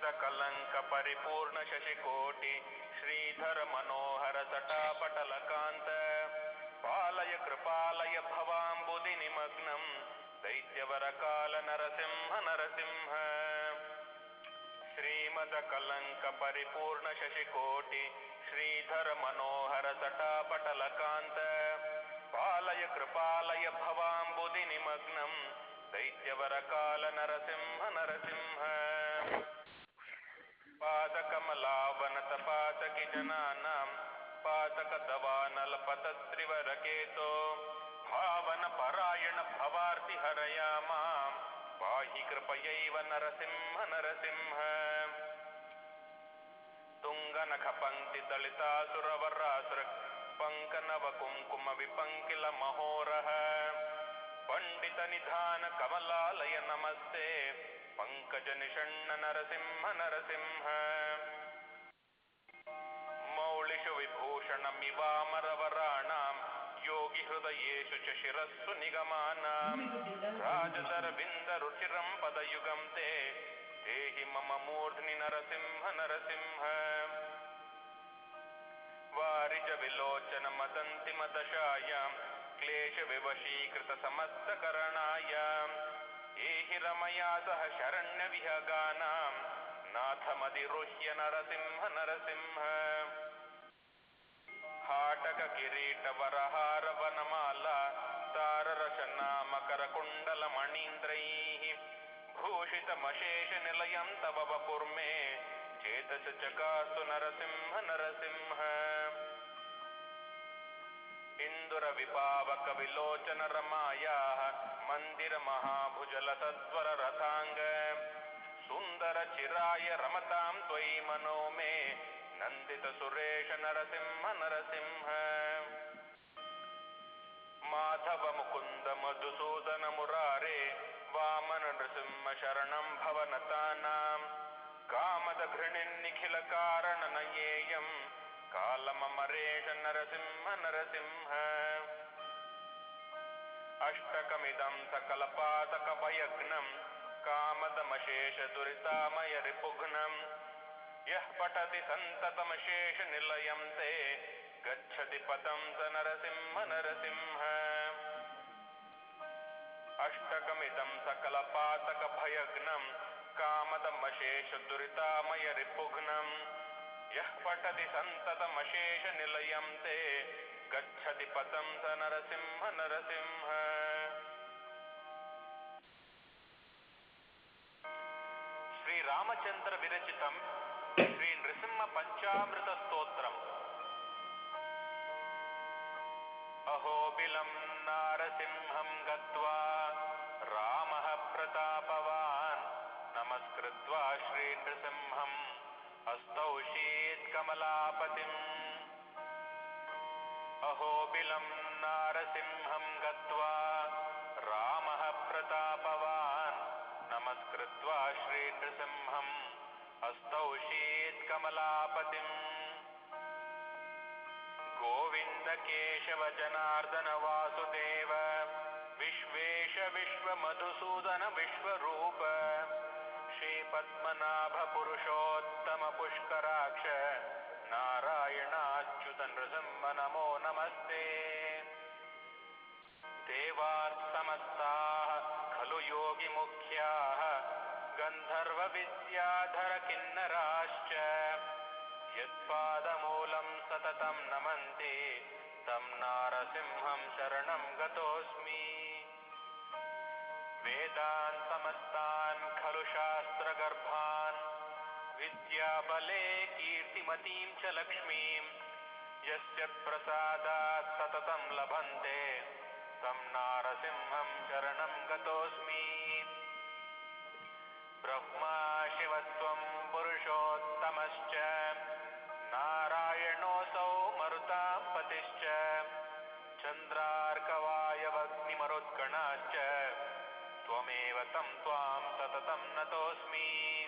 कलङ्क परिपूर्ण शशिकोटि श्रीधर मनोहर सटापटलकान्त पालय कृपालय भवाम्बुदि निमग्नम् दैत्यवरकाल नरसिंह नरसिंह श्रीमद कलङ्क परिपूर्ण शशिकोटि श्रीधर मनोहर सटापटलकान्त पालय कृपालय भवाम्बुदि निमग्नम् दैत्यवरकाल नरसिंह नरसिंह पादकमलावनतपातकि जनानां पातकदवानलपतत्रिवरकेतो भावन परायण भवार्ति हरया मां पाहि कृपयैव नरसिंह नरसिंह तुङ्गनखपङ्क्तिदलितासुरवरासृक् पङ्कनव कुङ्कुम विपङ्किल महोरः पण्डित निधान कमलालय नमस्ते पङ्कज निषण्ण नरसिंह नरसिंह मौलिषु विभूषणमिवामरवराणां योगि हृदयेषु च शिरस्सु निगमानां राजदरविन्दरुचिरं पदयुगं ते देहि मम मूर्ध्नि नरसिंह नरसिंह वारिज विलोचन मदन्ति मदशायां क्लेश विवशीकृत समस्तकरणायाम् एहि रमया सह शरण्य विहगानां नाथमधिरुह्य नरसिंह नरसिंह हाटक किरीट वरहार वनमाला ताररचना मकर कुण्डल मणीन्द्रैः भूषितमशेष निलयं तव वपुर्मे चेतस चकास्तु नरसिंह नरसिंह इन्दुर विपावक विलोचन रमायाः मन्दिर महाभुजल सत्वर रथाङ्ग सुन्दर चिराय रमतां त्वयि मनो मे नन्दित सुरेश नरसिंह नरसिंह माधव मुकुन्द मधुसूदन मुरारे वामन नृसिंह शरणं भवनतानां कामद घृणिन्निखिल कारण नयेयम् कालममरेश नरसिंह नरसिंह अष्टकमिदं सकलपातकभयघ्नं कामदमशेष दुरितामय रिपुघ्नं यः पठति सन्ततमशेष निलयं ते गच्छति पदं स नरसिंह नरसिंह अष्टकमिदं सकलपातकभयघ्नं कामदमशेष दुरितामय रिपुघ्नं यः पठति सन्ततमशेष निलयं ते गच्छति पदं स नरसिंह नरसिंह श्रीरामचन्द्र विरचितं श्री नृसिंह पञ्चामृत स्तोत्रम् अहोबिलं नारसिंहं गत्वा रामः प्रतापवान् नमस्कृत्वा श्रीनृसिंहम् अस्तौषीत् कमलापतिम् अहोबिलं नारसिंहं गत्वा रामः प्रतापवान् नमस्कृत्वा श्रीनृसिंहम् अस्तौषीत् कमलापतिम् गोविन्द केशव जनार्दन वासुदेव विश्वेश विश्वमधुसूदन विश्वरूप श्रीपद्मनाभ पुरुषोत्तम पुष्कराक्ष नारायणाच्युत नृसिंह नमो नमस्ते देवाः समस्ताः खलु योगिमुख्याः गन्धर्वविद्याधर किन्नराश्च यत्पादमूलं सततं नमन्ति तं नारसिंहं शरणं गतोऽस्मि वेदान् समस्तान् खलु शास्त्रगर्भान् विद्याबले कीर्तिमतीं च लक्ष्मीं यस्य प्रसादात् सततं लभन्ते तं नारसिंहं शरणं गतोऽस्मि ब्रह्मा शिवत्वं पुरुषोत्तमश्च नारायणोऽसौ मरुतां पतिश्च चन्द्रार्कवायवग्निमरुद्गणाश्च त्वमेव तं त्वां सततं नतोऽस्मि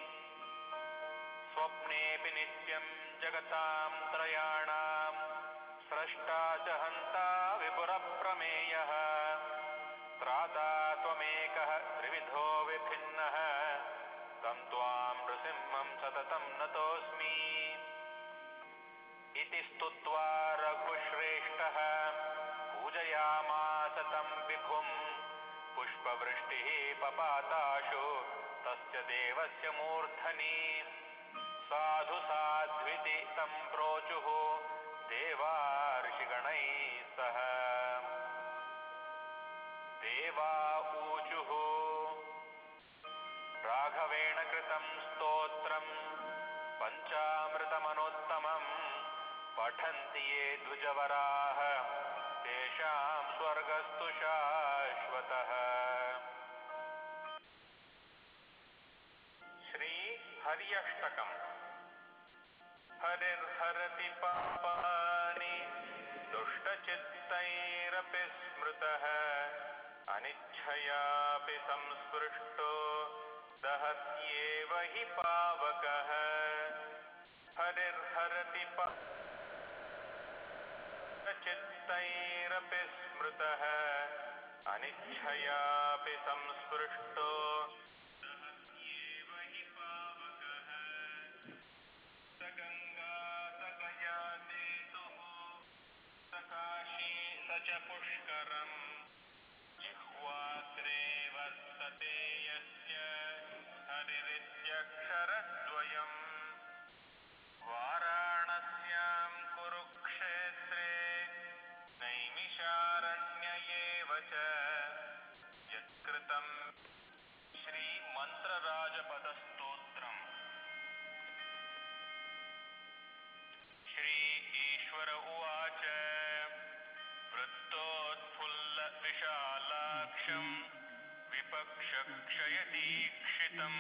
स्वप्नेऽपि नित्यं जगतां त्रयाणां स्रष्टा च हन्ता विपुरप्रमेयः त्राता त्वमेकः त्रिविधो विभिन्नः तं त्वां नृसिंहं इति स्तुत्वा रघुश्रेष्ठः पूजयामास तं विभुम् पुष्पवृष्टिः पपाताशु तस्य देवस्य मूर्धनि साधु साध्विति तं प्रोचुः देवार्षिगणैः सह देवा ऊचुः राघवेण कृतं स्तोत्रम् पञ्चामृतमनोत्तमम् पठन्ति ये द्विजवराः तेषां स्वर्गस्तु शाश्वतः श्रीहर्यष्टकम् हरिर्हरति पापानि दुष्टचित्तैरपि स्मृतः अनिच्छयापि संस्पृष्टो दहत्येव हि पावकः हरिर्हरति पा चित्तैरपि स्मृतः अनिच्छयापि संस्पृष्टो दहत्येव हि पावकः स गङ्गा स गया सेतुः स काशी स च पुष्करम् जिह्वाग्रे वर्तते यस्य हरिरित्यक्षरद्वयम् वाराणस्यां कुरुक्षेत्रे नैमिषारण्य एव च यत्कृतं श्रीमन्त्रराजपदस्तोत्रम् श्री ईश्वर उवाच वृत्तोत्फुल्लविशालाक्षम् विपक्षक्षयदीक्षितम्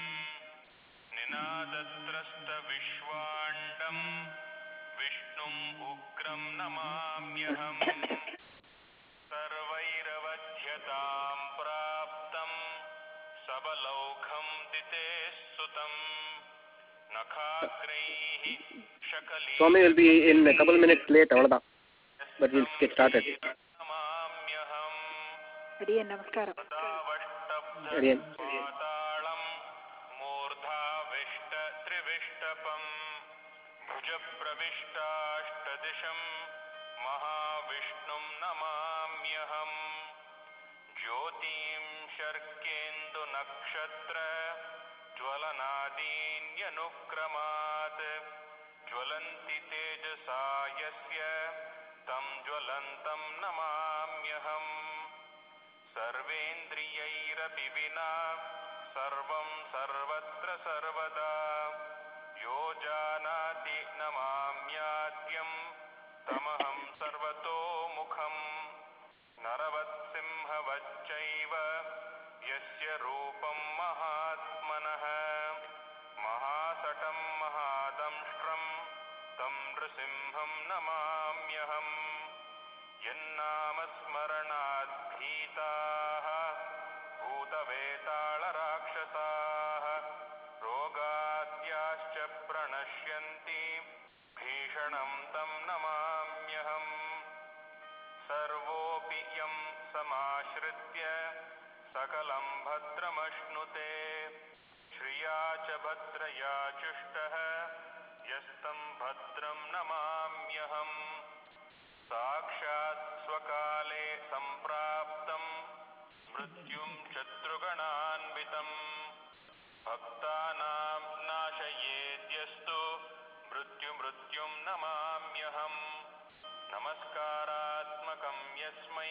निनादत्रस्तविश्वाण्डम् विष्णुम् उग्रम् नमाम्यहम् सर्वैरवध्यताम् प्राप्तम् सबलौघम् दिते सुतम् नखाग्रैः शकली Swami will be in a couple minutes late, அவ்வளோதான் but we'll get started. नमाम्यहम् அடியே நமஸ்காரம் Ariyan. पाताळम् मूर्धाविष्ट त्रिविष्टपम् भुजप्रविष्टाष्टदिशम् महाविष्णुम् नमाम्यहम् ज्योतिं शर्केन्दुनक्षत्र ज्वलनादीन्यनुक्रमात् ज्वलन्ति तेजसा यस्य तं ज्वलन्तं नमाम्यहम् सर्वेन्द्रियैरपि विना सर्वं सर्वत्र सर्वदा यो जानाति नमाम्याद्यं तमहं सर्वतोमुखम् नरवत्सिंहवच्चैव यस्य रूपं महात्मनः महासटं महादंष्ट्रं तं नृसिंहं नमाम्यहम् यन्नामस्मरणाद्भीताः भूतवेतालराक्षसाः रोगाद्याश्च प्रणश्यन्ति भीषणं तं नमाम्यहम् सर्वोऽपि यं समाश्रित्य सकलं भद्रमश्नुते श्रिया च भद्रया चुष्टः यस्तं भद्रं नमाम्यहम् साक्षात् स्वकाले सम्प्राप्तम् मृत्युं शत्रुगणान्वितम् भक्तानां नाशयेद्यस्तु मृत्युमृत्युं नमाम्यहम् नमस्कारात्मकं यस्मै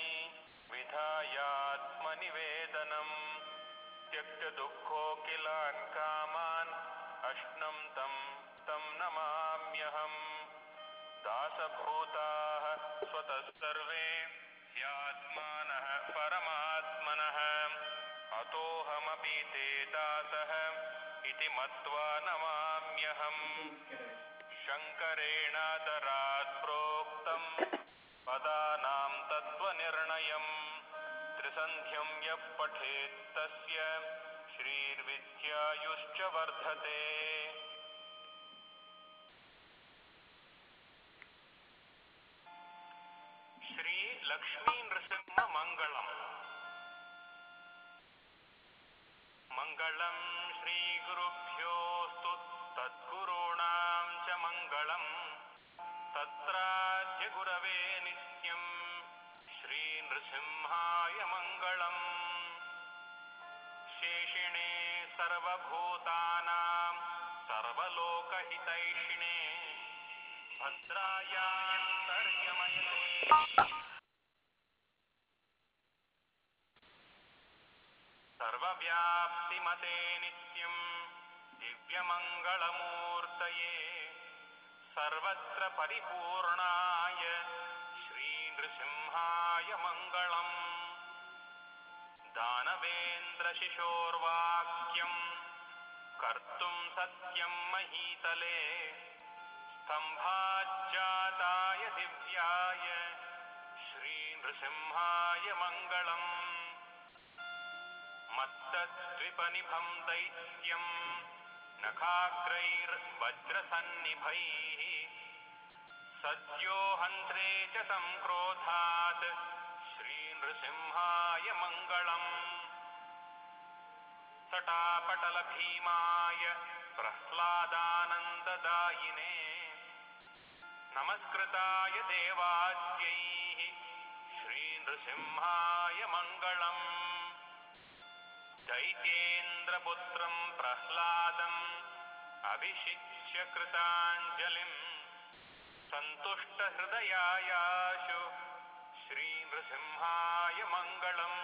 विधायात्मनिवेदनम् त्यक्तदुःखोऽखिलान् कामान् अश्नं तं तं नमाम्यहम् दासभूताः स्वतः सर्वे ह्यात्मानः परमात्मनः अतोऽहमपि ते दासः इति मत्वा नमाम्यहम् शङ्करेणादरात् प्रोक्तम् पदानां तत्त्वनिर्णयम् त्रिसन्ध्यं यः पठेत् तस्य श्रीर्विद्यायुश्च वर्धते श्रीलक्ष्मीनृसिंहमङ्गलम् मङ्गलं श्रीगुरुभ्योऽस्तु तद्गुरूणां च मङ्गलम् तत्राद्य गुरवे नित्यम् श्रीनृसिंहाय मङ्गलम् शेषिणे सर्वभूतानां सर्वलोकहितैषिणे भद्रायान्तर्यमयते सर्वव्याप्तिमते नित्यम् दिव्यमङ्गलमूर्तये सर्वत्र परिपूर्णाय श्रीनृसिंहाय मङ्गलम् दानवेन्द्रशिशोर्वाक्यम् कर्तुम् सत्यम् महीतले स्तम्भाज्जाताय दिव्याय श्रीनृसिंहाय मङ्गलम् मत्तद्विपनिभम् दैत्यम् नखाग्रैर्वज्रसन्निभैः सद्यो हन्त्रे च संक्रोधात् श्रीनृसिंहाय मङ्गलम् सटापटलभीमाय प्रह्लादानन्ददायिने नमस्कृताय देवाद्यैः श्रीनृसिंहाय मङ्गलम् दैत्येन्द्रपुत्रम् प्रह्लादम् अभिषिच्य कृताञ्जलिम् सन्तुष्टहृदयायाशु श्रीनृसिंहाय मङ्गलम्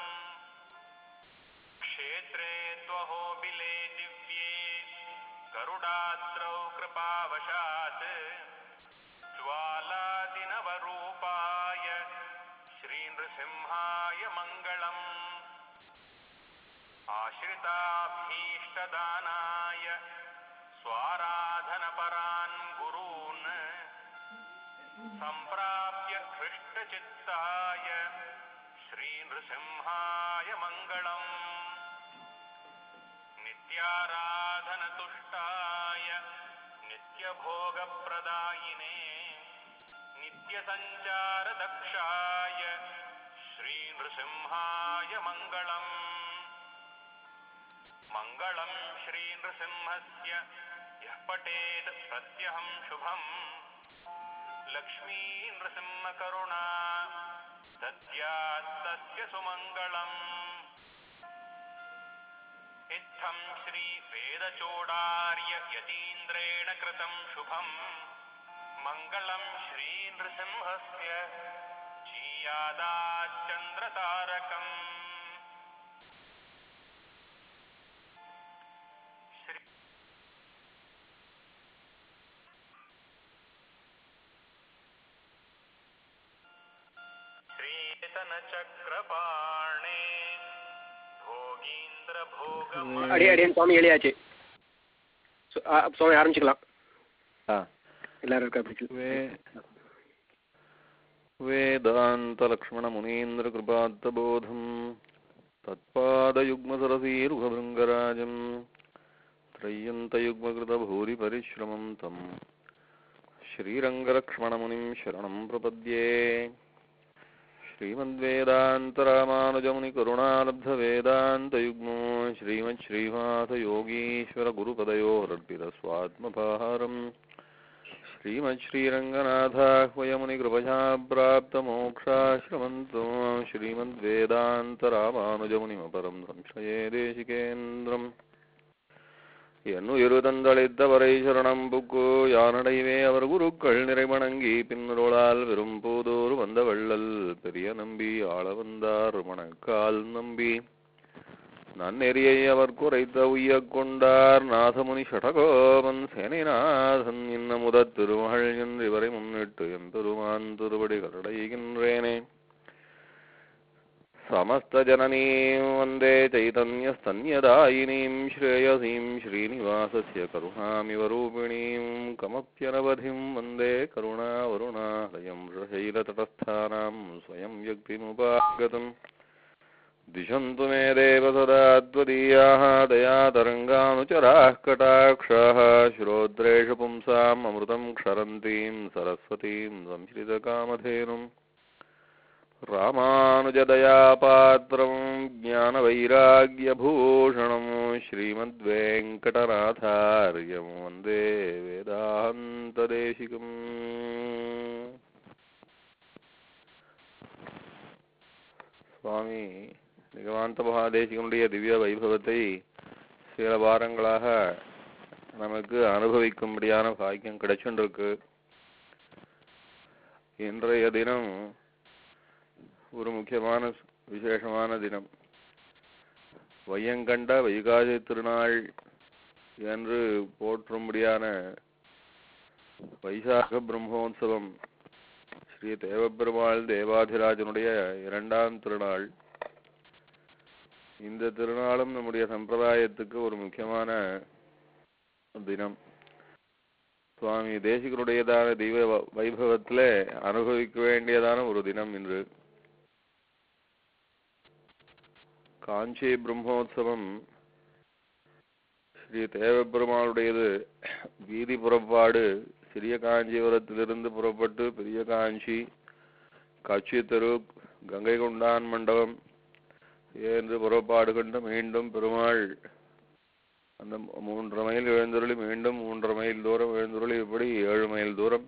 क्षेत्रे त्वहोबिले दिव्ये गरुडाद्रौ कृपावशात् ज्वालादिनवरूपाय श्रीनृसिंहाय मङ्गलम् आश्रिताभीष्टदानाय स्वाराधनपरान् गुरून् सम्प्राप्य हृष्टचित्ताय श्रीनृसिंहाय मङ्गलम् नित्याराधनतुष्टाय नित्यभोगप्रदायिने नित्यसञ्चारदक्षाय श्रीनृसिंहाय मङ्गलम् मङ्गलम् श्रीनृसिंहस्य यः पठेत् प्रत्यहम् शुभम् लक्ष्मीनृसिंहकरुणा दद्यात्तस्य सुमङ्गलम् इत्थम् श्रीवेदचोडार्य यतीन्द्रेण कृतम् शुभम् मङ्गलम् श्रीनृसिंहस्य जीयादाच्चन्द्रतारकम् श्री श्रीतनचक्रपाणे भोगीन्द्रभोगम அடி அடியன் சுவாமி எழுதியாச்சு சு- ஆ, சுவாமி ஆரம்பிச்சுக்கலாம் ஆ எல்லாரும் இருக்கா அப்படி वे वेदान्तलक्ष्मणमुनीन्द्रकृपात्तबोधम् तत्पादयुग्मसरसीरुहभृङ्गराजम् त्रय्यन्तयुग्मकृतभूरिपरिश्रमं तम् श्रीरङ्गलक्ष्मणमुनिं शरणं प्रपद्ये श्रीमद्वेदान्तरामानुजमुनिकरुणालब्धवेदान्तयुग्मो श्रीमच्छ्रीवासयोगीश्वरगुरुपदयोरर्पितस्वात्मभारम् श्रीमच्छ्रीरङ्गनाथाह्वयमुनिकृपया प्राप्तमोक्षाश्रमन्तो श्रीमद्वेदान्तरामानुजमुनिमपरं संश्रये देशिकेन्द्रम् எண்ணுயிருதந்தளித்தவரை சரணம் புக்கு யானடைவே அவர் குருக்கள் நிறைவணங்கி பின்னருளால் விரும்போதோர் வந்த வள்ளல் பெரிய நம்பி ஆள வந்தார் மணக்கால் நம்பி நன்னெறியை அவர் குறைத்த உய்யக் கொண்டார் நாதமுனி ஷடகோபன் சேனைநாதன் இன்ன முதத் திருமகள் என்று இவரை முன்னிட்டு எம்பெருமான் திருவடி கரடைகின்றேனே समस्तजननीं वन्दे चैतन्यस्तन्यदायिनीं श्रेयसीं श्रीनिवासस्य करुणामिव रूपिणीं कमप्यनवधिं वन्दे करुणावरुणालयं शैलतटस्थानां स्वयं व्यक्तिमुपागतम् दिशन्तु मे देव सदा त्वदीयाः दयातरङ्गानुचराः कटाक्षाः श्रोद्रेषु पुंसाम् अमृतं क्षरन्तीं सरस्वतीं संश्रितकामधेनुम् रामानुजदयापात्रं ज्ञानवैराग्यभूषणं श्रीमद्वेङ्कटनाथार्यं वन्दे वेदान्तदेशिकम् சுவாமி நிகமாந்த மகாதேசிகனுடைய திவ்ய வைபவத்தை சில வாரங்களாக நமக்கு அனுபவிக்கும்படியான பாக்கியம் கிடைச்சுருக்கு இன்றைய தினம் ஒரு முக்கியமான விசேஷமான தினம் வையங்கண்ட வைகாசி திருநாள் என்று போற்றும்படியான வைசாக பிரம்மோத்சவம் ஸ்ரீ தேவப்பெருமாள் தேவாதிராஜனுடைய இரண்டாம் திருநாள் இந்த திருநாளும் நம்முடைய சம்பிரதாயத்துக்கு ஒரு முக்கியமான தினம் சுவாமி தேசிகருடையதான தெய்வ வ- வைபவத்திலே அனுபவிக்க வேண்டியதான ஒரு தினம் இன்று காஞ்சி பிரம்மோத்சவம் ஸ்ரீ தேவப்பெருமாளுடையது வீதி புறப்பாடு சிறிய காஞ்சிபுரத்திலிருந்து புறப்பட்டு பெரிய காஞ்சி கட்சி தெரு கங்கை கொண்டான் மண்டபம் என்று புறப்பாடு கண்டு மீண்டும் பெருமாள் அந்த மூ- மூன்றரை மைல் எழுந்தருளி மீண்டும் மூன்றரை மைல் தூரம் எழுந்தருளி இப்படி ஏழு மைல் தூரம்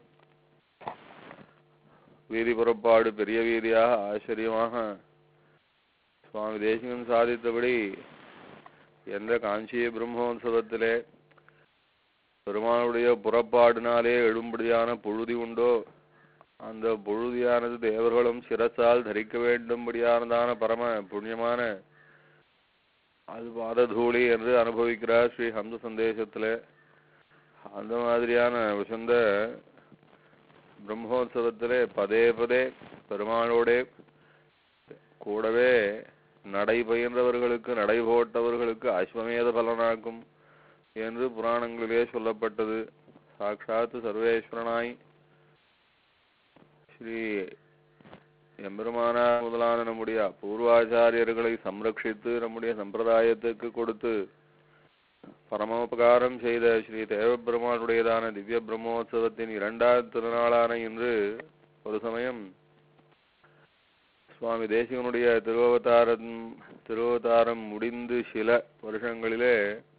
வீதி புறப்பாடு பெரிய வீதியாக ஆச்சரியமாக சுவாமி தேசிகன் சாதித்தபடி எந்த காஞ்சி பிரம்மோத்சவத்திலே பெருமாளுடைய புறப்பாடினாலே எழும்படியான பொழுதி உண்டோ அந்த பொழுதியானது தேவர்களும் சிரசால் தரிக்க வேண்டும்படியானதான பரம புண்ணியமான அது பாததூளி என்று அனுபவிக்கிறார் ஸ்ரீ ஹம்ச சந்தேசத்திலே அந்த மாதிரியான வசந்த பிரம்மோத்சவத்திலே பதே பதே பெருமாளோடே கூடவே நடை பயின்றவர்களுக்கு நடை போட்டவர்களுக்கு அஸ்வமேத பலனாக்கும் என்று புராணங்களிலே சொல்லப்பட்டது சாட்சாத் சர்வேஸ்வரனாய் ஸ்ரீ எம்பெருமானார் முதலான நம்முடைய பூர்வாச்சாரியர்களை சம்ரட்சித்து நம்முடைய சம்பிரதாயத்துக்கு கொடுத்து பரமோபகாரம் செய்த ஸ்ரீ தேவபெருமானுடையதான திவ்ய பிரம்மோத்சவத்தின் இரண்டாவது திருநாளான இன்று ஒரு சமயம் சுவாமி தேசிகனுடைய திருவவதாரம் திருவவதாரம் முடிந்து சில வருஷங்களிலே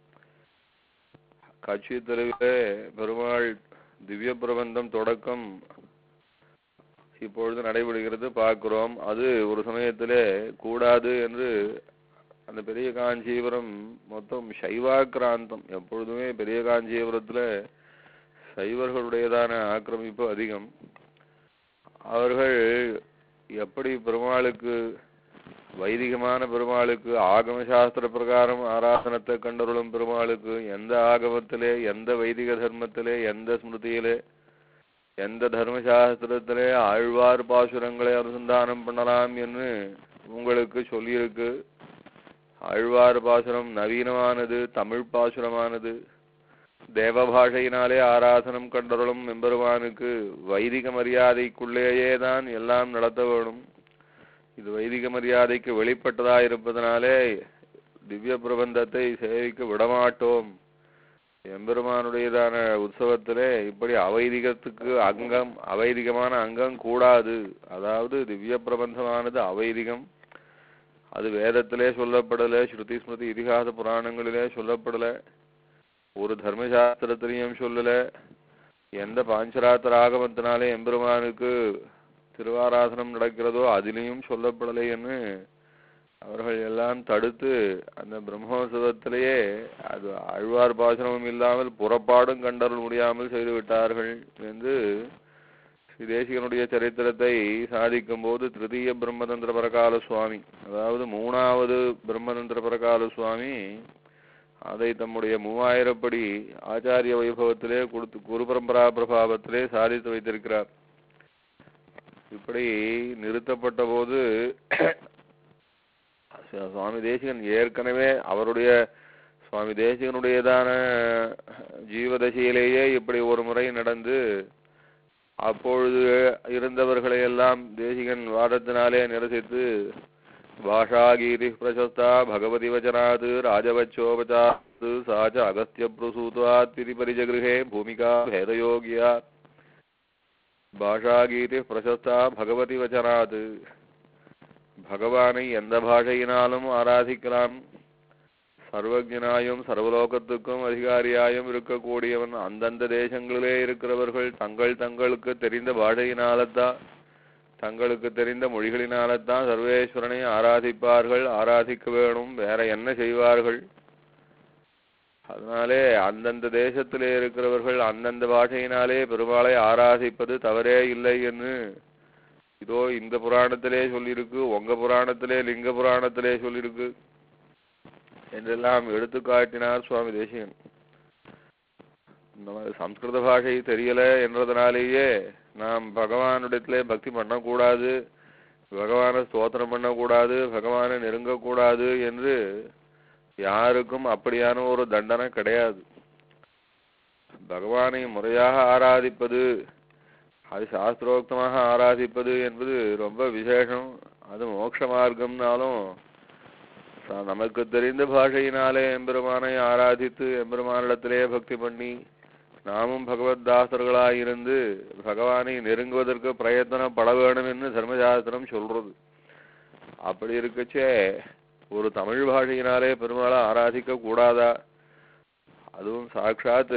காட்சி தெருவிலே பெருமாள் திவ்ய பிரபந்தம் தொடக்கம் இப்பொழுது நடைபெறுகிறது பார்க்கிறோம் அது ஒரு சமயத்திலே கூடாது என்று அந்த பெரிய காஞ்சிபுரம் மொத்தம் சைவாக்கிராந்தம் எப்பொழுதுமே பெரிய காஞ்சிபுரத்துல சைவர்களுடையதான ஆக்கிரமிப்பு அதிகம் அவர்கள் எப்படி பெருமாளுக்கு வைதிகமான பெருமாளுக்கு ஆகம சாஸ்திர பிரகாரம் ஆராதனத்தை கண்டருளும் பெருமாளுக்கு எந்த ஆகமத்திலே எந்த வைதிக தர்மத்திலே எந்த ஸ்மிருதியிலே எந்த தர்மசாஸ்திரத்திலே ஆழ்வார் பாசுரங்களை அனுசந்தானம் பண்ணலாம் என்று உங்களுக்கு சொல்லியிருக்கு ஆழ்வார் பாசுரம் நவீனமானது தமிழ் பாசுரமானது தேவ பாஷையினாலே ஆராதனம் கண்டருளும் எம்பெருமானுக்கு வைதிக மரியாதைக்குள்ளேயே தான் எல்லாம் நடத்த வேணும் இது வைதிக மரியாதைக்கு வெளிப்பட்டதா இருப்பதனாலே திவ்ய பிரபந்தத்தை சேவிக்க விடமாட்டோம் எம்பெருமானுடையதான உற்சவத்திலே இப்படி அவைதிகத்துக்கு அங்கம் அவைதிகமான அங்கம் கூடாது அதாவது திவ்ய பிரபந்தமானது அவைதிகம் அது வேதத்திலே சொல்லப்படல ஸ்ருதி ஸ்மிருதி இதிகாச புராணங்களிலே சொல்லப்படல ஒரு தர்மசாஸ்திரத்திலையும் சொல்லல எந்த பாஞ்சராத்திர ஆகமத்தினாலே எம்பெருமானுக்கு திருவாராதனம் நடக்கிறதோ அதிலையும் சொல்லப்படலைன்னு அவர்கள் எல்லாம் தடுத்து அந்த பிரம்மோத்சவத்திலேயே அது ஆழ்வார் பாசனமும் இல்லாமல் புறப்பாடும் கண்டருள் முடியாமல் செய்து விட்டார்கள் என்று ஸ்ரீ தேசிகனுடைய சரித்திரத்தை சாதிக்கும் போது திருதீய பிரம்மதந்திர பரகால சுவாமி அதாவது மூணாவது பிரம்மதந்திர பரகால சுவாமி அதை தம்முடைய மூவாயிரப்படி ஆச்சாரிய வைபவத்திலே கொடுத்து குரு பரம்பரா பிரபாவத்திலே சாதித்து வைத்திருக்கிறார் இப்படி நிறுத்தப்பட்ட போது சுவாமி தேசிகன் ஏற்கனவே அவருடைய சுவாமி தேசிகனுடையதான ஜீவதசையிலேயே இப்படி ஒரு முறை நடந்து அப்பொழுது இருந்தவர்களை எல்லாம் தேசிகன் வாதத்தினாலே நிரசித்து பாஷாகீதி பிரசஸ்தா பகவதி வச்சனாத் ராஜவச்சோபச்சாத் சாச்ச அகஸ்திய பிரசூத்வாத் திரிபரிஜகிருஹே பூமிகா பேதயோகியா பாஷாகீதி பிரசஸ்தா பகவதி வச்சனாத் பகவானை எந்த பாஷையினாலும் ஆராதிக்கலாம் சர்வஜனாயும் சர்வலோகத்துக்கும் அதிகாரியாயும் இருக்கக்கூடியவன் அந்தந்த தேசங்களிலே இருக்கிறவர்கள் தங்கள் தங்களுக்கு தெரிந்த பாஷையினால்தான் தங்களுக்கு தெரிந்த மொழிகளினால்தான் சர்வேஸ்வரனை ஆராதிப்பார்கள் ஆராதிக்க வேணும் வேற என்ன செய்வார்கள் அதனாலே அந்தந்த தேசத்திலே இருக்கிறவர்கள் அந்தந்த பாஷையினாலே பெருமாளை ஆராதிப்பது தவறே இல்லை என்று இதோ இந்த புராணத்திலே சொல்லியிருக்கு உங்க புராணத்திலே லிங்க புராணத்திலே சொல்லியிருக்கு என்றெல்லாம் எடுத்து காட்டினார் சுவாமி தேசிகன் நம்ம சம்ஸ்கிருத பாஷை தெரியல என்றதுனாலேயே நாம் பகவானிடத்திலே பக்தி பண்ணக்கூடாது பகவானை ஸ்தோத்திரம் பண்ணக்கூடாது பகவானை நெருங்கக்கூடாது என்று யாருக்கும் அப்படியான ஒரு தண்டனை கிடையாது பகவானை முறையாக ஆராதிப்பது அது சாஸ்திரோக்தமாக ஆராதிப்பது என்பது ரொம்ப விசேஷம் அது மோட்ச மார்க்கம்னாலும் ச- நமக்கு தெரிந்த பாஷையினாலே எம்பெருமானை ஆராதித்து எம்பெருமானிடத்திலே பக்தி பண்ணி நாமும் பகவத் தாசர்களாய் இருந்து பகவானை நெருங்குவதற்கு பிரயத்தனப்பட வேண்டும் என்று தர்மசாஸ்திரம் சொல்றது அப்படி இருக்கச்சே ஒரு தமிழ் பாஷையினாலே பெருமாளை ஆராதிக்க கூடாதா அதுவும் சாட்சாத்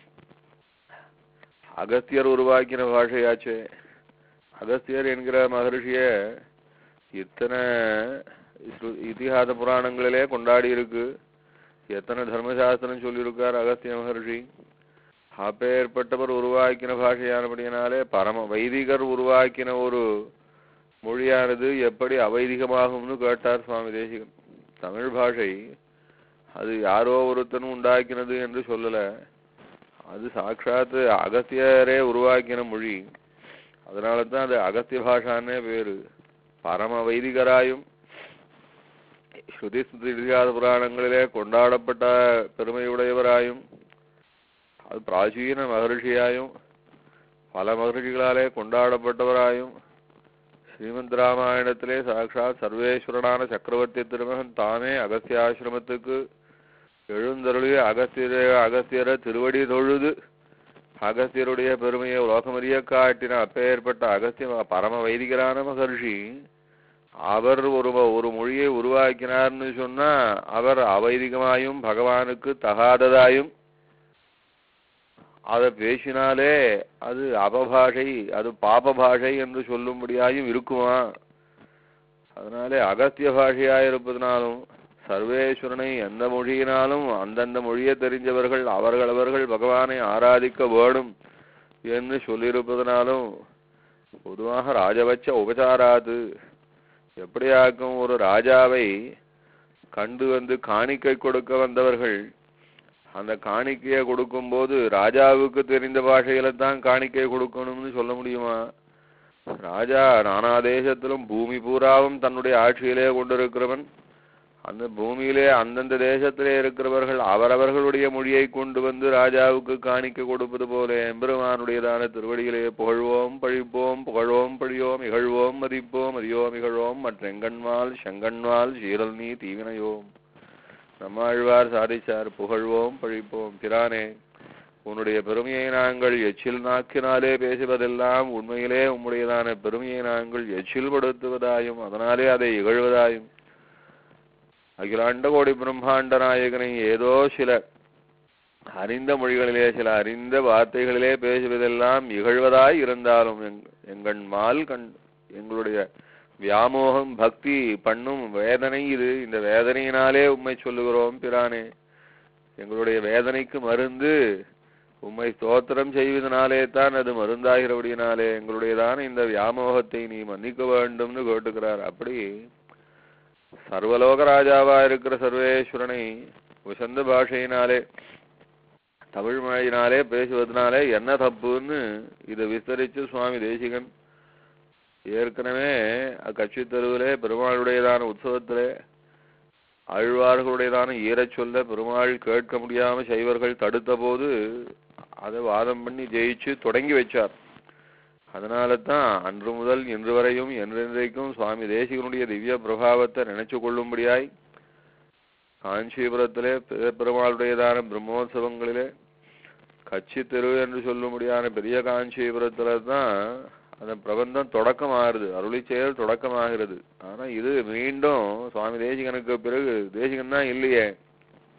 அகஸ்தியர் உருவாக்கின பாஷையாச்சே அகஸ்தியர் என்கிற மகர்ஷிய இத்தனை ஸ்ரு- இதிகாச புராணங்களிலே கொண்டாடி இருக்கு எத்தனை தர்மசாஸ்திரம் சொல்லியிருக்கார் அகஸ்திய மகர்ஷி அப்பேற்பட்டவர் உருவாக்கின பாஷையானபடியினாலே பரம வைதிகர் உருவாக்கின ஒரு மொழியானது எப்படி அவைதிகமாகும்னு கேட்டார் சுவாமி தேசிகன் தமிழ் பாஷை அது யாரோ ஒருத்தன் உண்டாக்கினது என்று சொல்லல அது சாட்சாத் அகத்தியரே உருவாக்கின மொழி அதனால தான் அது அகத்திய பாஷான்னே பேரு பரம வைதிகராயும் ஸ்ருதி ஸ்மிருதி இதிகாச புராணங்களிலே கொண்டாடப்பட்ட பெருமையுடையவராயும் அது பிராச்சீன மகர்ஷியாயும் பல மகர்ஷிகளாலே கொண்டாடப்பட்டவராயும் ஸ்ரீமத் ராமாயணத்திலே சாட்சாத் சர்வேஸ்வரனான சக்கரவர்த்தி திருமகன் தானே அகஸ்தியாசிரமத்துக்கு எழுந்தருளி அகஸ்தியர அகஸ்தியர திருவடி தொழுது அகஸ்தியருடைய பெருமையை உலகமறிய காட்டின அப்பேற்பட்ட அகஸ்திய பரம வைதிகரான மகர்ஷி அவர் ஒரு ஒரு மொழியை உருவாக்கினார்னு சொன்னா அவர் அவைதிகமாயும் பகவானுக்கு தகாததாயும் அதை பேசினாலே அது அபபாஷை அது பாப பாஷை என்று சொல்லும்படியாயும் இருக்குமா அதனாலே அகத்திய பாஷையாயிருப்பதனாலும் சர்வேஸ்வரனை எந்த மொழியினாலும் அந்தந்த மொழியை தெரிஞ்சவர்கள் அவர்களவர்கள் பகவானை ஆராதிக்க வேணும் என்று சொல்லியிருப்பதனாலும் பொதுவாக ராஜபட்ச உபசாராது எப்படியாக்கும் ஒரு ராஜாவை கண்டு வந்து காணிக்கை கொடுக்க வந்தவர்கள் அந்த காணிக்கையை கொடுக்கும்போது ராஜாவுக்கு தெரிந்த பாஷையில தான் காணிக்கை கொடுக்கணும்னு சொல்ல முடியுமா ராஜா நானா தேசத்திலும் பூமி பூராவும் தன்னுடைய ஆட்சியிலே கொண்டிருக்கிறவன் அந்த பூமியிலே அந்தந்த தேசத்திலே இருக்கிறவர்கள் அவரவர்களுடைய மொழியை கொண்டு வந்து ராஜாவுக்கு காணிக்கை கொடுப்பது போல எம்பெருமானுடையதான திருவடியிலே புகழ்வோம் பழிப்போம் புகழ்வோம் பழியோம் இகழ்வோம் மதிப்போம் மதியோம் இகழ்வோம் மற்றெங்கண்மால் செங்கண்மால் சீரல் நீ தீவினையோம் நம்மாழ்வார் சாதிச்சார் புகழ்வோம் பழிப்போம் பிரானே உன்னுடைய பெருமையை நாங்கள் எச்சில் நாக்கினாலே பேசுவதெல்லாம் உண்மையிலே உம்முடையதான பெருமையை நாங்கள் எச்சில் படுத்துவதாயும் அதனாலே அதை இகழ்வதாயும் அகிலாண்ட கோடி பிரம்மாண்ட நாயகனை ஏதோ சில அறிந்த மொழிகளிலே சில அறிந்த வார்த்தைகளிலே பேசுவதெல்லாம் இகழ்வதாய் இருந்தாலும் எங் எங்கண்மால் கண் எங்களுடைய வியாமோகம் பக்தி பண்ணும் வேதனை இது இந்த வேதனையினாலே உம்மை சொல்லுகிறோம் பிரானே எங்களுடைய வேதனைக்கு மருந்து உம்மை ஸ்தோத்திரம் செய்வதனாலே தான் அது மருந்தாகிறபடியினாலே எங்களுடையதான இந்த வியாமோகத்தை நீ மன்னிக்க வேண்டும்னு கேட்டுக்கிறார் அப்படி சர்வலோக ராஜாவா இருக்கிற சர்வேஸ்வரனை உசந்த பாஷையினாலே தமிழ் மொழியினாலே பேசுவதனாலே என்ன தப்புன்னு இதை விஸ்தரிச்சு சுவாமி தேசிகன் ஏற்கனவே கட்சி தெருவிலே பெருமாளுடையதான உற்சவத்திலே ஆழ்வார்களுடையதான ஈரச் சொல்ல பெருமாள் கேட்க முடியாம சைவர்கள் தடுத்த போது அதை வாதம் பண்ணி ஜெயிச்சு தொடங்கி வச்சார் அதனால தான் அன்று முதல் இன்று வரையும் என்றென்றைக்கும் சுவாமி தேசிகனுடைய திவ்ய பிரபாவத்தை நினைச்சு கொள்ளும்படியாய் காஞ்சிபுரத்திலே பெ- பெருமாளுடையதான பிரம்மோற்சவங்களிலே கட்சி தெரு என்று சொல்லும்படியான பெரிய காஞ்சிபுரத்துல தான் அந்த பிரபந்தம் தொடக்கமாகிறது அருளி செயல் தொடக்கமாகிறது ஆனா இது மீண்டும் சுவாமி தேசிகனுக்கு பிறகு தேசிகன் தான் இல்லையே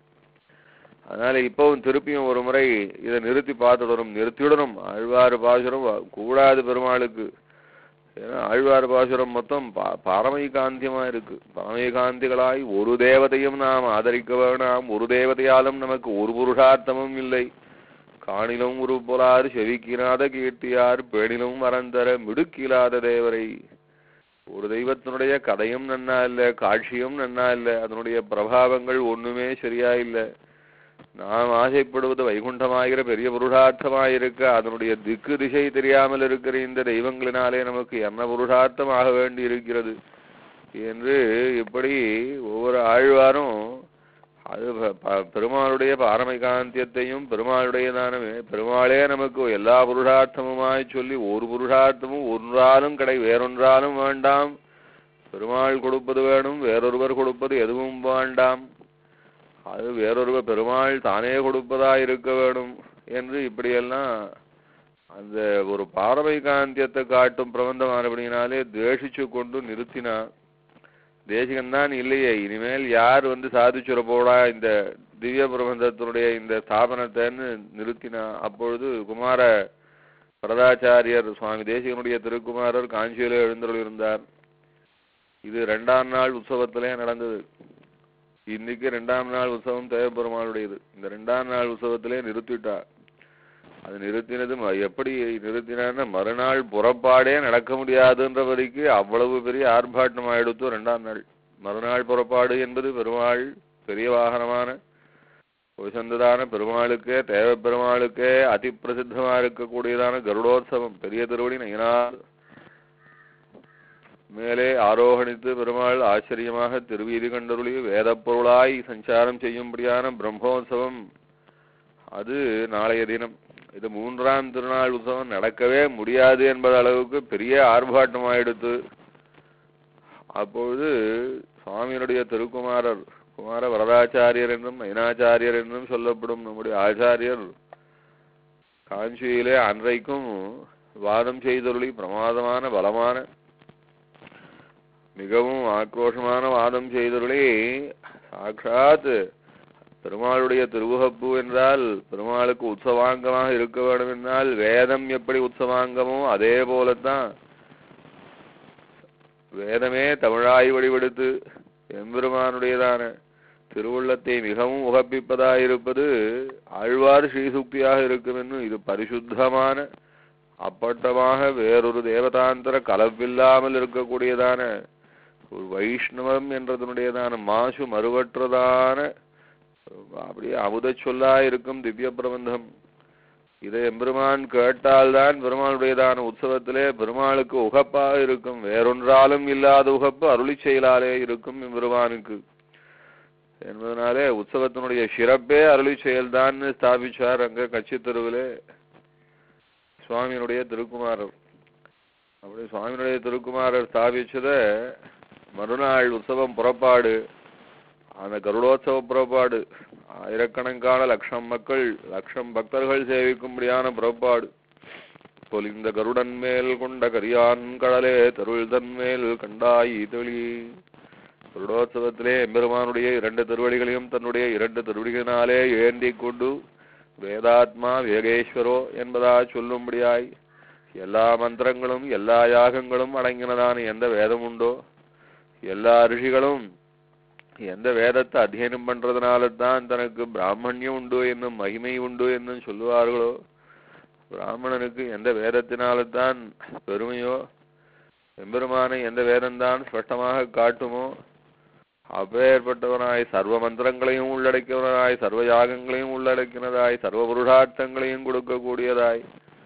அதனால இப்பவும் திருப்பியும் ஒரு முறை இதை நிறுத்தி பார்த்துடணும் நிறுத்திவிடணும் ஆழ்வார் பாசுரம் வ- கூடாது பெருமாளுக்கு ஏன்னா ஆழ்வார் பாசுரம் மொத்தம் பா- பாரமைகாந்தியமா இருக்கு பாரமைகாந்திகளாய் ஒரு தேவதையும் நாம் ஆதரிக்க வேணாம் ஒரு தேவதையாலும் நமக்கு ஒரு புருஷார்த்தமும் இல்லை காணிலும் ஒரு புலார் செவிக்கினாத கீர்த்தியார் பேணிலும் வரந்தர மிடுக்கிலாத தேவரை ஒரு தெய்வத்தினுடைய கதையும் நன்னா இல்ல காட்சியும் நன்னா இல்ல அதனுடைய பிரபாவங்கள் ஒண்ணுமே சரியா இல்ல நாம் ஆசைப்படுவது வைகுண்டமாகிற பெரிய புருஷார்த்தமாயிருக்க அதனுடைய திக்கு திசை தெரியாமல் இருக்கிற இந்த தெய்வங்களினாலே நமக்கு என்ன புருஷார்த்தம் ஆக வேண்டி இருக்கிறது என்று இப்படி ஒவ்வொரு ஆழ்வாரும் அது ப- ப- பெருமாளுடைய பாரமிகாந்தியத்தையும் பெருமாளுடையதான பெருமாளே நமக்கு எல்லா புருஷார்த்தமுமாய் சொல்லி ஒரு புருஷார்த்தமும் ஒன்றாலும் கடை வேறொன்றாலும் வேண்டாம் பெருமாள் கொடுப்பது வேணும் வேறொருவர் கொடுப்பது எதுவும் வேண்டாம் அது வேறொருவர் பெருமாள் தானே கொடுப்பதா இருக்க வேணும் என்று இப்படியெல்லாம் அந்த ஒரு பாரமிகாந்தியத்தை காட்டும் பிரபந்தமானபடியினாலே துவேஷிச்சு கொண்டு நிறுத்தினான் தேசிகன்தான் இல்லையே இனிமேல் யார் வந்து சாதிச்சுர போடா இந்த திவ்ய பிரபந்தத்தினுடைய இந்த ஸ்தாபனத்தைன்னு நிறுத்தினா அப்பொழுது குமார வரதாச்சாரியர் சுவாமி தேசிகனுடைய திருக்குமாரர் காஞ்சியிலே எழுந்தருளிருந்தார் இது ரெண்டாம் நாள் உற்சவத்திலே நடந்தது இன்னைக்கு ரெண்டாம் நாள் உற்சவம் தேவபெருமாளுடையது இந்த ரெண்டாம் நாள் உற்சவத்திலே நிறுத்திட்டார் அது நிறுத்தினது ம- எப்படி நிறுத்தினான்னா மறுநாள் புறப்பாடே நடக்க முடியாதுன்ற வரைக்கும் அவ்வளவு பெரிய ஆர்ப்பாட்டம் ஆயிடுத்து ரெண்டாம் நாள் மறுநாள் புறப்பாடு என்பது பெருமாள் பெரிய வாகனமான உசந்ததான பெருமாளுக்கே தேவ பெருமாளுக்கே அதி பிரசித்தமா இருக்கக்கூடியதான கருடோத்சவம் பெரிய திருவடி நயினார் மேலே ஆரோகணித்து பெருமாள் ஆச்சரியமாக திருவீதி கண்டருளி வேதப் பொருளாய் சஞ்சாரம் செய்யும்படியான பிரம்மோத்சவம் அது நாளைய தினம் இது மூன்றாம் திருநாள் உற்சவம் நடக்கவே முடியாது என்பது அளவுக்கு பெரிய ஆர்ப்பாட்டமாயிடுத்து அப்பொழுது சுவாமியினுடைய திருக்குமாரர் குமார வரதாச்சாரியர் என்றும் நயனாச்சாரியர் என்றும் சொல்லப்படும் நம்முடைய ஆச்சாரியர் காஞ்சியிலே அன்றைக்கும் வாதம் செய்தருளி பிரமாதமான பலமான மிகவும் ஆக்ரோஷமான வாதம் செய்தருளி சாட்சாத் பெருமாளுடைய திருவுகப்பு என்றால் பெருமாளுக்கு உற்சவாங்கமாக இருக்க வேண்டும் என்றால் வேதம் எப்படி உற்சவாங்கமோ அதே போலத்தான் வேதமே தமிழாய் வடிவெடுத்து எம்பெருமானுடையதான திருவுள்ளத்தை மிகவும் உகப்பிப்பதாயிருப்பது ஆழ்வார் ஸ்ரீசுக்தியாக இருக்கும் என்னும் இது பரிசுத்தமான அப்பட்டமாக வேறொரு தேவதாந்திர கலப்பில்லாமல் இருக்கக்கூடியதான ஒரு வைஷ்ணவம் என்றதனுடையதான மாசு மறுவற்றதான அப்படியே அமுத சொல்லா இருக்கும் திவ்ய பிரபந்தம் இதை எம்பெருமான் கேட்டால்தான் பெருமாளுடையதான உற்சவத்திலே பெருமாளுக்கு உகப்பாக இருக்கும் வேறொன்றாலும் இல்லாத உகப்பு அருளி செயலாலே இருக்கும் எம்பெருமானுக்கு என்பதனாலே உற்சவத்தினுடைய சிறப்பே அருளி செயல்தான் ஸ்தாபிச்சார் அங்க கட்சி தெருவிலே சுவாமியினுடைய திருக்குமாரர் அப்படி சுவாமியினுடைய திருக்குமாரர் ஸ்தாபிச்சத மறுநாள் உற்சவம் புறப்பாடு அந்த கருடோத்சவ புறப்பாடு ஆயிரக்கணக்கான லட்சம் மக்கள் லட்சம் பக்தர்கள் சேவிக்கும்படியான புறப்பாடு பொலிந்த கருடன் மேல் கொண்ட கரியான் கடலே தருள் தன்மேல் கண்டாய் தொழி கருடோத்சவத்திலே எம்பெருமானுடைய இரண்டு திருவடிகளையும் தன்னுடைய இரண்டு திருவடிகளினாலே ஏந்திக் கொண்டு வேதாத்மா வேகேஸ்வரோ என்பதா சொல்லும்படியாய் எல்லா மந்திரங்களும் எல்லா யாகங்களும் அடங்கினதான எந்த வேதம் உண்டோ எல்லா ரிஷிகளும் எந்த வேதத்தை அத்தியனம் பண்றதுனால தான் தனக்கு பிராமணியம் உண்டு என்னும் மகிமை உண்டு என்னும் சொல்லுவார்களோ பிராமணனுக்கு எந்த வேதத்தினால தான் பெருமையோ எம்பெருமானை எந்த வேதம்தான் ஸ்பஷ்டமாக காட்டுமோ அப்பேற்பட்டவனாய் சர்வ மந்திரங்களையும் உள்ளடக்கியவனாய் சர்வ யாகங்களையும் உள்ளடக்கினதாய் சர்வ புருஷார்த்தங்களையும் கொடுக்கக்கூடியதாய்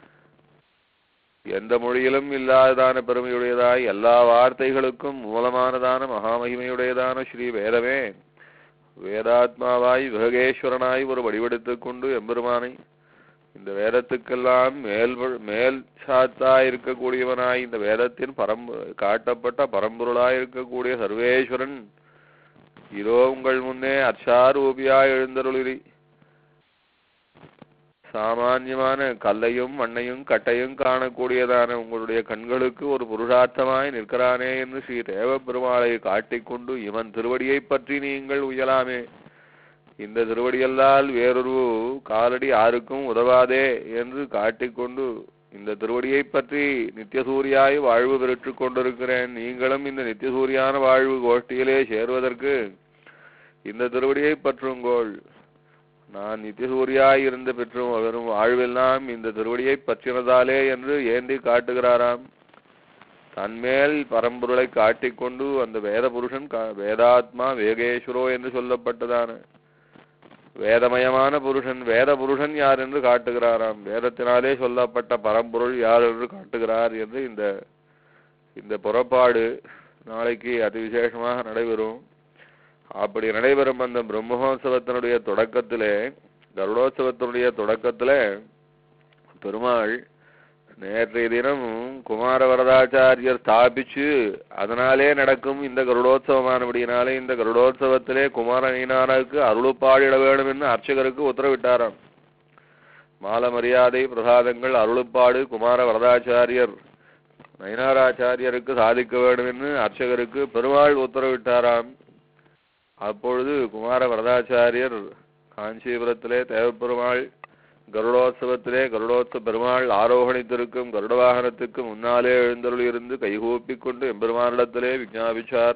எந்த மொழியிலும் இல்லாததான பெருமையுடையதாய் எல்லா வார்த்தைகளுக்கும் மூலமானதான மகாமகிமையுடையதான ஸ்ரீ வேதமே வேதாத்மாவாய் விகேஸ்வரனாய் ஒரு வடிவெடுத்துக் கொண்டு எம்பெருமானை இந்த வேதத்துக்கெல்லாம் மேல் மேல் சாத்தாய் இருக்கக்கூடியவனாய் இந்த வேதத்தின் பரம்பு காட்டப்பட்ட பரம்பொருளாய் இருக்கக்கூடிய சர்வேஸ்வரன் இதோ உங்கள் முன்னே அச்சாரூபியாய் எழுந்தருளி சாமான்யமான கல்லையும் மண்ணையும் கட்டையும் காணக்கூடியதான உங்களுடைய கண்களுக்கு ஒரு புருஷார்த்தமாய் நிற்கிறானே என்று ஸ்ரீ தேவ பெருமாளை காட்டிக்கொண்டு இவன் திருவடியைப் பற்றி நீங்கள் உயலாமே இந்த திருவடியல்லால் வேறொரு காலடி யாருக்கும் உதவாதே என்று காட்டிக்கொண்டு இந்த திருவடியை பற்றி நித்தியசூரியாய் வாழ்வு பெற்றுக் கொண்டிருக்கிறேன் நீங்களும் இந்த நித்தியசூரியான வாழ்வு கோஷ்டியிலே சேர்வதற்கு இந்த திருவடியை பற்றுங்கோள் நான் நித்தியசூரியாய் இருந்து பெற்றும் வரும் வாழ்வெல்லாம் இந்த திருவடியை பற்றினதாலே என்று ஏந்தி காட்டுகிறாராம் தன்மேல் பரம்பொருளை காட்டிக்கொண்டு அந்த வேத புருஷன் கா- வேதாத்மா வேகேஸ்வரோ என்று சொல்லப்பட்டதான வேதமயமான புருஷன் வேத புருஷன் யார் என்று காட்டுகிறாராம் வேதத்தினாலே சொல்லப்பட்ட பரம்பொருள் யார் என்று காட்டுகிறார் என்று இந்த இந்த புறப்பாடு நாளைக்கு அதி விசேஷமாக நடைபெறும் அப்படி நடைபெறும் அந்த பிரம்மோத்சவத்தினுடைய தொடக்கத்திலே கருடோத்சவத்தினுடைய தொடக்கத்திலே பெருமாள் நேற்றைய தினம் குமார வரதாச்சாரியர் ஸ்தாபிச்சு அதனாலே நடக்கும் இந்த கருடோத்சவமானபடியினாலே இந்த கருடோத்சவத்திலே குமாரநீனாருக்கு அருளுப்பாடிட வேண்டும் என்று அர்ச்சகருக்கு உத்தரவிட்டாராம் மால மரியாதை பிரசாதங்கள் அருளுப்பாடு குமார வரதாச்சாரியர் நயனாராச்சாரியருக்கு சாதிக்க வேண்டும் என்று அர்ச்சகருக்கு பெருமாள் உத்தரவிட்டாராம் அப்பொழுது குமார வரதாச்சாரியர் காஞ்சிபுரத்திலே தேவப்பெருமாள் கருடோத்சவத்திலே கருடோத்சவ பெருமாள் ஆரோகணித்திருக்கும் கருட வாகனத்துக்கு முன்னாலே எழுந்தருளியிருந்து கைகூப்பிக் கொண்டு எம்பெருமானிடத்திலே விஞ்ஞாபிச்சார்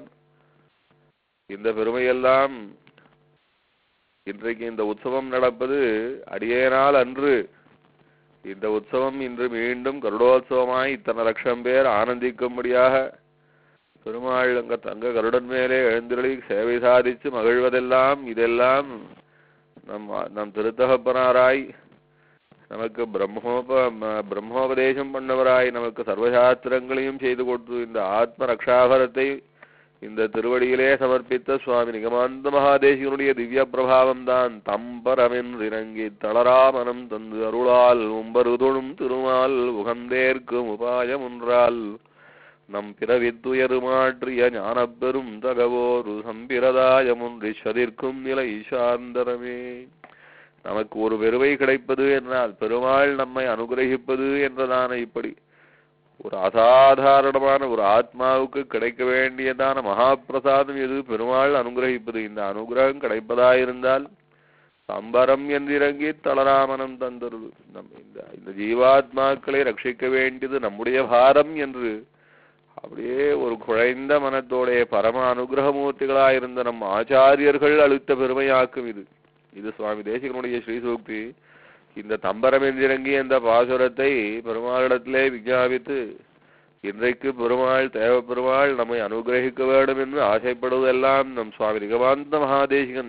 இந்த பெருமையெல்லாம் இன்றைக்கு இந்த உற்சவம் நடப்பது அடியேனால் அன்று இந்த உற்சவம் இன்று மீண்டும் கருடோத்சவமாய் இத்தனை லட்சம் பேர் ஆனந்திக்கும்படியாக பெருமாள் அங்க தங்க கருடன் மேலே எழுந்திரளி சேவை சாதிச்சு மகிழ்வதெல்லாம் இதெல்லாம் நம் நம் திருத்தகப்பனாராய் நமக்கு பிரம்மோப ம- பிரம்மோபதேசம் பண்ணவராய் நமக்கு சர்வசாஸ்திரங்களையும் செய்து கொடுத்து இந்த ஆத்ம ரக்ஷாபரத்தை இந்த திருவடியிலே சமர்ப்பித்த சுவாமி நிகமாந்த மகாதேசிகனுடைய திவ்ய பிரபாவம் தான் தம்பரமென் இறங்கி தளராமனம் தந்து அருளால் உம்பருதொழும் திருமால் உகந்தேற்கும் உபாயம் ஒன்றால் நம் பிறவித்துயரு மாற்றிய ஞானப்பெரும் தகவோரு சம்பிரதாயமுன்றி சதிர்க்கும் நிலை சாந்தரமே நமக்கு ஒரு பெருமை கிடைப்பது என்றால் பெருமாள் நம்மை அனுகிரகிப்பது என்றதான இப்படி ஒரு அசாதாரணமான ஒரு ஆத்மாவுக்கு கிடைக்க வேண்டியதான மகாபிரசாதம் எது பெருமாள் அனுகிரகிப்பது இந்த அனுகிரகம் கிடைப்பதாயிருந்தால் சம்பரம் என்றிறங்கி தளராமனம் தந்தருது நம் இந்த இந்த ஜீவாத்மாக்களை ரட்சிக்க வேண்டியது நம்முடைய பாரம் என்று அப்படியே ஒரு குழைந்த மனத்தோடைய பரம அனுகிரகமூர்த்திகளாயிருந்த நம் ஆச்சாரியர்கள் அளித்த பெருமையாக்கும் இது இது சுவாமி தேசிகனுடைய ஸ்ரீசூக்தி இந்த தம்பரம் என்றிறங்கி அந்த பாசுரத்தை பெருமாளிடத்திலே விஞ்ஞாபித்து இன்றைக்கு பெருமாள் தேவ பெருமாள் நம்மை அனுகிரகிக்க வேண்டும் என்று ஆசைப்படுவதெல்லாம் நம் சுவாமி நிகமாந்த மகாதேசிகன்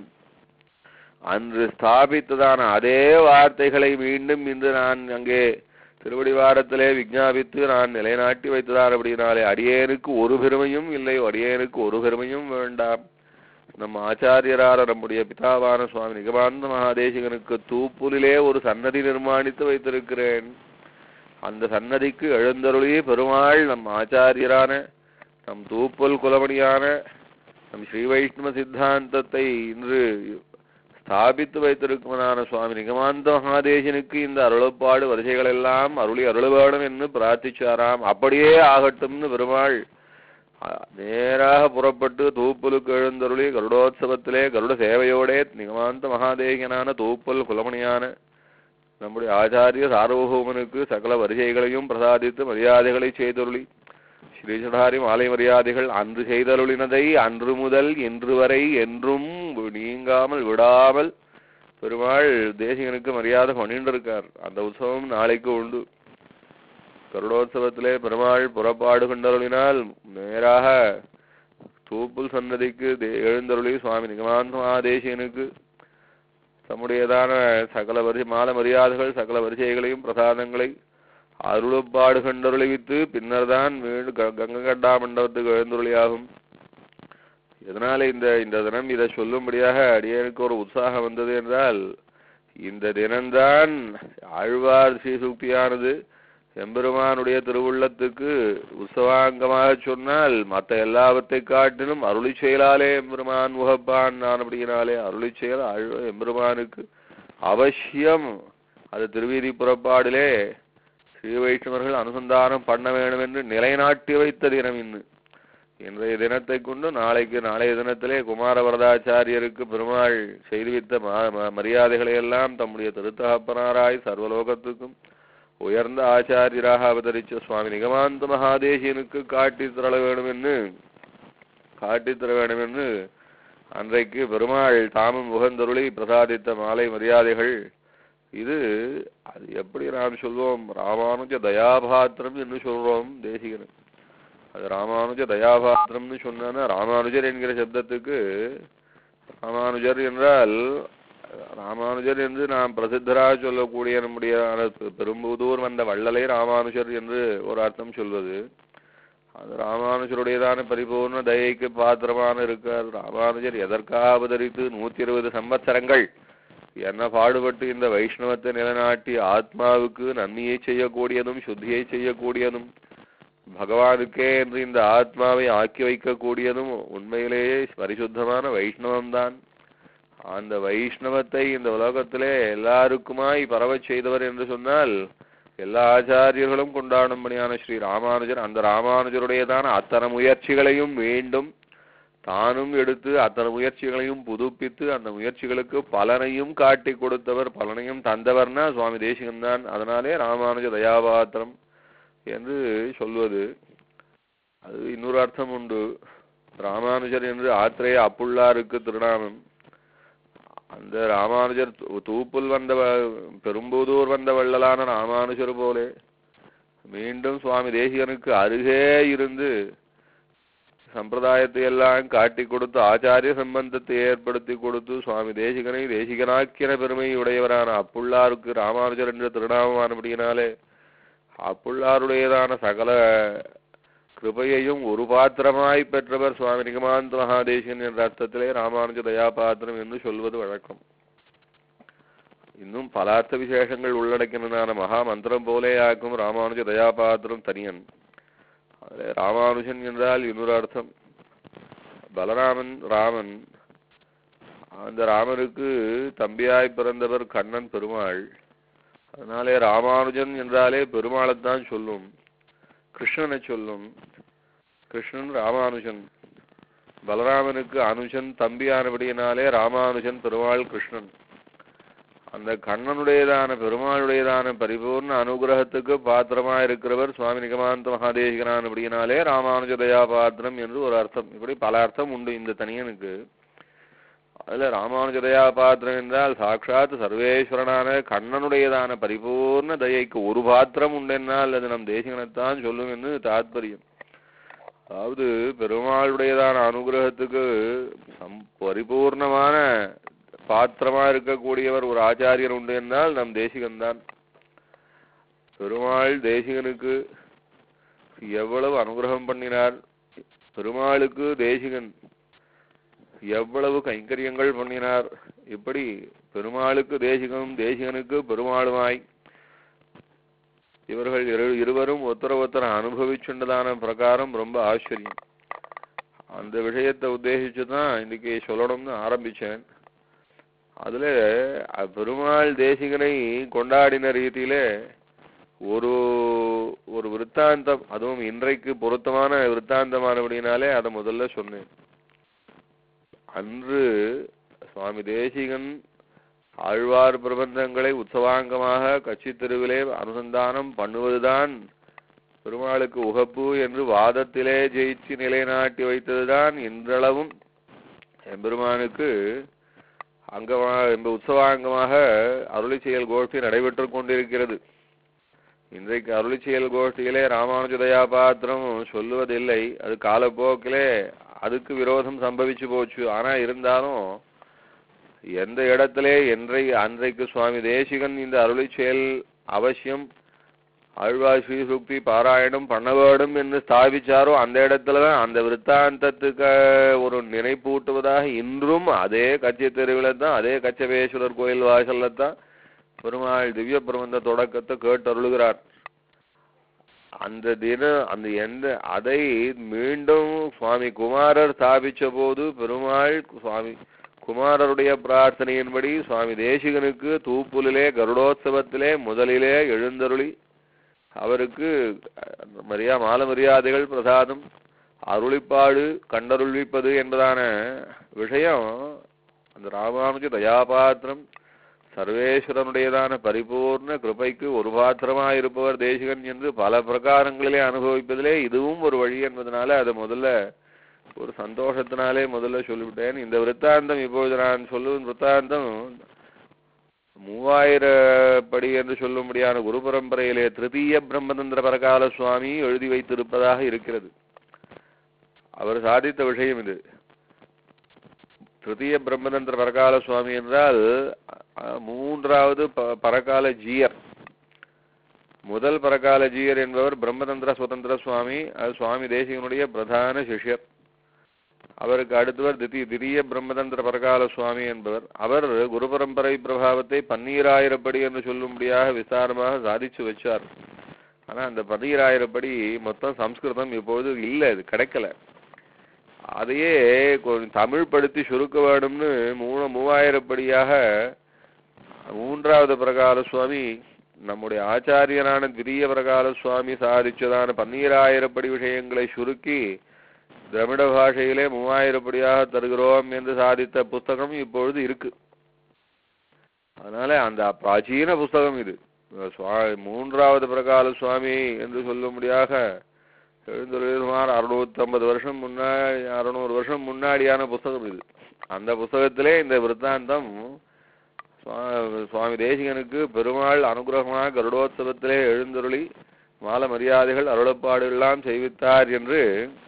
அன்று ஸ்தாபித்ததான அதே வார்த்தைகளை மீண்டும் இன்று நான் அங்கே திருவடிவாரத்திலே விஞ்ஞாபித்து நான் நிலைநாட்டி வைத்ததார் அப்படினாலே அடியேனுக்கு ஒரு பெருமையும் இல்லை அடியேனுக்கு ஒரு பெருமையும் வேண்டாம் நம் ஆச்சாரியரான நம்முடைய பிதாவான சுவாமி நிகமானந்த மகாதேசிகனுக்கு தூப்புலிலே ஒரு சன்னதி நிர்மாணித்து வைத்திருக்கிறேன் அந்த சன்னதிக்கு எழுந்தருளி பெருமாள் நம் ஆச்சாரியரான நம் தூப்புல் குலமணியான நம் ஸ்ரீ வைஷ்ணவ சித்தாந்தத்தை இன்று ஸ்தாபித்து வைத்திருக்குமனான சுவாமி நிகமாந்த மகாதேசனுக்கு இந்த அருளப்பாடு வரிசைகள் எல்லாம் அருளி அருள வேணும் என்று பிரார்த்திச்சாராம் அப்படியே ஆகட்டும்னு பெருமாள் அ- நேராக புறப்பட்டு தூப்புலுக்கு எழுந்தருளி கருடோத்சவத்திலே கருட சேவையோடே நிகமாந்த மகாதேகனான தூப்புல் குலமணியான நம்முடைய ஆச்சாரிய சார்வபௌமனுக்கு சகல வரிசைகளையும் பிரசாதித்து மரியாதைகளை செய்தருளி ஸ்ரீசடாரி மாலை மரியாதைகள் அன்று செய்தருளினதை அன்று முதல் இன்று வரை என்றும் நீங்காமல் விடாமல் பெருமாள் தேசிகனுக்கு மரியாதை பண்ணிட்டு இருக்கார் அந்த உற்சவம் நாளைக்கு உண்டு கருடோத்சவத்திலே பெருமாள் புறப்பாடு கொண்டருளினால் நேராக தூப்புல் சன்னதிக்கு தே- எழுந்தருளி சுவாமி நிகமாந்த மகாதேசிகனுக்கு தம்முடையதான சகல வரிசை மால மரியாதைகள் சகல வரிசைகளையும் பிரசாதங்களை அருளப்பாடு கண்டருளிவித்து பின்னர் தான் வீடு க- கங்ககண்டா மண்டபத்துக்கு எழுந்துருளியாகும் எதனால இந்த இந்த தினம் இதை சொல்லும்படியாக அடியனுக்கு ஒரு உற்சாகம் வந்தது என்றால் இந்த தினம்தான் ஆழ்வார் ஸ்ரீசூக்தியானது எம்பெருமானுடைய திருவுள்ளத்துக்கு உற்சவாங்கமாக சொன்னால் மற்ற எல்லாவற்றை காட்டிலும் அருளி செயலாலே எம்பெருமான் முகப்பான் நான் அப்படினாலே அருளி செயல் ஆழ்வ எம்பெருமானுக்கு அவசியம் அது திருவீதி புறப்பாடிலே ஸ்ரீ வைஷ்ணவர்கள் அனுசந்தானம் பண்ண வேண்டும் என்று நிலைநாட்டி வைத்த தினம் இன்னு இன்றைய தினத்தை கொண்டு நாளைக்கு நாளைய தினத்திலே குமார வரதாச்சாரியருக்கு பெருமாள் செய்துவித்த ம- ம- மரியாதைகளை எல்லாம் தம்முடைய திருத்தகப்பனாராய் சர்வலோகத்துக்கும் உயர்ந்த ஆச்சாரியராக அவதரிச்ச சுவாமி நிகமாந்த மகாதேசியனுக்கு காட்டித் தர வேண்டும் என்று காட்டித் தர வேண்டும் என்று அன்றைக்கு பெருமாள் தாமும் முகந்தருளி பிரசாதித்த மாலை மரியாதைகள் இது அது எப்படி நாம் சொல்வோம் ராமானுஜ தயாபாத்திரம் என்று சொல்றோம் தேசிகன் அது ராமானுஜ தயாபாத்திரம்னு சொன்னா ராமானுஜர் என்கிற சப்தத்துக்கு ராமானுஜர் என்றால் ராமானுஜர் என்று நாம் பிரசித்தராக சொல்லக்கூடிய நம்முடைய அந்த பெரும்புதூர் வந்த வள்ளலை ராமானுஜர் என்று ஒரு அர்த்தம் சொல்வது அது ராமானுஜருடையதான பரிபூர்ண தயைக்கு பாத்திரமான இருக்கார் ராமானுஜர் எதற்காக அவதரித்து நூத்தி இருபது சம்பத்சரங்கள் என்ன பாடுபட்டு இந்த வைஷ்ணவத்தை நிலைநாட்டி ஆத்மாவுக்கு நன்மையை செய்யக்கூடியதும் சுத்தியை செய்யக்கூடியதும் பகவானுக்கே என்று இந்த ஆத்மாவை ஆக்கி வைக்கக்கூடியதும் உண்மையிலேயே பரிசுத்தமான வைஷ்ணவம்தான் அந்த வைஷ்ணவத்தை இந்த உலகத்திலே எல்லாருக்குமாய் பரவச் செய்தவர் என்று சொன்னால் எல்லா ஆச்சாரியர்களும் கொண்டாடும்படியான ஸ்ரீ ராமானுஜர் அந்த ராமானுஜருடையதான அத்தனை முயற்சிகளையும் மீண்டும் தானும் எடுத்து அத்தனை முயற்சிகளையும் புதுப்பித்து அந்த முயற்சிகளுக்கு பலனையும் காட்டி கொடுத்தவர் பலனையும் தந்தவர்னா சுவாமி தேசிகன் தான் அதனாலே ராமானுஜ தயாபாத்திரம் என்று சொல்வது அது இன்னொரு அர்த்தம் உண்டு ராமானுஜர் என்று ஆத்திரேய அப்புள்ளாருக்கு திருநாமம் அந்த ராமானுஜர் தூ- தூப்புல் வந்த வ- பெரும்புதூர் வந்த வள்ளலான ராமானுஜர் போலே மீண்டும் சுவாமி தேசிகனுக்கு அருகே இருந்து சம்பிரதாயத்தை எல்லாம் காட்டி கொடுத்து ஆச்சாரிய சம்பந்தத்தை ஏற்படுத்தி கொடுத்து சுவாமி தேசிகனை தேசிகனாக்கின பெருமை உடையவரான அப்புள்ளாருக்கு ராமானுஜர் என்ற திருநாமமானபடியினாலே அப்புள்ளாருடையதான சகல கிருபையையும் ஒரு பாத்திரமாய் பெற்றவர் சுவாமி நிகமாந்த மகாதேசன் என்ற அர்த்தத்திலே ராமானுஜ தயாபாத்திரம் என்று சொல்வது வழக்கம் இன்னும் பல அர்த்த விசேஷங்கள் உள்ளடக்கினதான மகா மந்திரம் போலே ஆக்கும் ராமானுஜ தயாபாத்திரம் தனியன் அதிலே ராமானுஜன் என்றால் இன்னொரு அர்த்தம் பலராமன் ராமன் அந்த ராமனுக்கு தம்பியாய் பிறந்தவர் கண்ணன் பெருமாள் அதனாலே ராமானுஜன் என்றாலே பெருமாளைத்தான் சொல்லும் கிருஷ்ணனை சொல்லும் கிருஷ்ணன் ராமானுஜன் பலராமனுக்கு அனுஜன் தம்பியானபடியினாலே ராமானுஜன் பெருமாள் கிருஷ்ணன் அந்த கண்ணனுடையதான பெருமாளுடையதான பரிபூர்ண அனுகிரகத்துக்கு பாத்திரமா இருக்கிறவர் சுவாமி நிகமாந்த மகாதேசிகனானபடியினாலே ராமானுஜ தயா பாத்திரம் என்று ஒரு அர்த்தம் இப்படி பல அர்த்தம் உண்டு இந்த தனியனுக்கு அதுல ராமானுஜ தயா பாத்திரம் என்றால் சாட்சாத் சர்வேஸ்வரனான கண்ணனுடையதான பரிபூர்ண தயைக்கு ஒரு பாத்திரம் உண்டென்னால் அது நம் தேசிகனைத்தான் சொல்லும் என்று தாத்பரியம் அதாவது பெருமாளுடையதான அனுகிரகத்துக்கு சம் பரிபூர்ணமான பாத்திரமா இருக்கக்கூடியவர் ஒரு ஆச்சாரியர் உண்டு என்றால் நம் தேசிகன்தான் பெருமாள் தேசிகனுக்கு எவ்வளவு அனுகிரகம் பண்ணினார் பெருமாளுக்கு தேசிகன் எவ்வளவு கைங்கரியங்கள் பண்ணினார் இப்படி பெருமாளுக்கு தேசிகனும் தேசிகனுக்கு பெருமாளுமாய் இவர்கள் இரு இருவரும் ஒருத்தர ஒருத்தர அனுபவிச்சுண்டதான பிரகாரம் ரொம்ப ஆச்சரியம் அந்த விஷயத்தை உத்தேசிச்சு தான் இன்னைக்கு சொல்லணும்னு ஆரம்பிச்சேன் அதுல அ- பெருமாள் தேசிகனை கொண்டாடின ரீதியிலே ஒரு ஒரு விருத்தாந்தம் அதுவும் இன்றைக்கு பொருத்தமான விருத்தாந்தமானபடினாலே அதை முதல்ல சொன்னேன் அன்று சுவாமி தேசிகன் ஆழ்வார் பிரபந்தங்களை உற்சவாங்கமாக கட்சி தெருவிலே அனுசந்தானம் பண்ணுவதுதான் பெருமாளுக்கு உகப்பு என்று வாதத்திலே ஜெயிச்சு நிலைநாட்டி வைத்ததுதான் இன்றளவும் எம்பெருமானுக்கு அங்கமா இந்த உற்சவாங்கமாக அருளி செயல் கோஷ்டி நடைபெற்று கொண்டிருக்கிறது இன்றைக்கு அருளி செயல் கோஷ்டியிலே ராமானுஜ தயாபாத்திரம் சொல்லுவதில்லை அது காலப்போக்கிலே அதுக்கு விரோதம் சம்பவிச்சு போச்சு ஆனா இருந்தாலும் எந்த இடத்திலே என்றை அன்றைக்கு சுவாமி தேசிகன் இந்த அருளி செயல் அவசியம் ஆழ்வார் ஸ்ரீசுக்தி பாராயணம் பண்ண வேண்டும் என்று ஸ்தாபிச்சாரோ அந்த இடத்துல தான் அந்த விருத்தாந்தத்துக்கு ஒரு நினைப்பூட்டுவதாக இன்றும் அதே கட்சி தெருவில் தான் அதே கச்சபேஸ்வரர் கோயில் வாசல்ல தான் பெருமாள் திவ்ய பிரபந்த தொடக்கத்தை கேட்டருளுகிறார் அந்த தின அந்த எந்த அதை மீண்டும் சுவாமி குமாரர் ஸ்தாபிச்ச போது பெருமாள் சுவாமி குமாரருடைய பிரார்த்தனையின்படி சுவாமி தேசிகனுக்கு தூப்புலிலே கருடோத்சவத்திலே முதலிலே எழுந்தருளி அவருக்கு அஹ், மரியா மால மரியாதைகள் பிரசாதம் அருளிப்பாடு கண்டருள்விப்பது என்பதான விஷயம் அந்த ராமானுஜ தயாபாத்திரம் சர்வேஸ்வரனுடையதான பரிபூர்ண கிருபைக்கு ஒரு பாத்திரமாக இருப்பவர் தேசிகன் என்று பல பிரகாரங்களிலே அனுபவிப்பதிலே இதுவும் ஒரு வழி என்பதனால அதை முதல்ல ஒரு சந்தோஷத்தினாலே முதல்ல சொல்லிவிட்டேன் இந்த விருத்தாந்தம் இப்பொழுது நான் சொல்லும் விருத்தாந்தம் மூவாயிர படி என்று சொல்லும்படியான குரு பரம்பரையிலே திருத்தீய பிரம்மதந்திர பரகால சுவாமி எழுதி வைத்திருப்பதாக இருக்கிறது அவர் சாதித்த விஷயம் இது திருத்தீய பிரம்மதந்திர பரகால சுவாமி என்றால் அஹ், மூன்றாவது ப- பரகால ஜீயர் முதல் பரகால ஜீயர் என்பவர் பிரம்மதந்திர சுதந்திர சுவாமி அது சுவாமி தேசிகனுடைய பிரதான சிஷ்யர் அவருக்கு அடுத்தவர் திதி திரிய பிரம்மதந்திர பரகால சுவாமி என்பவர் அவர் குரு பரம்பரை பிரபாவத்தை பன்னீராயிரப்படி என்று சொல்லும்படியாக விஸ்தாரமாக சாதிச்சு வச்சார் ஆனா அந்த பன்னீராயிரப்படி மொத்தம் சம்ஸ்கிருதம் இப்பொழுது இல்லை இது கிடைக்கல அதையே கொஞ்சம் தமிழ் படுத்தி சுருக்க வேணும்னு மூணு மூவாயிரப்படியாக மூன்றாவது பிரகால சுவாமி நம்முடைய ஆச்சாரியனான திரிய பிரகால சுவாமி சாதிச்சதான பன்னீராயிரப்படி விஷயங்களை சுருக்கி திராவிட பாஷையிலே மூவாயிரப்படியாக தருகிறோம் என்று சாதித்த புஸ்தகம் இப்பொழுது இருக்கு அதனால அந்த பிராச்சீன புஸ்தகம் இது சுவா- மூன்றாவது பிரகால சுவாமி என்று சொல்லும்படியாக எழுந்துள்ள சுமார் அறுநூத்தம்பது வருஷம் முன்னாடி அறுநூறு வருஷம் முன்னாடியான புஸ்தகம் இது அந்த புஸ்தகத்திலே இந்த விருத்தாந்தம் சுவா- சுவாமி தேசிகனுக்கு பெருமாள் அனுகிரகமாக கருடோத்சவத்திலே எழுந்தருளி மால மரியாதைகள் அருளப்பாடு எல்லாம் செய்வித்தார் என்று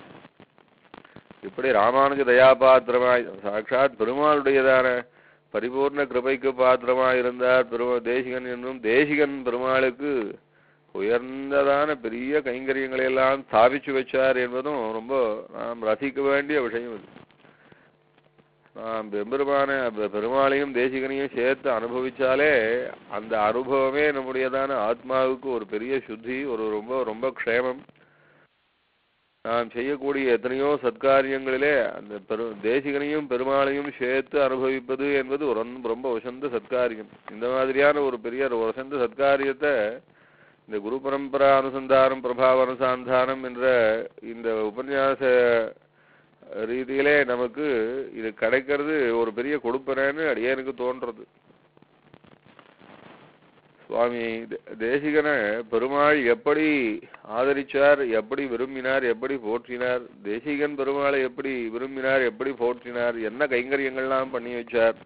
இப்படி ராமானுஜ தயாபாத்திரமாய் சாட்சாத் பெருமாளுடையதான பரிபூர்ண கிருபைக்கு பாத்திரமாய் இருந்தார் பெருமா தேசிகன் என்னும் தேசிகன் பெருமாளுக்கு உயர்ந்ததான பெரிய கைங்கரியங்களை எல்லாம் ஸ்தாபிச்சு வச்சார் என்பதும் ரொம்ப நாம் ரசிக்க வேண்டிய விஷயம் இது நாம் பெருமான பெருமாளையும் தேசிகனையும் சேர்த்து அனுபவிச்சாலே அந்த அனுபவமே நம்முடையதான ஆத்மாவுக்கு ஒரு பெரிய சுத்தி ஒரு ரொம்ப ரொம்ப க்ஷேமம் நாம் செய்யக்கூடிய எத்தனையோ சத்காரியங்களிலே அந்த பெரு தேசிகனையும் பெருமாளையும் சேர்த்து அனுபவிப்பது என்பது ஒரு ரொம்ப- ரொம்ப உசந்த சத்காரியம் இந்த மாதிரியான ஒரு பெரிய ஒரு உசந்த சத்காரியத்தை இந்த குரு பரம்பரா அனுசந்தானம் பிரபாவ அனுசந்தானம் என்ற இந்த உபன்யாச ரீதியிலே நமக்கு இது கிடைக்கிறது ஒரு பெரிய கொடுப்பனன்னு அடியேனுக்கு தோன்றது சுவாமி தே- தேசிகனை பெருமாள் எப்படி ஆதரிச்சார் எப்படி விரும்பினார் எப்படி போற்றினார் தேசிகன் பெருமாளை எப்படி விரும்பினார் எப்படி போற்றினார் என்ன கைங்கரியங்கள்லாம் பண்ணி வச்சார்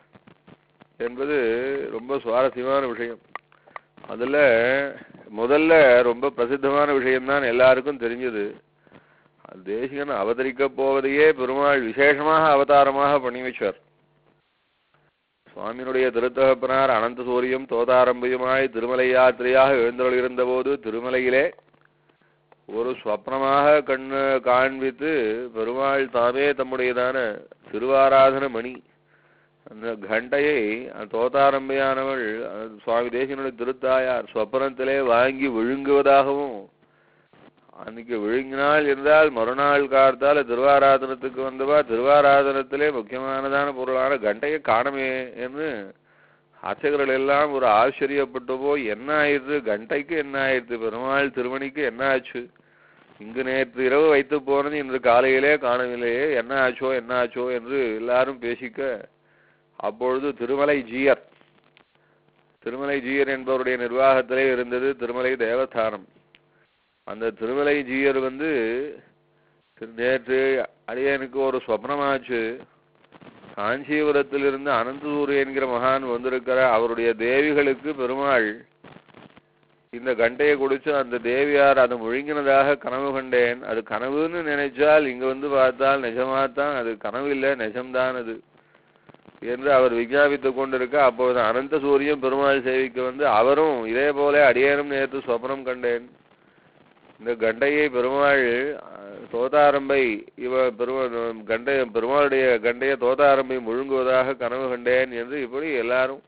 என்பது ரொம்ப சுவாரஸ்யமான விஷயம் அதுல முதல்ல ரொம்ப பிரசித்தமான விஷயம்தான் எல்லாருக்கும் தெரிஞ்சது தேசிகன் அவதரிக்க போவதையே பெருமாள் விசேஷமாக அவதாரமாக பண்ணி வச்சார் சுவாமியினுடைய திருத்தகப்பனார் அனந்த சூரியம் தோதாரம்பயுமாய் திருமலை யாத்திரையாக எழுந்தருளிருந்த போது திருமலையிலே ஒரு ஸ்வப்னமாக கண்ணு காண்பித்து பெருமாள் தாமே தம்முடையதான திருவாராதன மணி அந்த கண்டையை அந்த தோதாரம்பையானவள் அந்த சுவாமி தேசிகனுடைய திருத்தாயார் ஸ்வப்னத்திலே வாங்கி விழுங்குவதாகவும் அன்னைக்கு விழுங்கினாள் என்றால் மறுநாள் கார்த்தால திருவாராதனத்துக்கு வந்தவா திருவாராதனத்திலே முக்கியமானதான பொருளான கண்டையை காணமே என்று அர்ச்சகர்கள் எல்லாம் ஒரு ஆச்சரியப்பட்டு போய் என்ன ஆயிடுது கண்டைக்கு என்ன ஆயிடுது பெருமாள் திருமணிக்கு என்ன ஆச்சு இங்கு நேற்று இரவு வைத்து போனது இன்று காலையிலே காணவில்லையே என்ன ஆச்சோ என்ன ஆச்சோ என்று எல்லாரும் பேசிக்க அப்பொழுது திருமலை ஜீயர் திருமலை ஜீயர் என்பவருடைய நிர்வாகத்திலே இருந்தது திருமலை தேவஸ்தானம் அந்த திருமலை ஜீயர் வந்து திரு- நேற்று அடியனுக்கு ஒரு சொப்னமாச்சு காஞ்சிபுரத்திலிருந்து அனந்ததூர் என்கிற மகான் வந்திருக்கிற அவருடைய தேவிகளுக்கு பெருமாள் இந்த கண்டையை குடிச்சு அந்த தேவியார் அதை முழுங்கினதாக கனவு கண்டேன் அது கனவுன்னு நினைச்சால் இங்க வந்து பார்த்தால் நிஜமாத்தான் அது கனவு இல்லை நிஜம்தான் அது என்று அவர் விஞ்ஞாபித்துக் கொண்டிருக்க அப்போது அனந்த சூரியன் பெருமாள் சேவிக்க வந்து அவரும் இதே போல அடியேனும் நேற்று சொப்னம் கண்டேன் இந்த கண்டையை பெருமாள் அஹ், தோதாரம்பை இவ பெருமா கண்டை பெருமாளுடைய கண்டைய தோதாரம்பை முழுங்குவதாக கனவு கண்டேன் என்று இப்படி எல்லாரும்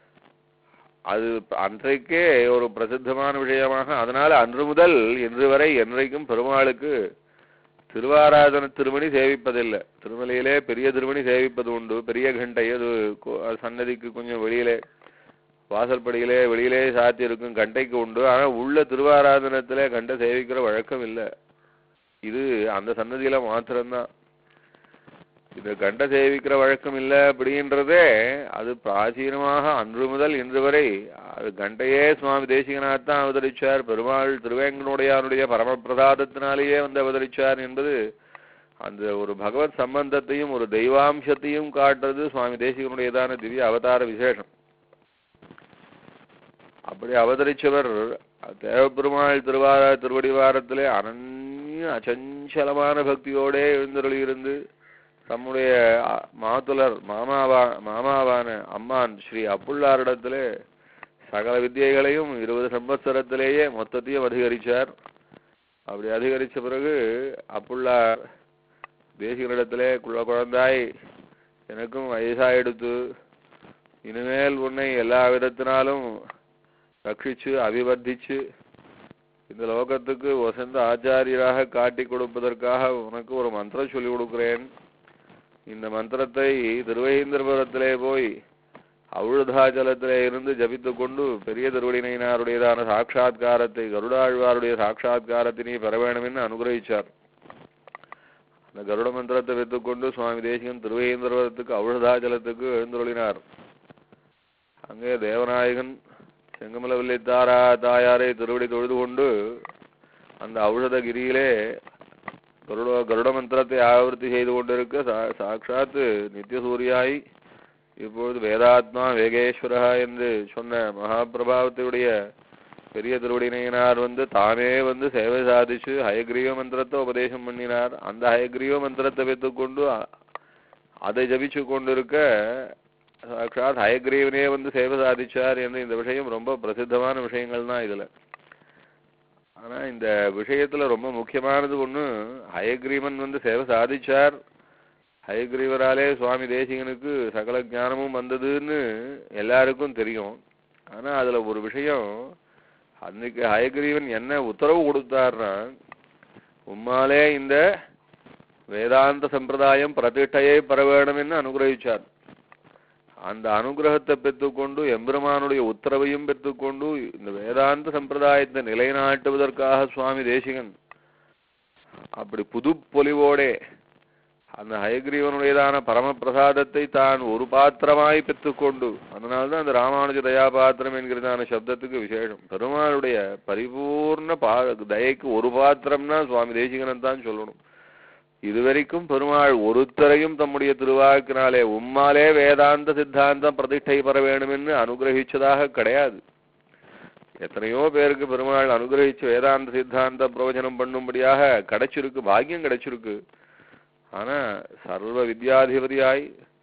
அது அன்றைக்கே ஒரு பிரசித்தமான விஷயமாக அதனால அன்று முதல் இன்று வரை என்றைக்கும் பெருமாளுக்கு திருவாராதன திருமணி சேவிப்பதில்லை திருமலையிலே பெரிய திருமணி சேவிப்பது உண்டு பெரிய கண்டை அது கோ- அது சன்னதிக்கு கொஞ்சம் வெளியிலே வாசல்படியிலே வெளியிலே சாத்தி இருக்கும் கண்டைக்கு உண்டு ஆனா உள்ள திருவாராதனத்திலே கண்டை சேவிக்கிற வழக்கம் இல்லை இது அந்த சன்னதியில மாத்திரம்தான் இந்த கண்ட சேவிக்கிற வழக்கம் இல்லை அப்படின்றதே அது பிராச்சீனமாக அன்று முதல் இன்று வரை அது கண்டையே சுவாமி தேசிகநாத் தான் அவதரிச்சார் பெருமாள் திருவேங்கனுடையாருடைய பரமபிரசாதத்தினாலேயே வந்து அவதரிச்சார் என்பது அந்த ஒரு பகவத் சம்பந்தத்தையும் ஒரு தெய்வாம்சத்தையும் காட்டுறது சுவாமி தேசிகனுடையதான திவ்ய அவதார விசேஷம் அப்படி அவதரிச்சவர் தேவப்பெருமாள் திருவார திருவடிவாரத்திலே அனன்ய அச்சஞ்சலமான பக்தியோடே எழுந்தருளி இருந்து தம்முடைய அ- மாதுலர் மாமாவா மாமாவான அம்மான் ஸ்ரீ அப்புள்ளாரிடத்திலே சகல வித்தியைகளையும் இருபது சம்பத்சரத்திலேயே மொத்தத்தையும் அதிகரிச்சார் அப்படி அதிகரிச்ச பிறகு அப்புள்ளார் தேசிகனிடத்திலே குள்ள குழந்தாய் எனக்கும் வயசாயிடுத்து இனிமேல் உன்னை எல்லா விதத்தினாலும் ரட்சிச்சு அபிவர்த்திச்சு இந்த லோகத்துக்கு வசந்த ஆச்சாரியராக காட்டி கொடுப்பதற்காக உனக்கு ஒரு மந்திரம் சொல்லி கொடுக்கிறேன் இந்த மந்திரத்தை திருவேந்திரபுரத்திலே போய் அவுழுதாச்சலத்திலே இருந்து ஜபித்துக் கொண்டு பெரிய திருவடியினாருடையதான சாட்சா்காரத்தை கருடாழ்வாருடைய சாட்சா்காரத்தை நீ பெற வேண்டும் என்று அனுகிரகிச்சார் அந்த கருட மந்திரத்தை வைத்துக்கொண்டு சுவாமி தேசிகன் திருவேந்திரபுரத்துக்கு அவுழுதாச்சலத்துக்கு எழுந்தருளினார் அங்கே தேவநாயகன் செங்கமல வில்லித்தாரா தாயாரை திருவடி தொழுது கொண்டு அந்த ஔஷதகிரியிலே கருட கருட மந்திரத்தை ஆவர்த்தி செய்து கொண்டிருக்க சா- சாட்சாத் நித்தியசூரியாய் இப்பொழுது வேதாத்மா வேகேஸ்வரா என்று சொன்ன மகாபிரபாவத்தையுடைய பெரிய திருவடியினார் வந்து தானே வந்து சேவை சாதிச்சு ஹயக்ரீவ மந்திரத்தை உபதேசம் பண்ணினார் அந்த ஹயக்ரீவ மந்திரத்தை வைத்துக்கொண்டு அ- அதை ஜபிச்சு கொண்டிருக்க சாட்சாத் ஹயக்ரீவனே வந்து சேவை சாதிச்சார் என்று இந்த விஷயம் ரொம்ப பிரசித்தமான விஷயங்கள் தான் இதுல ஆனா இந்த விஷயத்துல ரொம்ப முக்கியமானது ஒண்ணு ஹயக்ரீவன் வந்து சேவை சாதிச்சார் ஹயக்ரீவராலே சுவாமி தேசிகனுக்கு சகல ஞானமும் வந்ததுன்னு எல்லாருக்கும் தெரியும் ஆனா அதுல ஒரு விஷயம் அன்னைக்கு ஹயக்ரீவன் என்ன உத்தரவு கொடுத்தார்னா உம்மாலே இந்த வேதாந்த சம்பிரதாயம் பிரதிஷ்டையை பெற வேண்டும்னு அனுகிரகிச்சார் அந்த அனுகிரகத்தை பெற்றுக்கொண்டு எம்பெருமானுடைய உத்தரவையும் பெற்றுக்கொண்டு இந்த வேதாந்த சம்பிரதாயத்தை நிலைநாட்டுவதற்காக சுவாமி தேசிகன் அப்படி புது பொலிவோடே அந்த ஹயக்ரீவனுடையதான பரமபிரசாதத்தை தான் ஒரு பாத்திரமாய் பெற்றுக்கொண்டு அதனால்தான் அந்த ராமானுஜ தயாபாத்திரம் என்கிறதான சப்தத்துக்கு விசேஷம் பெருமாளுடைய பரிபூர்ண பா தயைக்கு ஒரு பாத்திரம்னா சுவாமி தேசிகனன் தான் சொல்லணும் இதுவரைக்கும் பெருமாள் ஒருத்தரையும் தம்முடைய திருவாக்கினாலே உம்மாலே வேதாந்த சித்தாந்தம் பிரதிஷ்டை பெற வேண்டுமென்று அனுகிரகிச்சதாக கிடையாது எத்தனையோ பேருக்கு பெருமாள் அனுகிரகிச்சு வேதாந்த சித்தாந்த பிரவச்சனம் பண்ணும்படியாக கிடைச்சிருக்கு பாக்கியம் கிடைச்சிருக்கு ஆனா சர்வ வித்யாதிபதியாய்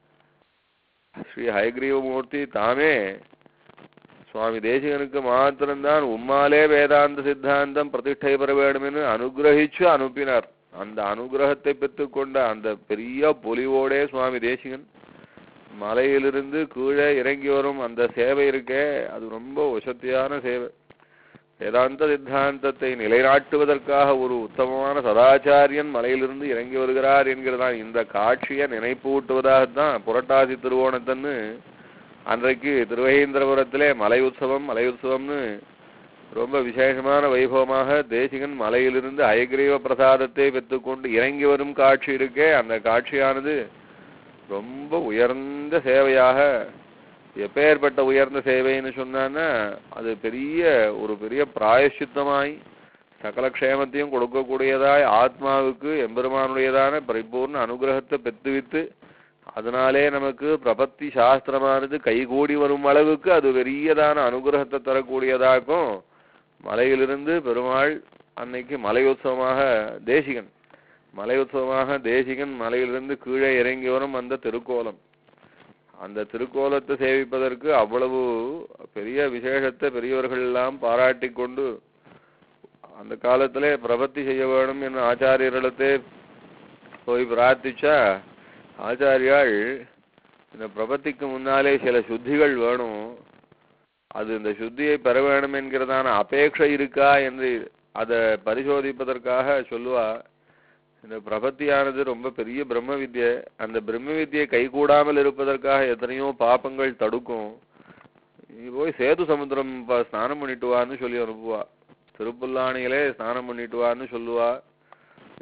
ஸ்ரீ ஹயக்ரீவமூர்த்தி தாமே சுவாமி தேசிகனுக்கு மாத்திரம்தான் உம்மாலே வேதாந்த சித்தாந்தம் பிரதிஷ்டை பெற வேண்டுமென்று அனுகிரகிச்சு அனுப்பினார் அந்த அனுகிரகத்தை பெற்றுக்கொண்ட அந்த பெரிய பொலிவோடே சுவாமி தேசிகன் மலையிலிருந்து கீழே இறங்கி வரும் அந்த சேவை இருக்கே அது ரொம்ப வசத்தியான சேவை வேதாந்த சித்தாந்தத்தை நிலைநாட்டுவதற்காக ஒரு உத்தமமான சதாச்சாரியன் மலையிலிருந்து இறங்கி வருகிறார் என்கிறதான் இந்த காட்சியை நினைப்பூட்டுவதாகத்தான் புரட்டாசி திருவோணத்தன்னு அன்றைக்கு திருவேந்திரபுரத்திலே மலை உற்சவம் மலை உற்சவம்னு ரொம்ப விசேஷமான வைபவமாக தேசிகன் மலையிலிருந்து அயக்ரீவ பிரசாதத்தை பெற்றுக்கொண்டு இறங்கி வரும் காட்சி இருக்கே அந்த காட்சியானது ரொம்ப உயர்ந்த சேவையாக எப்பேற்பட்ட உயர்ந்த சேவைன்னு சொன்னான்னா அது பெரிய ஒரு பெரிய பிராயஷ்சித்தமாய் சகல க்ஷேமத்தையும் கொடுக்கக்கூடியதாய் ஆத்மாவுக்கு எம்பெருமானுடையதான பரிபூர்ண அனுகிரகத்தை பெற்றுவித்து அதனாலே நமக்கு பிரபத்தி சாஸ்திரமானது கைகூடி வரும் அளவுக்கு அது பெரியதான அனுகிரகத்தை தரக்கூடியதாக்கும் மலையிலிருந்து பெருமாள் அன்னைக்கு மலையுற்சவமாக தேசிகன் மலையுற்சவமாக தேசிகன் மலையிலிருந்து கீழே இறங்கி வரும் அந்த திருக்கோலம் அந்த திருக்கோலத்தை சேவிப்பதற்கு அவ்வளவு பெரிய விசேஷத்தை பெரியவர்கள் எல்லாம் பாராட்டி கொண்டு அந்த காலத்திலே பிரபத்தி செய்ய வேணும் என்று ஆச்சாரியர்களிடத்தே போய் பிரார்த்திச்சா ஆச்சாரியாள் இந்த பிரபத்திக்கு முன்னாலே சில சுத்திகள் வேணும் அது இந்த சுத்தியை பெற வேணும் என்கிறதான அபேட்சை இருக்கா என்று அதை பரிசோதிப்பதற்காக சொல்லுவா இந்த பிரபத்தியானது ரொம்ப பெரிய பிரம்ம வித்யை அந்த பிரம்ம வித்யை கைகூடாமல் இருப்பதற்காக எத்தனையோ பாப்பங்கள் தடுக்கும் நீ போய் சேது சமுத்திரம் ப- ஸ்நானம் பண்ணிட்டு வான்னு சொல்லி அனுப்புவா திருப்புல்லானியிலே ஸ்நானம் பண்ணிட்டு வான்னு சொல்லுவா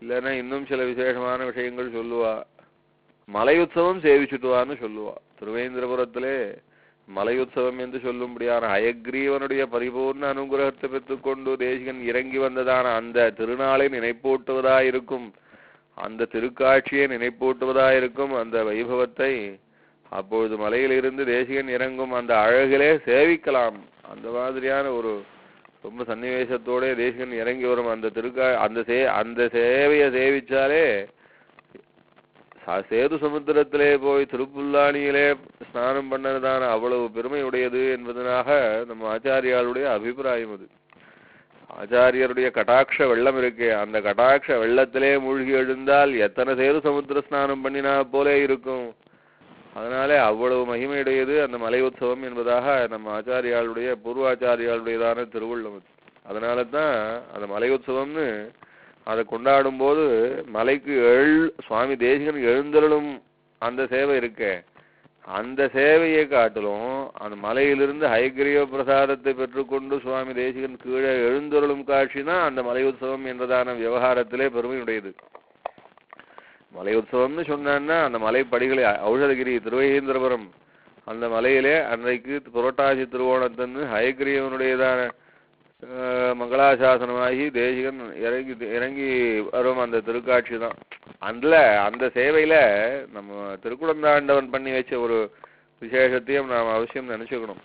இல்லைன்னா இன்னும் சில விசேஷமான விஷயங்கள் சொல்லுவா மலையுற்சவம் சேவிச்சுட்டுவான்னு சொல்லுவா திருவேந்திரபுரத்திலே மலையுற்சவம் என்று சொல்லும்படியான அயக்ரீவனுடைய பரிபூர்ண அனுகிரகத்தை பெற்றுக்கொண்டு தேசிகன் இறங்கி வந்ததான அந்த திருநாளை நினைப்பூட்டுவதாயிருக்கும் அந்த திருக்காட்சியை நினைப்பூட்டுவதாயிருக்கும் அந்த வைபவத்தை அப்பொழுது மலையிலிருந்து தேசிகன் இறங்கும் அந்த அழகிலே சேவிக்கலாம் அந்த மாதிரியான ஒரு ரொம்ப சன்னிவேசத்தோட தேசிகன் இறங்கி வரும் அந்த திருக்கா அந்த சே அந்த சேவையை சேவிச்சாலே ச- சேது சமுத்திரத்திலே போய் திருப்புல்லானியிலே ஸ்நானம் பண்ணதுதான அவ்வளவு பெருமையுடையது என்பதனாக நம்ம ஆச்சாரியாளுடைய அபிப்பிராயம் அது ஆச்சாரியருடைய கடாட்ச வெள்ளம் இருக்கே அந்த கடாட்ச வெள்ளத்திலே மூழ்கி எழுந்தால் எத்தனை சேது சமுத்திர ஸ்நானம் பண்ணினா போலே இருக்கும் அதனாலே அவ்வளவு மகிமையுடையது அந்த மலை உற்சவம் என்பதாக நம்ம ஆச்சாரியாளுடைய பூர்வாச்சாரியாளுடையதான திருவுள்ளம் அது அதனால தான் அந்த மலை உற்சவம்னு அதை கொண்டாடும் போது மலைக்கு எழு சுவாமி தேசிகன் எழுந்தருளும் அந்த சேவை இருக்கே அந்த சேவையை காட்டிலும் அந்த மலையிலிருந்து ஹைகிரீவ பிரசாதத்தை பெற்றுக்கொண்டு சுவாமி தேசிகன் கீழே எழுந்தருளும் காட்சி தான் அந்த மலை உற்சவம் என்றதான விவகாரத்திலே பெருமையுடையது மலை உற்சவம்னு சொன்னான்னா அந்த மலைப்படிகளை ஔஷதகிரி திருவேந்திரபுரம் அந்த மலையிலே அன்றைக்கு புரட்டாசி திருவோணத்தன்னு ஹயக்கிரியவனுடையதான அஹ், மங்களாசாசனமாகி தேசிகன் இறங்கி இறங்கி வரும் அந்த திருக்காட்சி தான் அதுல அந்த சேவையில நம்ம திருக்குடந்தாண்டவன் பண்ணி வச்ச ஒரு விசேஷத்தையும் நாம் அவசியம் நினைச்சுக்கணும்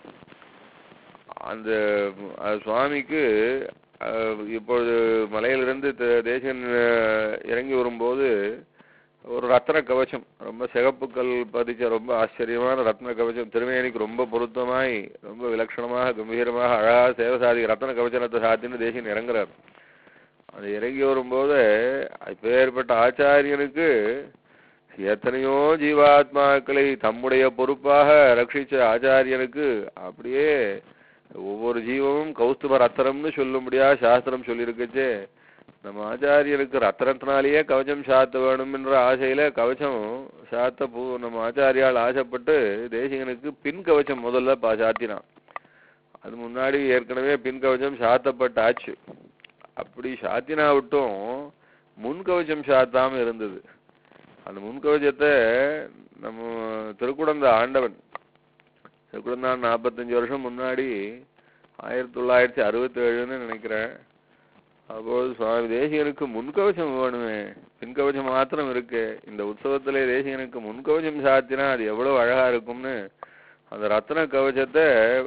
அந்த அஹ், சுவாமிக்கு அஹ், இப்பொழுது மலையிலிருந்து தே- தேசிகன் அஹ், இறங்கி வரும்போது ஒரு ரத்ன கவசம் ரொம்ப சிகப்புக்கல் பதிச்ச ரொம்ப ஆச்சரியமான ரத்ன கவசம் திருமேனிக்கு ரொம்ப பொருத்தமாய் ரொம்ப விலட்சணமாக கம்பீரமாக அழகாக சேவை சாதி ரத்ன கவச்சனத்தை சாத்தின்னு தேசியன் இறங்குறார் அது இறங்கி வரும்போது இப்பேற்பட்ட ஆச்சாரியனுக்கு எத்தனையோ ஜீவாத்மாக்களை தம்முடைய பொறுப்பாக ரட்சிச்ச ஆச்சாரியனுக்கு அப்படியே ஒவ்வொரு ஜீவமும் கௌஸ்துப ரத்தனம்னு சொல்லும்படியா சாஸ்திரம் சொல்லியிருக்குச்சே நம்ம ஆச்சாரியனுக்கு ரத்தனத்தினாலேயே கவச்சம் சாத்த வேணும் என்ற ஆசையில கவச்சம் சாத்த பூ நம்ம ஆச்சாரியால் ஆசைப்பட்டு தேசிகனுக்கு பின் கவச்சம் முதல்ல பா சாத்தினான் அது முன்னாடி ஏற்கனவே பின் கவச்சம் சாத்தப்பட்டாச்சு அப்படி சாத்தினா விட்டும் முன் கவச்சம் சாத்தாம இருந்தது அந்த முன் கவச்சத்தை நம்ம திருக்குடந்த ஆண்டவன் திருக்குடந்தான் நாற்பத்தஞ்சு வருஷம் முன்னாடி ஆயிரத்தி தொள்ளாயிரத்தி அறுபத்தி ஏழுன்னு நினைக்கிறேன் அப்போது சுவாமி தேசிகனுக்கு முன்கவசம் வேணுமே பின்கவசம் மாத்திரம் இருக்கு இந்த உற்சவத்திலே தேசிகனுக்கு முன்கவசம் சாத்தினா அது எவ்வளவு அழகா இருக்கும்னு அந்த ரத்ன கவசத்தை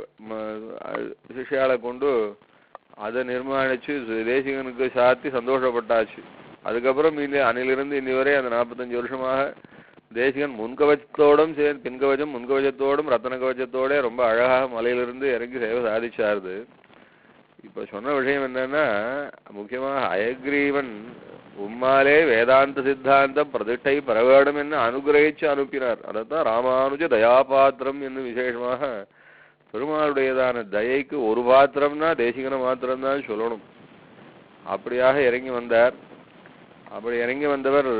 ம- அ- சிஷ்யால கொண்டு அதை நிர்மாணிச்சு சு- தேசிகனுக்கு சாத்தி சந்தோஷப்பட்டாச்சு அதுக்கப்புறம் இன்னி அன்னிலிருந்து இன்னி வரை அந்த நாற்பத்தஞ்சு வருஷமாக தேசிகன் முன்கவச்சத்தோடும் சேர்ந்து பின்கவச்சம் முன்கவச்சத்தோடும் ரத்தன கவச்சத்தோட ரொம்ப அழகாக மலையிலிருந்து இறங்கி சேவை சாதிச்சாருது இப்ப சொன்ன விஷயம் என்னன்னா முக்கியமாக அயக்ரீவன் உம்மாலே வேதாந்த சித்தாந்தம் பிரதிஷ்டை பெற வேண்டும் என்று அனுகிரகிச்சு அனுப்பினார் அதைத்தான் ராமானுஜ தயாபாத்திரம் என்று விசேஷமாக பெருமாளுடையதான தயைக்கு ஒரு பாத்திரம்னா தேசிகன மாத்திரம்தான் சொல்லணும் அப்படியாக இறங்கி வந்தார் அப்படி இறங்கி வந்தவர்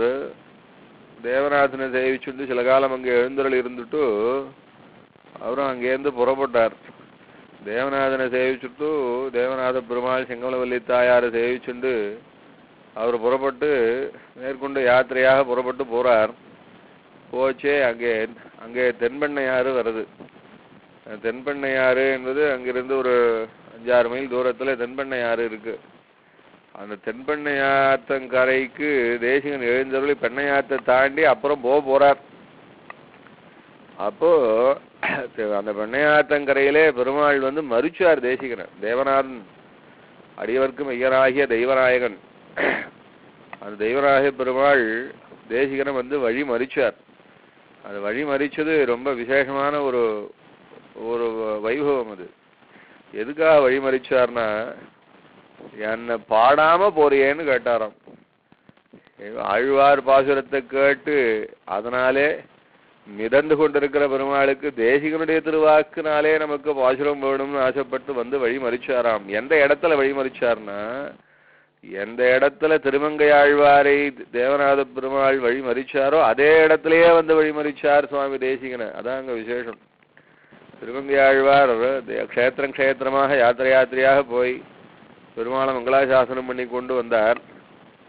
தேவநாதனை சேவிச்சுண்டு சில காலம் அங்கே எழுந்தருள் இருந்துட்டு அவரும் அங்கேருந்து புறப்பட்டார் தேவநாதனை சேவிச்சுட்டு தேவநாத பெருமாள் செங்கமலவல்லி தாயாரை சேவிச்சுண்டு அவர் புறப்பட்டு மேற்கொண்டு யாத்திரையாக புறப்பட்டு போறார் போச்சே அங்கே அங்கே தென்பெண்ணையாறு வருது அஹ் தென்பெண்ணையாறு என்பது அங்கிருந்து ஒரு அஞ்சாறு மைல் தூரத்துல தென்பெண்ணையாறு இருக்கு அந்த தென்பெண்ணையாத்தங்கரைக்கு தேசிகன் எழுந்தருளி பெண்ணையாத்தை தாண்டி அப்புறம் போக போறார் அப்போ அந்த பெண்ணையாத்தங்கரையிலே பெருமாள் வந்து மறுச்சார் தேசிகனை தேவநாதன் அடியவர்க்கும் ஐயராகிய தெய்வநாயகன் அந்த தெய்வநாயக பெருமாள் தேசிகனை வந்து வழி மறிச்சார் அது வழி மறிச்சது ரொம்ப விசேஷமான ஒரு ஒரு வைபவம் அது எதுக்காக வழி மறிச்சார்னா என்னை பாடாம போறியேன்னு கேட்டாராம் ஆழ்வார் பாசுரத்தை கேட்டு அதனாலே மிதந்து கொண்டிருக்கிற பெருமாளுக்கு தேசிகனுடைய திருவாக்குனாலே நமக்கு பாசுரம் வேணும்னு ஆசைப்பட்டு வந்து வழி மறிச்சாராம் எந்த இடத்துல வழி மறிச்சார்னா எந்த இடத்துல திருமங்கை ஆழ்வாரை தேவநாத பெருமாள் வழி மறிச்சாரோ அதே இடத்திலேயே வந்து வழி மறிச்சார் சுவாமி தேசிகனை அதான் அங்க விசேஷம் திருமங்கை ஆழ்வார் தே- க்ஷேத்திரம் க்ஷேத்திரமாக யாத்திரை யாத்திரையாக போய் பெருமாளை மங்களாசாசனம் பண்ணி கொண்டு வந்தார்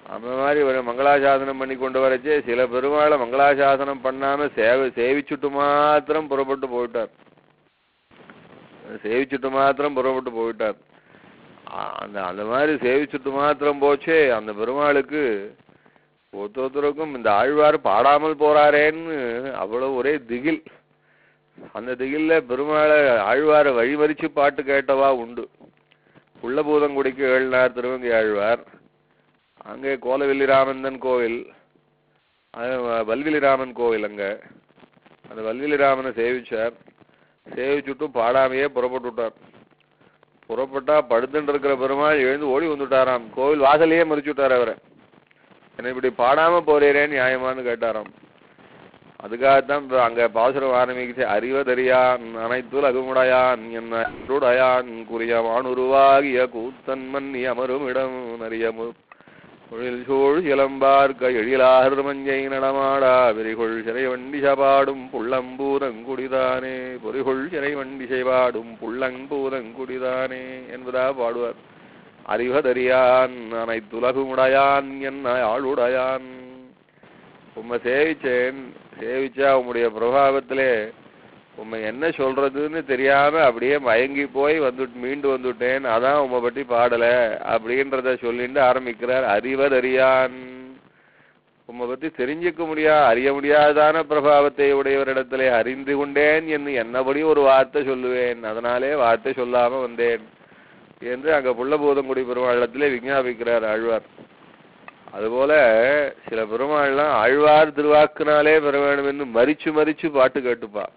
அந்த மாதிரி ஒரு மங்களாசாசனம் பண்ணி கொண்டு வரச்சே சில பெருமாளை மங்களாசாசனம் பண்ணாம சேவை சேவிச்சுட்டு மாத்திரம் புறப்பட்டு போயிட்டார் சேவிச்சுட்டு மாத்திரம் புறப்பட்டு போயிட்டார் ஆ- அந்த அந்த மாதிரி சேவிச்சுட்டு மாத்திரம் போச்சே அந்த பெருமாளுக்கு ஒருத்த ஒருத்தருக்கும் இந்த ஆழ்வார் பாடாமல் போறாரேன்னு அவ்வளவு ஒரே திகில் அந்த திகில்ல பெருமாளை ஆழ்வாரை வழிமறிச்சு பாட்டு கேட்டவா உண்டு உள்ளபூதங்குடிக்கு ஏழ்னார் திருவங்கை ஆழ்வார் அங்கே கோலவில்லிராமந்தன் கோவில் அது வல்விலிராமன் கோவில் அங்க அந்த வல்விலிராமனை சேவிச்சார் சேவிச்சுட்டும் பாடாமையே புறப்பட்டு விட்டார் புறப்பட்டா படுத்துட்டு இருக்கிற பெருமாள் எழுந்து ஓடி வந்துட்டாராம் கோவில் வாசலையே மறிச்சு விட்டார் அவரை என்ன இப்படி பாடாம போறேன்னு நியாயமான்னு கேட்டாராம் அதுக்காகத்தான் இப்ப அங்க பாசுரம் ஆரம்பிச்சு அறிவதறியான் அனைத்துல் அகுமுடையான் என்னுடையான் குறியமான் உருவாகிய கூத்தன் மன்னி அமரும் இடம் நறியமு பொழில் சூழ் இளம்பார்க்க எழிலார் மஞ்சை நடமாடா விரிகொள் சிறை வண்டி சபாடும் புள்ளம்பூதங்குடிதானே பொறிகொள் சிறை வண்டி செய்வாடும் புள்ளம்பூதங்குடிதானே என்பதா பாடுவார் அறிவதறியான் அனைத்துலகுமுடையான் என்ன ஆளுடையான் உம்மை சேவிச்சேன் சேவிச்சா உம்முடைய பிரபாவத்திலே உம்மை என்ன சொல்றதுன்னு தெரியாம அப்படியே மயங்கி போய் வந்துட்டு மீண்டு வந்துட்டேன் அதான் உம்மை பற்றி பாடல அப்படின்றத சொல்லிட்டு ஆரம்பிக்கிறார் அறிவதறியான் உம்மை பத்தி தெரிஞ்சுக்க முடியா அறிய முடியாதான பிரபாவத்தை உடையவரிடத்திலே அறிந்து கொண்டேன் என்று என்னபடி ஒரு வார்த்தை சொல்லுவேன் அதனாலே வார்த்தை சொல்லாம வந்தேன் என்று அங்க புள்ளபூதங்குடி பெருமாளத்திலே விஞ்ஞாபிக்கிறார் ஆழ்வார் அதுபோல சில பெருமாள்லாம் ஆழ்வார் திருவாக்குனாலே பெற வேண்டும் என்று மறிச்சு மறிச்சு பாட்டு கேட்டுப்பா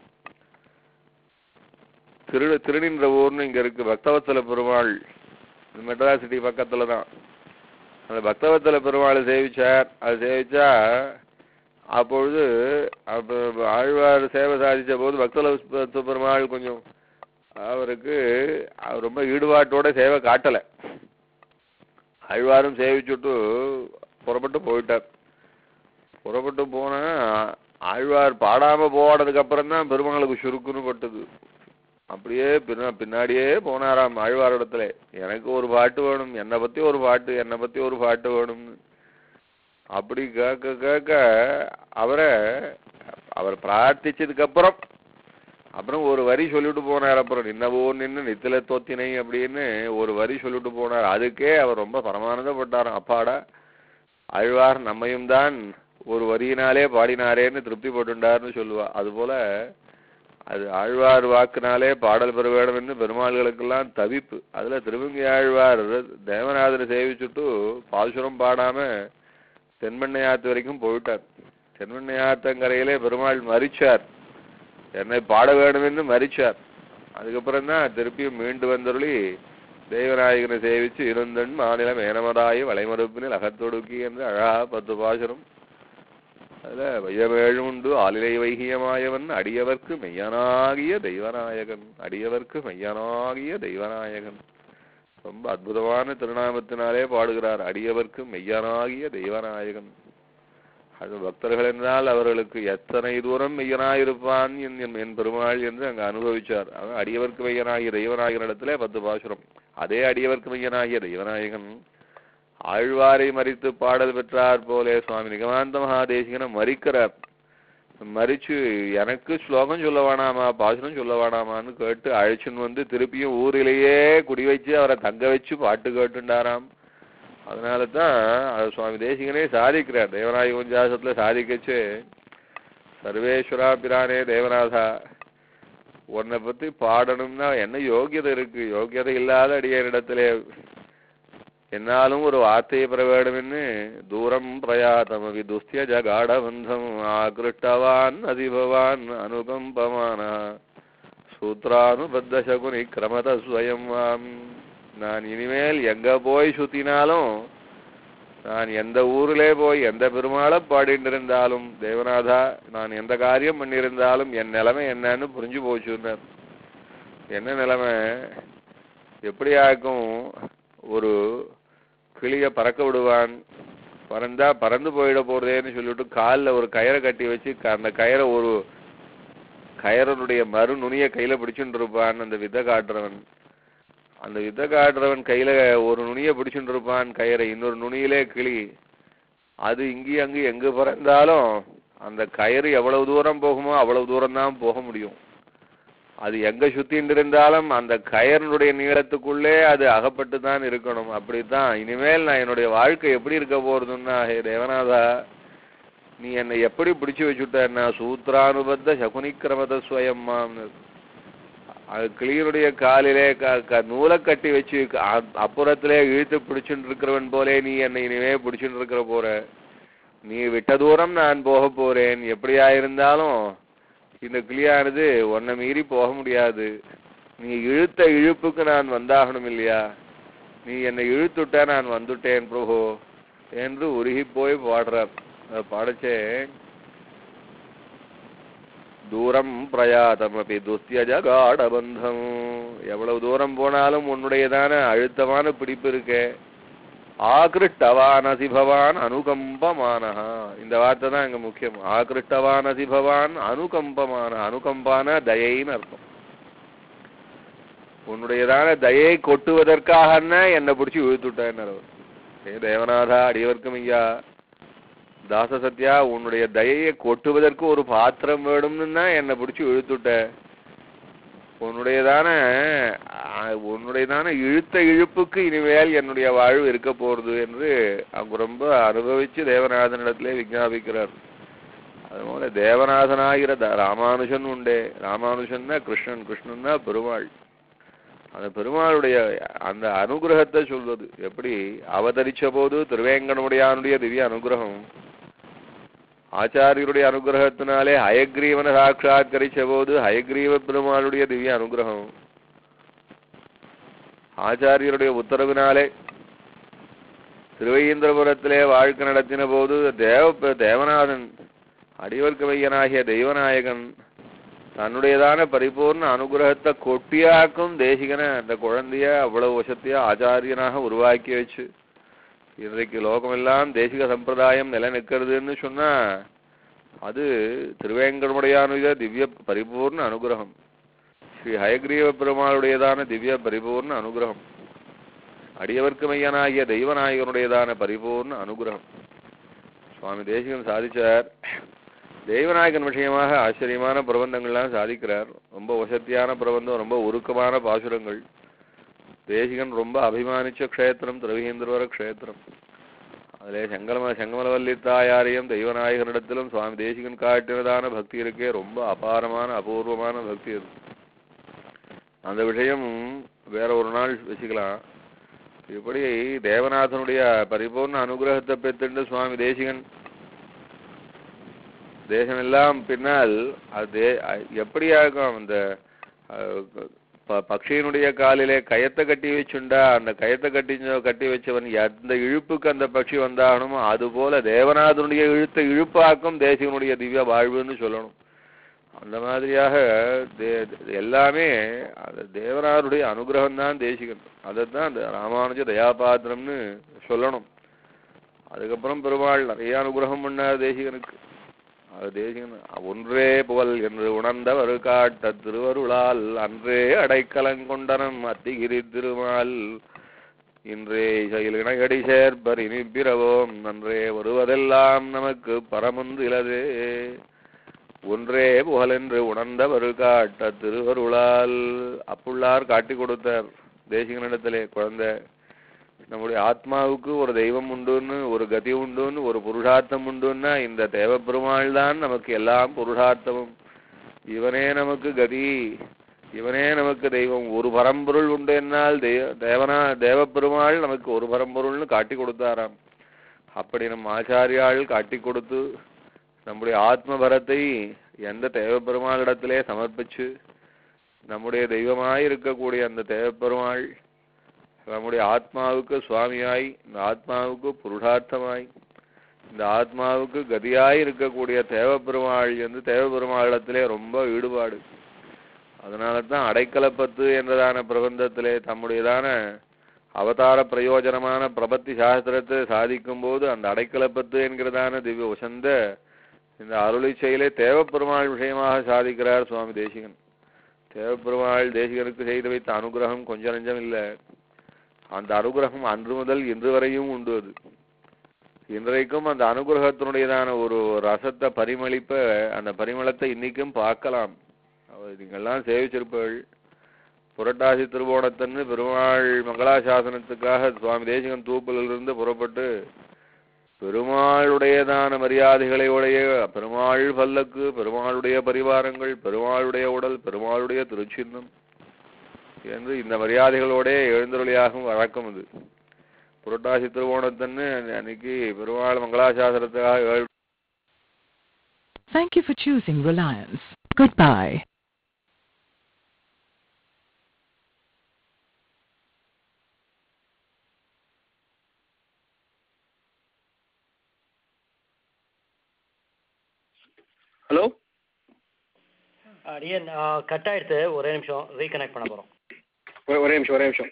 திரு திருநின்ற ஊர்னு இங்க இருக்கு பக்தவத்தல பெருமாள் இது மெட்ராஸ் சிட்டி பக்கத்துல தான் அந்த பக்தவத்தல பெருமாளை சேவிச்சார் அது சேவிச்சா அப்பொழுது அப்ப ஆழ்வார் சேவை சாதிச்ச போது பக்தவத்த பெருமாள் கொஞ்சம் அவருக்கு அவர் ரொம்ப ஈடுபாட்டோட சேவை காட்டல ஆழ்வாரும் சேவிச்சுட்டு புறப்பட்டு போயிட்டார் புறப்பட்டு போனா ஆழ்வார் பாடாம போனதுக்கு அப்புறம் தான் பெருமாளுக்கு சுருக்குன்னு பட்டது அப்படியே பின்னா பின்னாடியே போனாராம் ஆழ்வார் இடத்துல எனக்கு ஒரு பாட்டு வேணும் என்னை பத்தி ஒரு பாட்டு என்னை பத்தி ஒரு பாட்டு வேணும்னு அப்படி கேட்க கேட்க அவரை அவர் பிரார்த்திச்சதுக்கு அப்புறம் அப்புறம் ஒரு வரி சொல்லிட்டு போனார் அப்புறம் நின்னவோ நின்னு நித்தில தோத்தினை அப்படின்னு ஒரு வரி சொல்லிட்டு போனார் அதுக்கே அவர் ரொம்ப பரமானந்தப்பட்டாராம் அப்பாடா ஆழ்வார் நம்மையும் தான் ஒரு வரியினாலே பாடினாரேன்னு திருப்தி போட்டுண்டார்னு சொல்லுவா அதுபோல அது ஆழ்வார் வாக்குனாலே பாடல் பெற வேண்டும் என்று பெருமாள்களுக்கெல்லாம் தவிப்பு அதுல திருவங்கி ஆழ்வார் தேவநாதரை சேவிச்சுட்டு பாசுரம் பாடாம தென்மண்ணையாத்து வரைக்கும் போயிட்டார் தென்மண்ணையாத்தங்கரையிலே பெருமாள் மறிச்சார் என்னை பாட வேண்டும் என்று மறிச்சார் அதுக்கப்புறம் தான் திருப்பியும் மீண்டு வந்தருளி தெய்வநாயகனை சேவிச்சு இருந்தன் மாநிலம் ஏனமதாயி வளைமறுப்பினில் அகத்தொடுக்கி என்று அழகா பத்து பாசுரம் அதுல வையமேழும் உண்டு ஆலிலை வைகியமாயவன் அடியவர்க்கு மெய்யனாகிய தெய்வநாயகன் அடியவர்க்கு மெய்யனாகிய தெய்வநாயகன் ரொம்ப அற்புதமான திருநாமத்தினாலே பாடுகிறார் அடியவர்க்கு மெய்யனாகிய தெய்வநாயகன் அது பக்தர்கள் என்றால் அவர்களுக்கு எத்தனை தூரம் மெய்யனாயிருப்பான் என் என் என் பெருமாள் என்று அங்கு அனுபவிச்சார் அவன் அடியவர்க்கு மெய்யனாகிய தெய்வநாயகன் இடத்துல பத்து பாசுரம் அதே அடியவர்க்கு மெய்யனாகிய தெய்வநாயகன் ஆழ்வாரை மறித்து பாடல் பெற்றார் போலே சுவாமி நிகமாந்த மகாதேசிகனை மறிக்கிறார் மறிச்சு எனக்கு ஸ்லோகம் சொல்ல வேணாமா பாசுரம் சொல்ல வேணாமான்னு கேட்டு அழைச்சுன்னு வந்து திருப்பியும் ஊரிலேயே குடி வச்சு அவரை தங்க வச்சு பாட்டு கேட்டுண்டாராம் அதனால தான் அது சுவாமி தேசிகனே சாதிக்கிறார் தேவநாயக உஞ்சாசத்துல சாதிக்கச்சு சர்வேஸ்வரா பிரானே தேவநாதா உன்னை பத்தி பாடணும்னா என்ன யோகியதை இருக்கு யோகியதை இல்லாத அடியனிடத்திலே என்னாலும் ஒரு வார்த்தையை பெற வேண்டுமென்னு தூரம் பிரயாதமவி துஸ்திய ஜகாடபந்தம் ஆகிருஷ்டவான் அதிபவான் அனுகம்பமான சூத்ரானுபத்த சகுனி கிரமத ஸ்வயம் வாம் நான் இனிமேல் எங்க போய் சுத்தினாலும் நான் எந்த ஊரிலே போய் எந்த பெருமாளை பாடிட்டு இருந்தாலும் தேவநாதா நான் எந்த காரியம் பண்ணியிருந்தாலும் என் நிலைமை என்னன்னு புரிஞ்சு போச்சுன்னார் என்ன நிலைமை எப்படி ஆக்கும் ஒரு கிளிய பறக்க விடுவான் பறந்தா பறந்து போயிட போறதேன்னு சொல்லிட்டு காலில் ஒரு கயிறை கட்டி வச்சு க- அந்த கயிறை ஒரு கயறனுடைய மறு நுனிய கையில பிடிச்சுட்டு இருப்பான் அந்த வித்தை காட்டுறவன் அந்த வித்தை காட்டுறவன் கையில ஒரு நுனிய பிடிச்சுட்டு இருப்பான் கயிறை இன்னொரு நுனியிலே கிளி அது இங்கேயும் அங்கே எங்க பிறந்தாலும் அந்த கயிறு எவ்வளவு தூரம் போகுமோ அவ்வளவு தூரம் தான் போக முடியும் அது எங்க சுத்தின்னு இருந்தாலும் அந்த கயறினுடைய நீளத்துக்குள்ளே அது அகப்பட்டு தான் இருக்கணும் அப்படித்தான் இனிமேல் நான் என்னுடைய வாழ்க்கை எப்படி இருக்க போறதுன்னா ஹே தேவநாதா நீ என்னை எப்படி பிடிச்சு வச்சுட்ட சூத்ரானுபத்த சகுனிக்கிரமத ஸ்வயம்மான்னு அது கிளியனுடைய காலிலே க க நூலை கட்டி வச்சு க- அ- அப்புறத்திலே இழுத்து பிடிச்சுட்டு இருக்கிறவன் போலே நீ என்னை இனிமே பிடிச்சுட்டு இருக்கிற போற நீ விட்ட தூரம் நான் போக போறேன் எப்படியா இருந்தாலும் இந்த கிளியானது உன்னை மீறி போக முடியாது நீ இழுத்த இழுப்புக்கு நான் வந்தாகணும் இல்லையா நீ என்னை இழுத்துட்ட நான் வந்துட்டேன் பிரபு என்று உருகி போய் பாடுறார் அதை பாடச்சே தூரம் பிரயாதமபி துஸ்தியஜ காடபந்தம் எவ்வளவு தூரம் போனாலும் உன்னுடையதான அழுத்தமான பிடிப்பு இருக்கே ஆகிருஷ்டவான் அசிபவான் அனுகம்பமானஹா இந்த வார்த்தை தான் இங்க முக்கியம் ஆகிருஷ்டவான் அசிபவான் அனுகம்பமான அனுகம்பான தயைன்னு அர்த்தம் உன்னுடையதான தயை கொட்டுவதற்காக என்னை பிடிச்சி இழுத்துட்டேன்னு அவர். ஏ தேவநாதா அடியவர்க்கும் ஐயா தாச சத்யா உன்னுடைய தயையை கொட்டுவதற்கு ஒரு பாத்திரம் வேணும்னு தான் என்னை பிடிச்சி இழுத்துட்ட உன்னுடையதான ஆ, உன்னுடையதான இழுத்த இழுப்புக்கு இனிமேல் என்னுடைய வாழ்வு இருக்க போறது என்று அவங்க ரொம்ப அனுபவிச்சு தேவநாதனிடத்திலே விஞ்ஞாபிக்கிறார் அதுபோல தேவநாதனாகிற த- ராமானுஜன் உண்டே ராமானுஜன்னா கிருஷ்ணன் கிருஷ்ணன்னா பெருமாள் அந்த பெருமாளுடைய அந்த அனுகிரகத்தை சொல்வது எப்படி அவதரிச்ச போது திருவேங்கடமுடையானுடைய திவ்ய அனுகிரகம் ஆச்சாரியருடைய அனுகிரகத்தினாலே ஹயக்ரீவனை சாட்சாத்கரிச்ச போது ஹயக்ரீவ பெருமாளுடைய திவ்ய அனுகிரகம் ஆச்சாரியருடைய உத்தரவினாலே திருவையந்திரபுரத்திலே வாழ்க்கை நடத்தின போது தேவ தேவநாதன் அடிவர்க்கவையனாகிய தெய்வநாயகன் தன்னுடையதான பரிபூர்ண அனுகிரகத்தை கொட்டியாக்கும் தேசிகனை அந்த குழந்தைய அவ்வளவு வசத்தியா ஆச்சாரியனாக உருவாக்கி வச்சு இன்றைக்கு லோகமெல்லாம் தேசிக சம்பிரதாயம் நிலை நிற்கிறதுன்னு சொன்னா அது திருவேங்கடமுடையானுடைய திவ்ய பரிபூர்ண அனுகிரகம் ஸ்ரீ ஹயக்ரீவ பெருமாளுடையதான திவ்ய பரிபூர்ண அனுகிரகம் அடியவர்க்கு மையனாகிய தெய்வநாயகனுடையதான பரிபூர்ண அனுகிரகம் சுவாமி தேசிகன் சாதிச்சார் தெய்வநாயகன் விஷயமாக ஆச்சரியமான பிரபந்தங்கள்லாம் சாதிக்கிறார் ரொம்ப வசத்தியான பிரபந்தம் ரொம்ப உருக்கமான பாசுரங்கள் தேசிகன் ரொம்ப அபிமானிச்ச க்ஷேத்திரம் திரவிகேந்திரவர க்ஷேத்திரம் அதிலே செங்கம செங்கமலவல்லி தாயாரையும் தெய்வநாயகனிடத்திலும் சுவாமி தேசிகன் காட்டினதான பக்தி இருக்கே ரொம்ப அபாரமான அபூர்வமான பக்தி அது அந்த விஷயம் வேற ஒரு நாள் வச்சுக்கலாம் இப்படி தேவநாதனுடைய பரிபூர்ண அனுகிரகத்தை பெற்றுண்டு சுவாமி தேசிகன் தேசமெல்லாம் பின்னால் அது எப்படியாகும் அந்த அஹ், ப- பக்ஷியினுடைய காலிலே கயத்தை கட்டி வச்சுண்டா அந்த கயத்தை கட்டி கட்டி வச்சவன் எந்த இழுப்புக்கு அந்த பட்சி வந்தாகணுமோ அதுபோல தேவநாதனுடைய இழுத்த இழுப்பாக்கும் தேசிகனுடைய திவ்ய வாழ்வுன்னு சொல்லணும் அந்த மாதிரியாக தே- எல்லாமே அந்த தேவனாருடைய அனுகிரகம் தான் தேசிகன் அதைத்தான் அந்த ராமானுஜ தயாபாத்திரம்னு சொல்லணும் அதுக்கப்புறம் பெருமாள் நிறைய அனுகிரகம் பண்ணார் தேசிகனுக்கு அது தேசிகன் ஒன்றே புகழ் என்று உணர்ந்தவர் காட்ட திருவருளால் அன்றே அடைக்கலங்கொண்டனம் அத்திகிரி திருமால் இன்றே செயல் இணையடி சேர்ப்பர் இனிப்பிரவோம் நன்றே வருவதெல்லாம் நமக்கு பரமுந்திலதே ஒன்றே புகழென்று உணர்ந்தவர் காட்ட திருவருளால் அப்புள்ளார் காட்டி கொடுத்தார் தேசிகனிடத்திலே குழந்தை நம்முடைய ஆத்மாவுக்கு ஒரு தெய்வம் உண்டுன்னு ஒரு கதி உண்டுன்னு ஒரு புருஷார்த்தம் உண்டுன்னா இந்த தேவப்பெருமாள் தான் நமக்கு எல்லாம் புருஷார்த்தமும் இவனே நமக்கு கதி இவனே நமக்கு தெய்வம் ஒரு பரம்பொருள் உண்டு என்னால் தெய்வ தேவனா தேவப்பெருமாள் நமக்கு ஒரு பரம்பொருள்னு காட்டி கொடுத்தாராம் அப்படி நம் ஆச்சாரியாள் காட்டி கொடுத்து நம்முடைய ஆத்மபரத்தை எந்த தேவப்பெருமாளிடத்திலே சமர்ப்பிச்சு நம்முடைய தெய்வமாய் இருக்கக்கூடிய அந்த தேவப்பெருமாள் நம்முடைய ஆத்மாவுக்கு சுவாமியாய் இந்த ஆத்மாவுக்கு புருஷார்த்தமாய் இந்த ஆத்மாவுக்கு கதியாய் இருக்கக்கூடிய தேவப்பெருமாள் என்று தேவப்பெருமாளிடத்திலே ரொம்ப ஈடுபாடு அதனால தான் அடைக்கலப்பத்து என்றதான பிரபந்தத்திலே தம்முடையதான அவதார பிரயோஜனமான பிரபத்தி சாஸ்திரத்தை சாதிக்கும் போது அந்த அடைக்கலப்பத்து என்கிறதான திவ்ய உசந்த இந்த அருளி செயலை தேவப்பெருமாள் விஷயமாக சாதிக்கிறார் சுவாமி தேசிகன் தேவப்பெருமாள் தேசிகனுக்கு செய்து வைத்த அனுகிரகம் கொஞ்சம் நெஞ்சம் இல்லை அந்த அனுகிரகம் அன்று முதல் இன்று வரையும் உண்டு அது இன்றைக்கும் அந்த அனுகிரகத்தினுடையதான ஒரு ரசத்தை பரிமளிப்ப அந்த பரிமளத்தை இன்னைக்கும் பார்க்கலாம் அவ- நீங்கெல்லாம் சேவிச்சிருப்பீர்கள் புரட்டாசி திருவோணத்தன்னு பெருமாள் மங்களாசாசனத்துக்காக சுவாமி தேசிகன் தூப்பலிலிருந்து புறப்பட்டு பெருமாளுடையதான மரியாதைகளையுடைய பெருமாள் பல்லக்கு பெருமாளுடைய பரிவாரங்கள் பெருமாளுடைய உடல் பெருமாளுடைய திருச்சின்னம் என்று இந்த மரியாதைகளோட எழுந்தருளியாகும் வழக்கம் இது புரட்டாசி திருவோணத்தன்னு அன்னைக்கு பெருமாள் மங்களாசாசனத்துக்காக ஏழு Thank you for choosing Reliance. Goodbye. Hello அடியன் கட் ஆயிடுத்து ஒரே நிமிஷம் ரீகனெக்ட் பண்ண போகிறோம் ஒரே நிமிஷம் ஒரே நிமிஷம்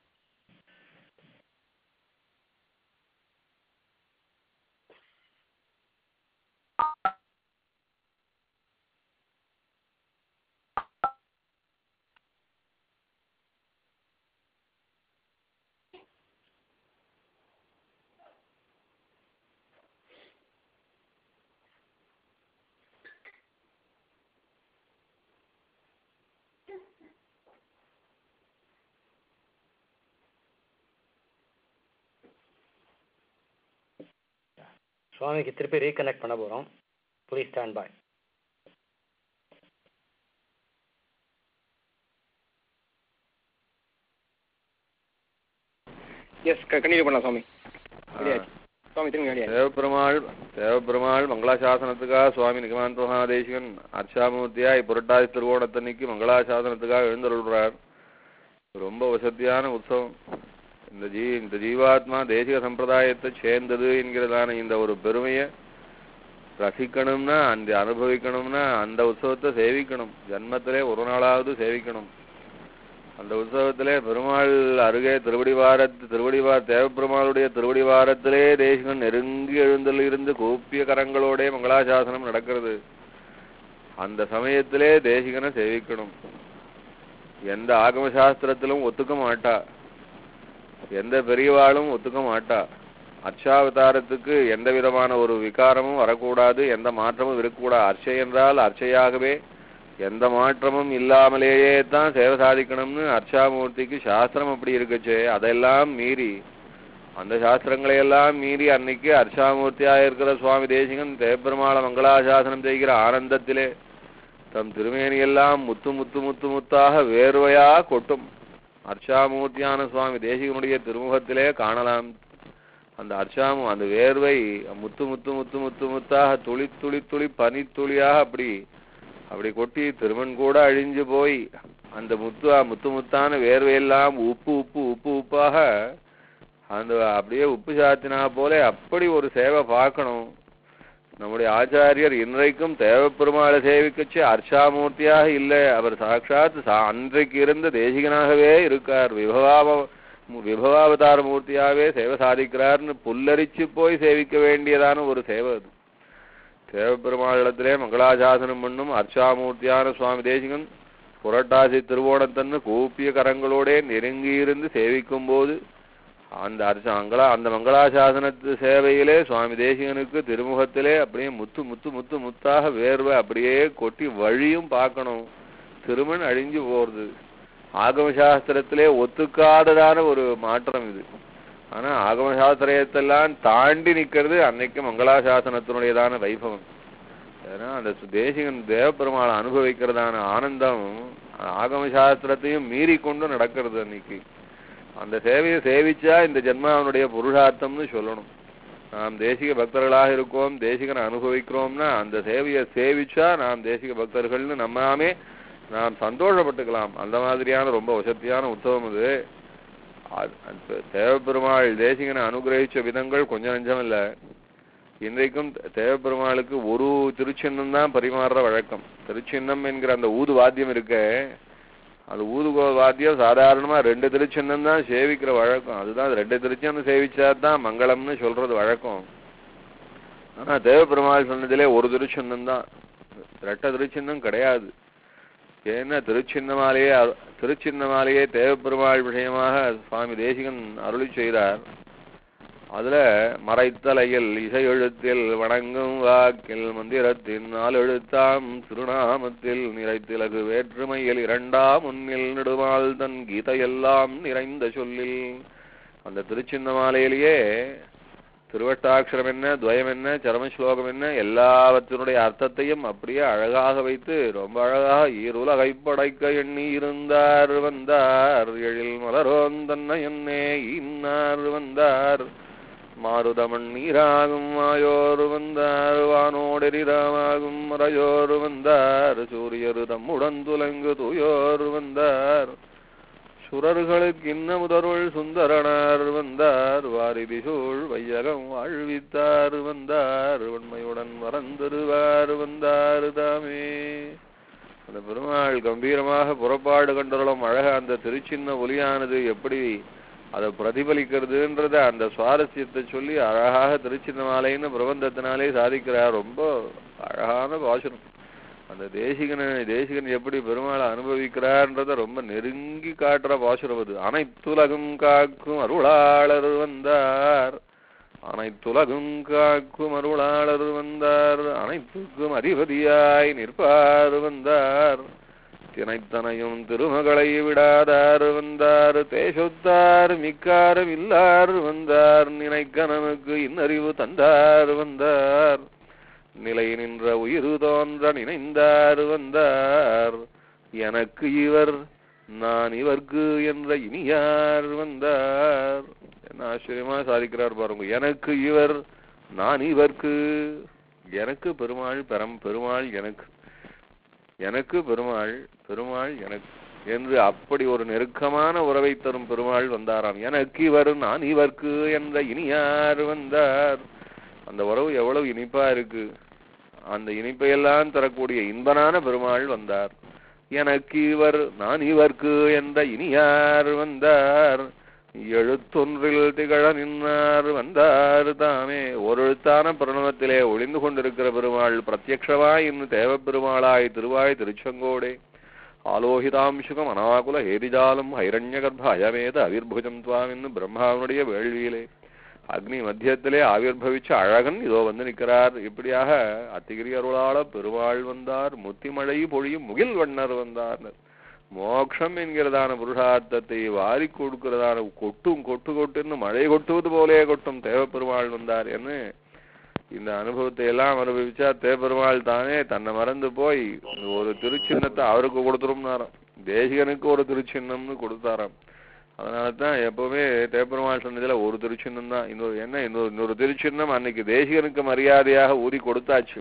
சுவாமிக்கு திருப்பி ரீகனெக்ட் பண்ண போகிறோம் please stand by yes continue பண்ணலாம் சுவாமி ரெடி ஆச்சு சுவாமி திரும்பி ரெடி ஆச்சு தேவப்பெருமாள் தேவப்பெருமாள் மங்களாசாசனத்துக்காக சுவாமி நிகமாந்த மகாதேசிகன் அர்ச்சாமூர்த்தியாய் புரட்டாதி திருவோணத்தன்னைக்கு மங்களாசாசனத்துக்காக எழுந்தருள்றார் ரொம்ப வசதியான உற்சவம் இந்த ஜீ இந்த ஜீவாத்மா தேசிக சம்பிரதாயத்தை சேர்ந்தது என்கிறதான இந்த ஒரு பெருமையை ரசிக்கணும்னா அந்த அனுபவிக்கணும்னா அந்த உற்சவத்தை சேவிக்கணும் ஜன்மத்திலே ஒரு நாளாவது சேவிக்கணும் அந்த உற்சவத்திலே பெருமாள் அருகே திருவடிவாரத்து திருவடிவார் தேவப்பெருமாளுடைய திருவடிவாரத்திலே தேசிகன் நெருங்கி எழுந்தல் இருந்து கூப்பிய கரங்களோடே மங்களாசாசனம் நடக்கிறது அந்த சமயத்திலே தேசிகனை சேவிக்கணும் எந்த ஆகம சாஸ்திரத்திலும் ஒத்துக்க மாட்டா எந்த பெரியவாளும் ஒத்துக்க மாட்டா அர்ச்சாவதாரத்துக்கு எந்த விதமான ஒரு விகாரமும் வரக்கூடாது எந்த மாற்றமும் இருக்கக்கூடாது அர்ச்சை என்றால் அர்ச்சையாகவே எந்த மாற்றமும் இல்லாமலேயே தான் சேவை சாதிக்கணும்னு அர்ச்சாமூர்த்திக்கு சாஸ்திரம் அப்படி இருக்குச்சே அதெல்லாம் மீறி அந்த சாஸ்திரங்களை எல்லாம் மீறி அன்னைக்கு அர்ச்சாமூர்த்தியாக இருக்கிற சுவாமி தேசிகன் தேவபெருமாள மங்களாசாசனம் செய்கிற ஆனந்தத்திலே தம் திருமேனியெல்லாம் முத்து முத்து முத்து முத்தாக வேர்வையா கொட்டும் அர்ச்சாமூர்த்தியான சுவாமி தேசிகனுடைய திருமுகத்திலே காணலாம் அந்த அர்ச்சாமு அந்த வேர்வை முத்து முத்து முத்து முத்து முத்தாக துளி துளி துளி பனித்துளியாக அப்படி அப்படி கொட்டி திருமண் கூட அழிஞ்சு போய் அந்த முத்து முத்து முத்தான வேர்வையெல்லாம் உப்பு உப்பு உப்பு உப்பாக அந்த அப்படியே உப்பு சாத்தினா போல அப்படி ஒரு சேவை பார்க்கணும் நம்முடைய ஆச்சாரியர் இன்றைக்கும் தேவப்பெருமாளை சேவிக்கச்சு அர்ச்சாமூர்த்தியாக இல்லை அவர் சாட்சாத் சா அன்றைக்கு இருந்த தேசிகனாகவே இருக்கார் விபவாவ விபவாவதார மூர்த்தியாகவே சேவை சாதிக்கிறார்னு புல்லரிச்சு போய் சேவிக்க வேண்டியதான ஒரு சேவை அது தேவப்பெருமாளிடத்திலே மங்களாசாசனம் பண்ணும் அர்ச்சாமூர்த்தியான சுவாமி தேசிகன் புரட்டாசி திருவோணத்தன்னு கூப்பிய கரங்களோடே நெருங்கியிருந்து சேவிக்கும் போது அந்த அர்ச்ச மங்களா அந்த மங்களாசாசனத்து சேவையிலே சுவாமி தேசிகனுக்கு திருமுகத்திலே அப்படியே முத்து முத்து முத்து முத்தாக வேர்வை அப்படியே கொட்டி வழியும் பார்க்கணும் திருமண் அழிஞ்சு போறது ஆகம சாஸ்திரத்திலே ஒத்துக்காததான ஒரு மாற்றம் இது ஆனா ஆகம சாஸ்திரத்தெல்லாம் தாண்டி நிக்கிறது அன்னைக்கு மங்களாசாசனத்தினுடையதான வைபவம் ஏன்னா அந்த சு- தேசிகன் தேவப்பெருமாளை அனுபவிக்கிறதான ஆனந்தம் ஆகம சாஸ்திரத்தையும் மீறி கொண்டு நடக்கிறது அன்னைக்கு அந்த சேவையை சேவிச்சா இந்த ஜென்மாவனுடைய புருஷார்த்தம்னு சொல்லணும் நாம் தேசிக பக்தர்களாக இருக்கோம் தேசிகனை அனுபவிக்கிறோம்னா அந்த சேவையை சேவிச்சா நாம் தேசிக பக்தர்கள்னு நம்மாமே நாம் சந்தோஷப்பட்டுக்கலாம் அந்த மாதிரியான ரொம்ப வசதியான உற்சவம் இது அது- அந்த தேவப்பெருமாள் தேசிகனை அனுகிரகிச்ச விதங்கள் கொஞ்சம் நஞ்சம் இல்ல இன்றைக்கும் தே- தேவப்பெருமாளுக்கு ஒரு திருச்சின்னம் தான் பரிமாறுற வழக்கம் திருச்சின்னம் என்கிற அந்த ஊது வாத்தியம் இருக்கே அந்த ஊதுகோ வாத்தியம் சாதாரணமா ரெண்டு திருச்சின்னம் தான் சேவிக்கிற வழக்கம் அதுதான் ரெண்டு திருச்சின்னம் சேவிச்சா தான் மங்களம்னு சொல்றது வழக்கம் ஆனா தேவப்பெருமாள் சொன்னதிலே ஒரு திருச்சின்னம் தான் ரெட்ட திருச்சின்னம் கிடையாது ஏன்னா திருச்சின்னமாலேயே அரு- திருச்சின்னமாலேயே தேவப்பெருமாள் விஷயமாக சுவாமி தேசிகன் அருளி செய்தார் அதுல மறைத்தலையில் இசை எழுத்தில் வணங்கும் வாக்கில் மந்திரத்தின் நாலு எழுத்தாம் திருநாமத்தில் நிறைத்திலகு வேற்றுமையில் இரண்டாம் முன்னில் நெடுமால் தன் கீதையெல்லாம் நிறைந்த சொல்லில் அந்த திருச்சின்ன மாலையிலேயே திருவட்டாட்சரம் என்ன துவயம் என்ன சரம ஸ்லோகம் என்ன எல்லாவற்றினுடைய அர்த்தத்தையும் அப்படியே அழகாக வைத்து ரொம்ப அழகாக ஈருலகை படைக்க எண்ணி இருந்தார் வந்தார் எழில் மலரோன் தன்னை என்னே இன்னார் வந்தார் மாருதமண் நீராகும் மாயோரு வந்தார் வானோடெரிராமாகும் மறையோரு வந்தார் சூரியரு தம்முடன் துலங்கு தூயோர் வந்தார் சுரர்களுக்கு இன்ன முதருள் சுந்தரனார் வந்தார் வாரிதி சூழ் வையகம் வாழ்வித்தார் வந்தார் உண்மையுடன் மறந்திருவார் வந்தார் தாமே அந்த பெருமாள் கம்பீரமாக புறப்பாடு கண்டருளும் அழகா அந்த திருச்சின்ன ஒலியானது எப்படி அதை பிரதிபலிக்கிறதுன்றத அந்த சுவாரஸ்யத்தை சொல்லி அழகாக திருச்சின்ன மாலைன்னு பிரபந்தத்தினாலே சாதிக்கிறார் ரொம்ப அழகான பாசுரம் அந்த தேசிகனை தேசிகன் எப்படி பெருமாளை அனுபவிக்கிறார்ன்றத ரொம்ப நெருங்கி காட்டுற பாசுரம் அது அனைத்துலகும் காக்கும் அருளாளர் வந்தார் அனைத்துலகும் காக்கும் அருளாளர் வந்தார் அனைத்துக்கும் அதிபதியாய் நிற்பார் வந்தார் தினைத்தனையும் திருமகளை விடாதார் வந்தார் தேசொத்தார் மிக்காரும் இல்லார் வந்தார் நினைக்க நமக்கு இன்னறிவு தந்தார் வந்தார் நிலை நின்ற உயிர் தோன்ற நினைந்தார் வந்தார் எனக்கு இவர் நான் இவர்க்கு என்ற இனியார் வந்தார் என்ன ஆச்சரியமா சாதிக்கிறார் பாருங்க எனக்கு இவர் நான் இவர்க்கு எனக்கு பெருமாள் பெரம் பெருமாள் எனக்கு எனக்கு பெருமாள் பெருமாள் எனக்கு என்று அப்படி ஒரு நெருக்கமான உறவை தரும் பெருமாள் வந்தாராம் எனக்கு இவர் நான் இவர்க்கு என்ற இனியார் வந்தார் அந்த உறவு எவ்வளவு இனிப்பா இருக்கு அந்த இனிப்பையெல்லாம் தரக்கூடிய இன்பனான பெருமாள் வந்தார் எனக்கு இவர் நான் இவர்க்கு என்ற இனியார் வந்தார் எழுத்தொன்றில் திகழ நின்னார் வந்தார் தாமே ஒரு எழுத்தான பிரணவத்திலே ஒளிந்து கொண்டிருக்கிற பெருமாள் பிரத்யக்ஷமாய் இன்னு தேவப் பெருமாளாய் திருவாய் திருச்செங்கோடே ஆலோகிதாம்சுகம் அனாகுல ஹேரிஜாலம் ஹைரண்ய கர்ப்ப அயமேத அவிர்புஜம் துவாம் என்று பிரம்மாவனுடைய வேள்வியிலே அக்னி மத்தியத்திலே ஆவிர்பவிச்ச அழகன் இதோ வந்து நிற்கிறார் இப்படியாக அத்திகிரி அருளாள பெருமாள் வந்தார் முத்திமழை பொழியும் முகில் வண்ணர் வந்தார் மோக்ஷம் என்கிறதான புருஷார்த்தத்தை வாரி கொடுக்கிறதான கொட்டும் கொட்டு கொட்டுன்னு மழை கொட்டுவது போலே கொட்டும் தேவப்பெருமாள் வந்தார் என்று இந்த அனுபவத்தை எல்லாம் அனுபவிச்சா தேவப்பெருமாள் தானே தன்னை மறந்து போய் ஒரு திருச்சின்னத்தை அவருக்கு கொடுத்துரும்னாராம் தேசிகனுக்கு ஒரு திருச்சின்னம்னு கொடுத்தாராம் அதனால தான் எப்பவுமே தேப்பெருமாள் சொன்னதுல ஒரு திருச்சின்னம் தான் இன்னொரு என்ன இன்னொரு இன்னொரு திருச்சின்னம் அன்னைக்கு தேசிகனுக்கு மரியாதையாக ஊதி கொடுத்தாச்சு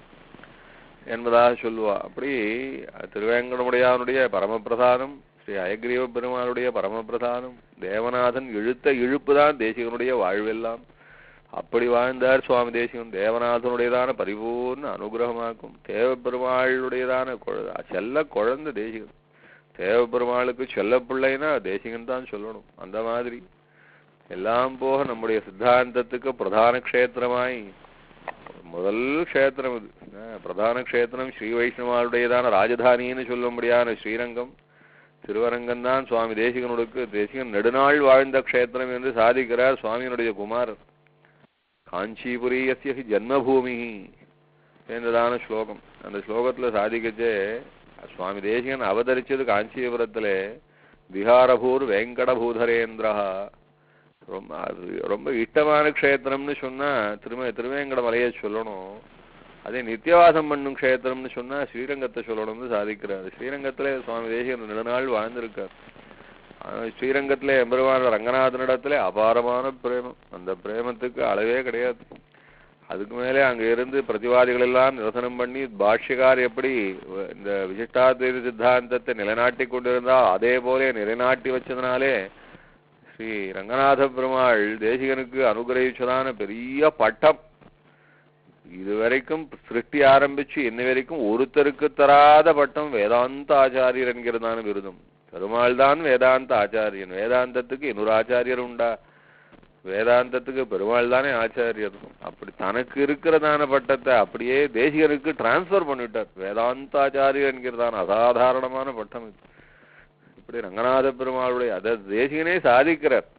என்பதாக சொல்லுவா அப்படி திருவேங்கடமுடையானுடைய பரமபிரசாதம் ஸ்ரீ அயக்ரீவ பெருமாளுடைய பரமபிரசாதம் தேவநாதன் இழுத்த இழுப்பு தான் தேசிகனுடைய வாழ்வெல்லாம் அப்படி வாழ்ந்தார் சுவாமி தேசிகன் தேவநாதனுடையதான பரிபூர்ண அனுகிரகமாக்கும் தேவப்பெருமாளுடையதான குழ- செல்ல குழந்தை தேசிகன் தேவப்பெருமாளுக்கு செல்ல பிள்ளைனா தேசிகன் தான் சொல்லணும் அந்த மாதிரி எல்லாம் போக நம்முடைய சித்தாந்தத்துக்கு பிரதான க்ஷேத்திரமாய் முதல் க்ஷேத்திரம் இது அஹ் பிரதான க்ஷேத்திரம் ஸ்ரீ வைஷ்ணவாளுடையதான ராஜதானின்னு சொல்லும்படியான ஸ்ரீரங்கம் திருவரங்கம் தான் சுவாமி தேசிகனுக்கு தேசிகன் நெடுநாள் வாழ்ந்த க்ஷேத்திரம் என்று சாதிக்கிறார் சுவாமியினுடைய குமாரர் காஞ்சிபுரியஸ்ய ஹி ஜன்மபூமி என்றதான ஸ்லோகம் அந்த ஸ்லோகத்துல சாதிக்கச்சே சுவாமி தேசிகன் அவதரிச்சது காஞ்சிபுரத்திலே விஹாரபூர் வெங்கடபூதரேந்திரா ரொம்ப அது ரொம்ப இஷ்டமான க்ஷேத்திரம்னு சொன்னா திரும்ப திருவேங்கட மலையை சொல்லணும் அதே நித்தியவாசம் பண்ணும் க்ஷேத்திரம்னு சொன்னா ஸ்ரீரங்கத்தை சொல்லணும்னு சாதிக்கிறார் ஸ்ரீரங்கத்திலே சுவாமி தேசிகன் நெடுநாள் வாழ்ந்திருக்கார் ஆனா ஸ்ரீரங்கத்திலே எம்பெருமான ரங்கநாதனிடத்திலே அபாரமான பிரேமம் அந்த பிரேமத்துக்கு அளவே கிடையாது அதுக்கு மேலே அங்க இருந்து பிரதிவாதிகள் எல்லாம் நிரசனம் பண்ணி பாஷ்யக்கார் எப்படி இந்த விசிஷ்டாத்வைத சித்தாந்தத்தை நிலைநாட்டி கொண்டிருந்தா அதே போல நிலைநாட்டி வச்சதுனாலே ஸ்ரீ ரங்கநாத பெருமாள் தேசிகனுக்கு அனுகிரகிச்சதான பெரிய பட்டம் இதுவரைக்கும் சிருஷ்டி ஆரம்பிச்சு இன்ன வரைக்கும் ஒருத்தருக்கு தராத பட்டம் வேதாந்த ஆச்சாரியர் என்கிறதான விருதும் பெருமாள் தான் வேதாந்த ஆச்சாரியன் வேதாந்தத்துக்கு இன்னொரு ஆச்சாரியர் உண்டா வேதாந்தத்துக்கு பெருமாள் தானே ஆச்சாரியர் அப்படி தனக்கு இருக்கிறதான பட்டத்தை அப்படியே தேசிகனுக்கு டிரான்ஸ்ஃபர் பண்ணிட்டார் வேதாந்தாச்சாரியர் என்கிறதான அசாதாரணமான பட்டம் இது இப்படி ரங்கநாத பெருமாளுடைய அதை தேசிகனே சாதிக்கிறார் அஹ்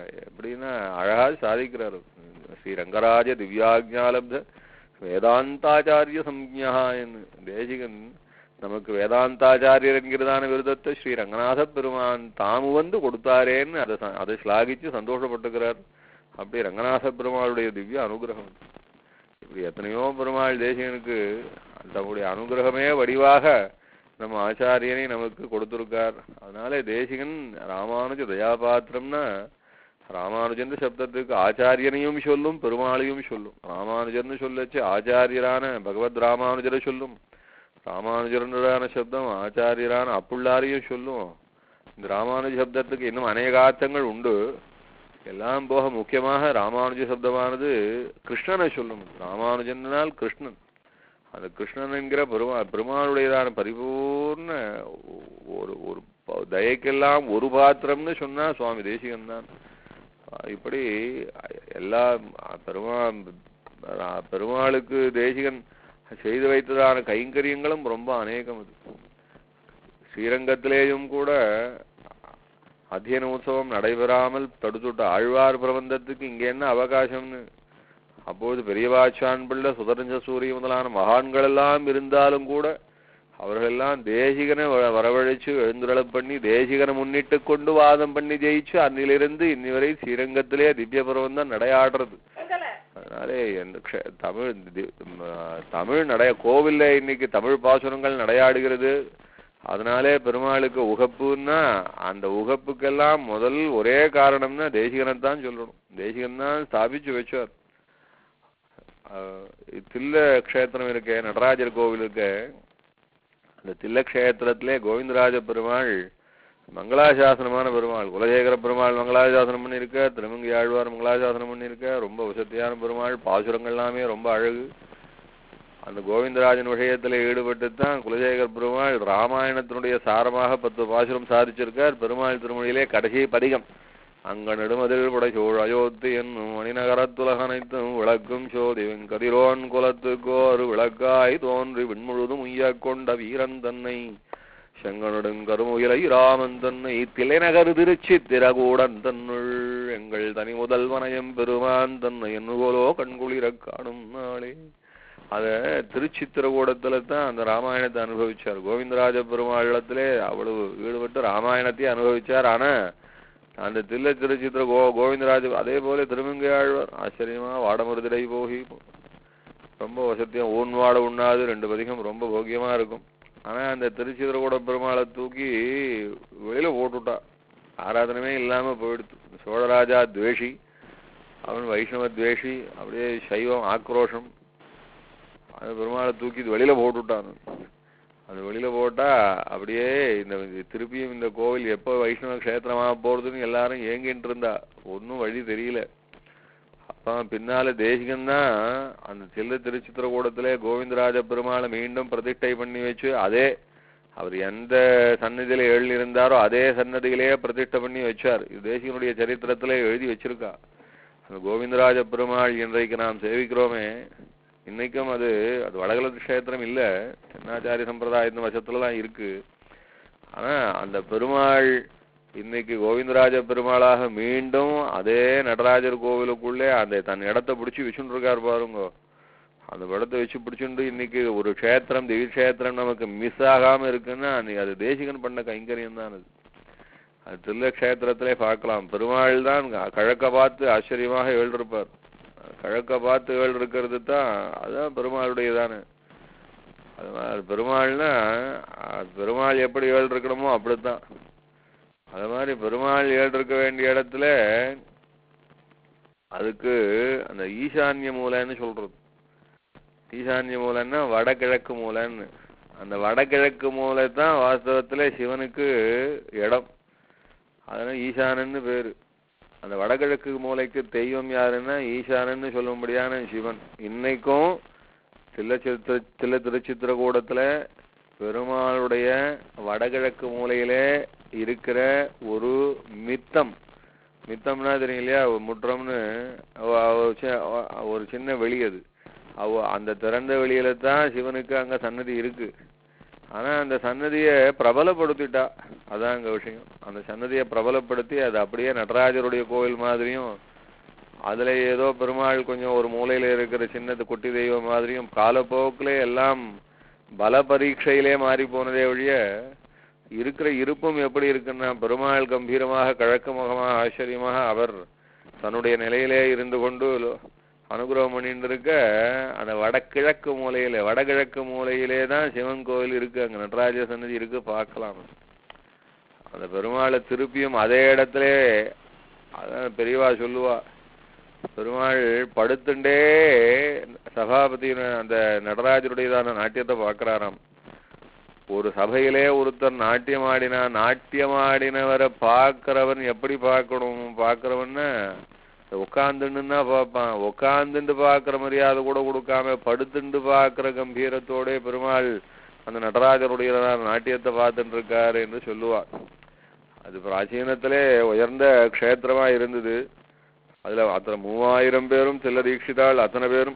எப்படின்னா அழகா சாதிக்கிறாரு ஸ்ரீ ரங்கராஜ திவ்யாஜாலப்த வேதாந்தாச்சாரிய சம்ஞா என்று தேசிகன் நமக்கு வேதாந்தாச்சாரியர் என்கிறதான விருதத்தை ஸ்ரீ ரங்கநாத பெருமான் தாமு வந்து கொடுத்தாரேன்னு அதை ச- அதை ஸ்லாகிச்சு சந்தோஷப்பட்டுக்கிறார் அப்படி ரங்கநாத பெருமாளுடைய திவ்ய அனுகிரகம் இப்படி எத்தனையோ பெருமாள் தேசிகனுக்கு தம்முடைய அனுகிரகமே வடிவாக நம்ம ஆச்சாரியனை நமக்கு கொடுத்திருக்கார் அதனால தேசிகன் ராமானுஜ தயாபாத்திரம்னா ராமானுஜன் சப்தத்துக்கு ஆச்சாரியனையும் சொல்லும் பெருமாளையும் சொல்லும் ராமானுஜர்னு சொல்லச்சு ஆச்சாரியரான பகவத் ராமானுஜரை சொல்லும் ராமானுஜரனான சப்தம் ஆச்சாரியரான அப்புள்ளாரையும் சொல்லும் இந்த ராமானுஜ சப்தத்துக்கு இன்னும் அநேகார்த்தங்கள் உண்டு எல்லாம் போக முக்கியமாக ராமானுஜ சப்தமானது கிருஷ்ணனை சொல்லும் ராமானுஜனால் கிருஷ்ணன் அந்த கிருஷ்ணன் என்கிற பெருமா பெருமாளுடையதான பரிபூர்ண ஒரு ஒரு ப- தயக்கெல்லாம் ஒரு பாத்திரம்னு சொன்னா சுவாமி தேசிகன் தான் இப்படி எல்லா பெருமா ரா- பெருமாளுக்கு தேசிகன் செய்து வைத்ததான கைங்கரியங்களும் ரொம்ப அநேகம் அது ஸ்ரீரங்கத்திலேயும் கூட அத்தியன உற்சவம் நடைபெறாமல் தடுத்துட்ட ஆழ்வார் பிரபந்தத்துக்கு இங்க என்ன அவகாசம்னு அப்போது பெரியவாச்சான் பிள்ளை சுதரஞ்ச சூரிய முதலான மகான்கள் எல்லாம் இருந்தாலும் கூட அவர்களெல்லாம் தேசிகனை வ- வரவழைச்சு எழுந்துருளப் பண்ணி தேசிகனை முன்னிட்டு கொண்டு வாதம் பண்ணி ஜெயிச்சு அன்னிலிருந்து இன்னி வரை ஸ்ரீரங்கத்திலே திவ்ய பிரபந்தம் நடையாடுறது அதனாலே எந்த க்ஷ- தமிழ் தி- ம, தமிழ் நடைய கோவில்ல இன்னைக்கு தமிழ் பாசுரங்கள் நடையாடுகிறது அதனாலே பெருமாளுக்கு உகப்புன்னா அந்த உகப்புக்கெல்லாம் முதல் ஒரே காரணம்னா தேசிகனைத்தான் சொல்லணும் தேசிகன் தான் ஸ்தாபிச்சு வச்சார் அஹ் தில்ல க்ஷேத்திரம் இருக்கே நடராஜர் கோவில் இருக்கே அந்த தில்ல க்ஷேத்திரத்திலே கோவிந்தராஜ பெருமாள் மங்களாசாசனமான பெருமாள் குலசேகர பெருமாள் மங்களாசாசனம் பண்ணியிருக்க திருமங்கி ஆழ்வார் மங்களாசாசனம் பண்ணியிருக்க ரொம்ப வசதியான பெருமாள் பாசுரங்கள் எல்லாமே ரொம்ப அழகு அந்த கோவிந்தராஜன் விஷயத்துல ஈடுபட்டு தான் குலசேகர பெருமாள் ராமாயணத்தினுடைய சாரமாக பத்து பாசுரம் சாதிச்சிருக்கார் பெருமாள் திருமொழியிலே கடைசி பதிகம் அங்க நெடுமதில் படைசோழ் அயோத்தி என்னும் மணிநகரத்துலகனைத்தும் விளக்கும் சோதி கதிரோன் குலத்துக்கோர் விளக்காய் தோன்றி விண்முழுதும் உய்யக் கொண்ட வீரன் தன்னை செங்கனடும் கருமுகிலை ராமன் தன்னை திலைநகர் திருச்சி திரகூடன் தன்னுள் எங்கள் தனி முதல்வனயம் பெருமான் தன்னை என்னுகோலோ கண்குளிரக் காணும் நாளே அத திருச்சித்திரகூடத்துல தான் அந்த ராமாயணத்தை அனுபவிச்சார் கோவிந்தராஜ பெருமாளத்திலே அவ்வளவு ஈடுபட்டு ராமாயணத்தை அனுபவிச்சார் ஆனா அந்த தில்ல திருச்சித்திர கோ கோவிந்தராஜ அதே போல திருமங்கை ஆழ்வார் ஆச்சரியமா வாடமருதிரை போகி ரொம்ப வசதியா ஊன் வாட உண்ணாது ரெண்டு பதிகம் ரொம்ப போக்கியமா இருக்கும் ஆனா அந்த திருச்சித்திரகூட பெருமாளை தூக்கி வெளியில போட்டுட்டா ஆராதனமே இல்லாம போயிடுத்து சோழராஜா துவேஷி அவன் வைஷ்ணவ துவேஷி அப்படியே சைவம் ஆக்ரோஷம் அந்த பெருமாளை தூக்கி வெளியில போட்டுட்டான் அது வெளியில போட்டா அப்படியே இந்த திருப்பியும் இந்த கோவில் எப்போ வைஷ்ணவ க்ஷேத்திரமா போறதுன்னு எல்லாரும் ஏங்கிட்டு இருந்தா ஒன்றும் வழி தெரியல அப்ப பின்னால தேசிகன்தான் அந்த சில்ல திருச்சித்திரகூடத்திலே கோவிந்தராஜ பெருமாளை மீண்டும் பிரதிஷ்டை பண்ணி வச்சு அதே அவர் எந்த சன்னதியில எழுதி இருந்தாரோ அதே சன்னதியிலேயே பிரதிஷ்டை பண்ணி வச்சார் இது தேசிகனுடைய சரித்திரத்திலே எழுதி வச்சிருக்கா அந்த கோவிந்தராஜ பெருமாள் இன்றைக்கு நாம் சேவிக்கிறோமே இன்னைக்கும் அது அது வடகல க்ஷேத்திரம் இல்ல தென்னாச்சாரிய சம்பிரதாயத்தின் வசத்துல தான் இருக்கு ஆனா அந்த பெருமாள் இன்னைக்கு கோவிந்தராஜ பெருமாளாக மீண்டும் அதே நடராஜர் கோவிலுக்குள்ளே அந்த தன் இடத்தை பிடிச்சி வச்சுட்டு இருக்காரு பாருங்க அந்த இடத்தை வச்சு பிடிச்சுண்டு இன்னைக்கு ஒரு க்ஷேத்திரம் திவ்ய க்ஷேத்திரம் நமக்கு மிஸ் ஆகாம இருக்குன்னா அன்னைக்கு அது தேசிகன் பண்ண கைங்கரியம் தான் அது அது தில்ல க்ஷேத்திரத்திலே பார்க்கலாம் பெருமாள் தான் கிழக்க பார்த்து ஆச்சரியமாக எழுதிருப்பார் கிழக்க பார்த்து ஏழு இருக்கிறது தான் அதுதான் பெருமாளுடையதானே அது மாதிரி பெருமாள்னா அது பெருமாள் எப்படி ஏழு இருக்கணுமோ அப்படித்தான் அது மாதிரி பெருமாள் ஏழு இருக்க வேண்டிய இடத்துல அதுக்கு அந்த ஈசான்ய மூலைன்னு சொல்றது ஈசான்ய மூலைன்னா வடகிழக்கு மூலைன்னு அந்த வடகிழக்கு மூலை தான் வாஸ்தவத்துல சிவனுக்கு இடம் அதனால ஈசானன்னு பேரு அந்த வடகிழக்கு மூலைக்கு தெய்வம் யாருன்னா ஈசானன்னு சொல்லும்படியான சிவன் இன்னைக்கும் சில்ல சித்திர சில்ல திருச்சித்திரகூடத்துல பெருமாளுடைய வடகிழக்கு மூலையிலே இருக்கிற ஒரு மித்தம் மித்தம்னா தெரியும் இல்லையா ஒரு முற்றம்னு அவ- ஒரு சி- ஒரு சின்ன வெளி அது அவ அந்த திறந்த வெளியில தான் சிவனுக்கு அங்க சன்னதி இருக்கு ஆனா அந்த சன்னதியை பிரபலப்படுத்திட்டா அதான் அங்க விஷயம் அந்த சன்னதியை பிரபலப்படுத்தி அது அப்படியே நடராஜருடைய கோவில் மாதிரியும் அதுல ஏதோ பெருமாள் கொஞ்சம் ஒரு மூலையில இருக்கிற சின்னது குட்டி தெய்வம் மாதிரியும் காலப்போக்கிலே எல்லாம் பல பரீட்சையிலே மாறி போனதே ஒழிய இருக்கிற இருப்பும் எப்படி இருக்குன்னா பெருமாள் கம்பீரமாக கிழக்கு முகமாக ஆச்சரியமாக அவர் தன்னுடைய நிலையிலே இருந்து கொண்டு அனுகிரகம் பண்ணிட்டு இருக்க அந்த வடகிழக்கு மூலையில வடகிழக்கு மூலையிலே தான் சிவன் கோவில் இருக்கு அங்க நடராஜ சன்னதி இருக்கு பார்க்கலாம் அந்த பெருமாளை திருப்பியும் அதே இடத்திலே அதான் பெரியவா சொல்லுவா பெருமாள் படுத்துண்டே சபாபதி அந்த நடராஜருடையதான நாட்டியத்தை பார்க்கறாராம் ஒரு சபையிலே ஒருத்தர் நாட்டியம் ஆடினா நாட்டியம் ஆடினவரை பார்க்கிறவன் எப்படி பார்க்கணும் பார்க்கிறவன்னு உட்காந்துன்னு தான் பார்ப்பான் உட்காந்துட்டு பார்க்குற மரியாதை கூட கொடுக்காம படுத்துண்டு பார்க்குற கம்பீரத்தோட பெருமாள் அந்த நடராஜருடைய நாட்டியத்தை பார்த்துட்டு இருக்காரு என்று சொல்லுவார் அது பிராச்சீனத்திலே உயர்ந்த க்ஷேத்திரமா இருந்தது அதுல அத்தனை மூவாயிரம் பேரும் சில தீட்சிதாள் அத்தனை பேரும்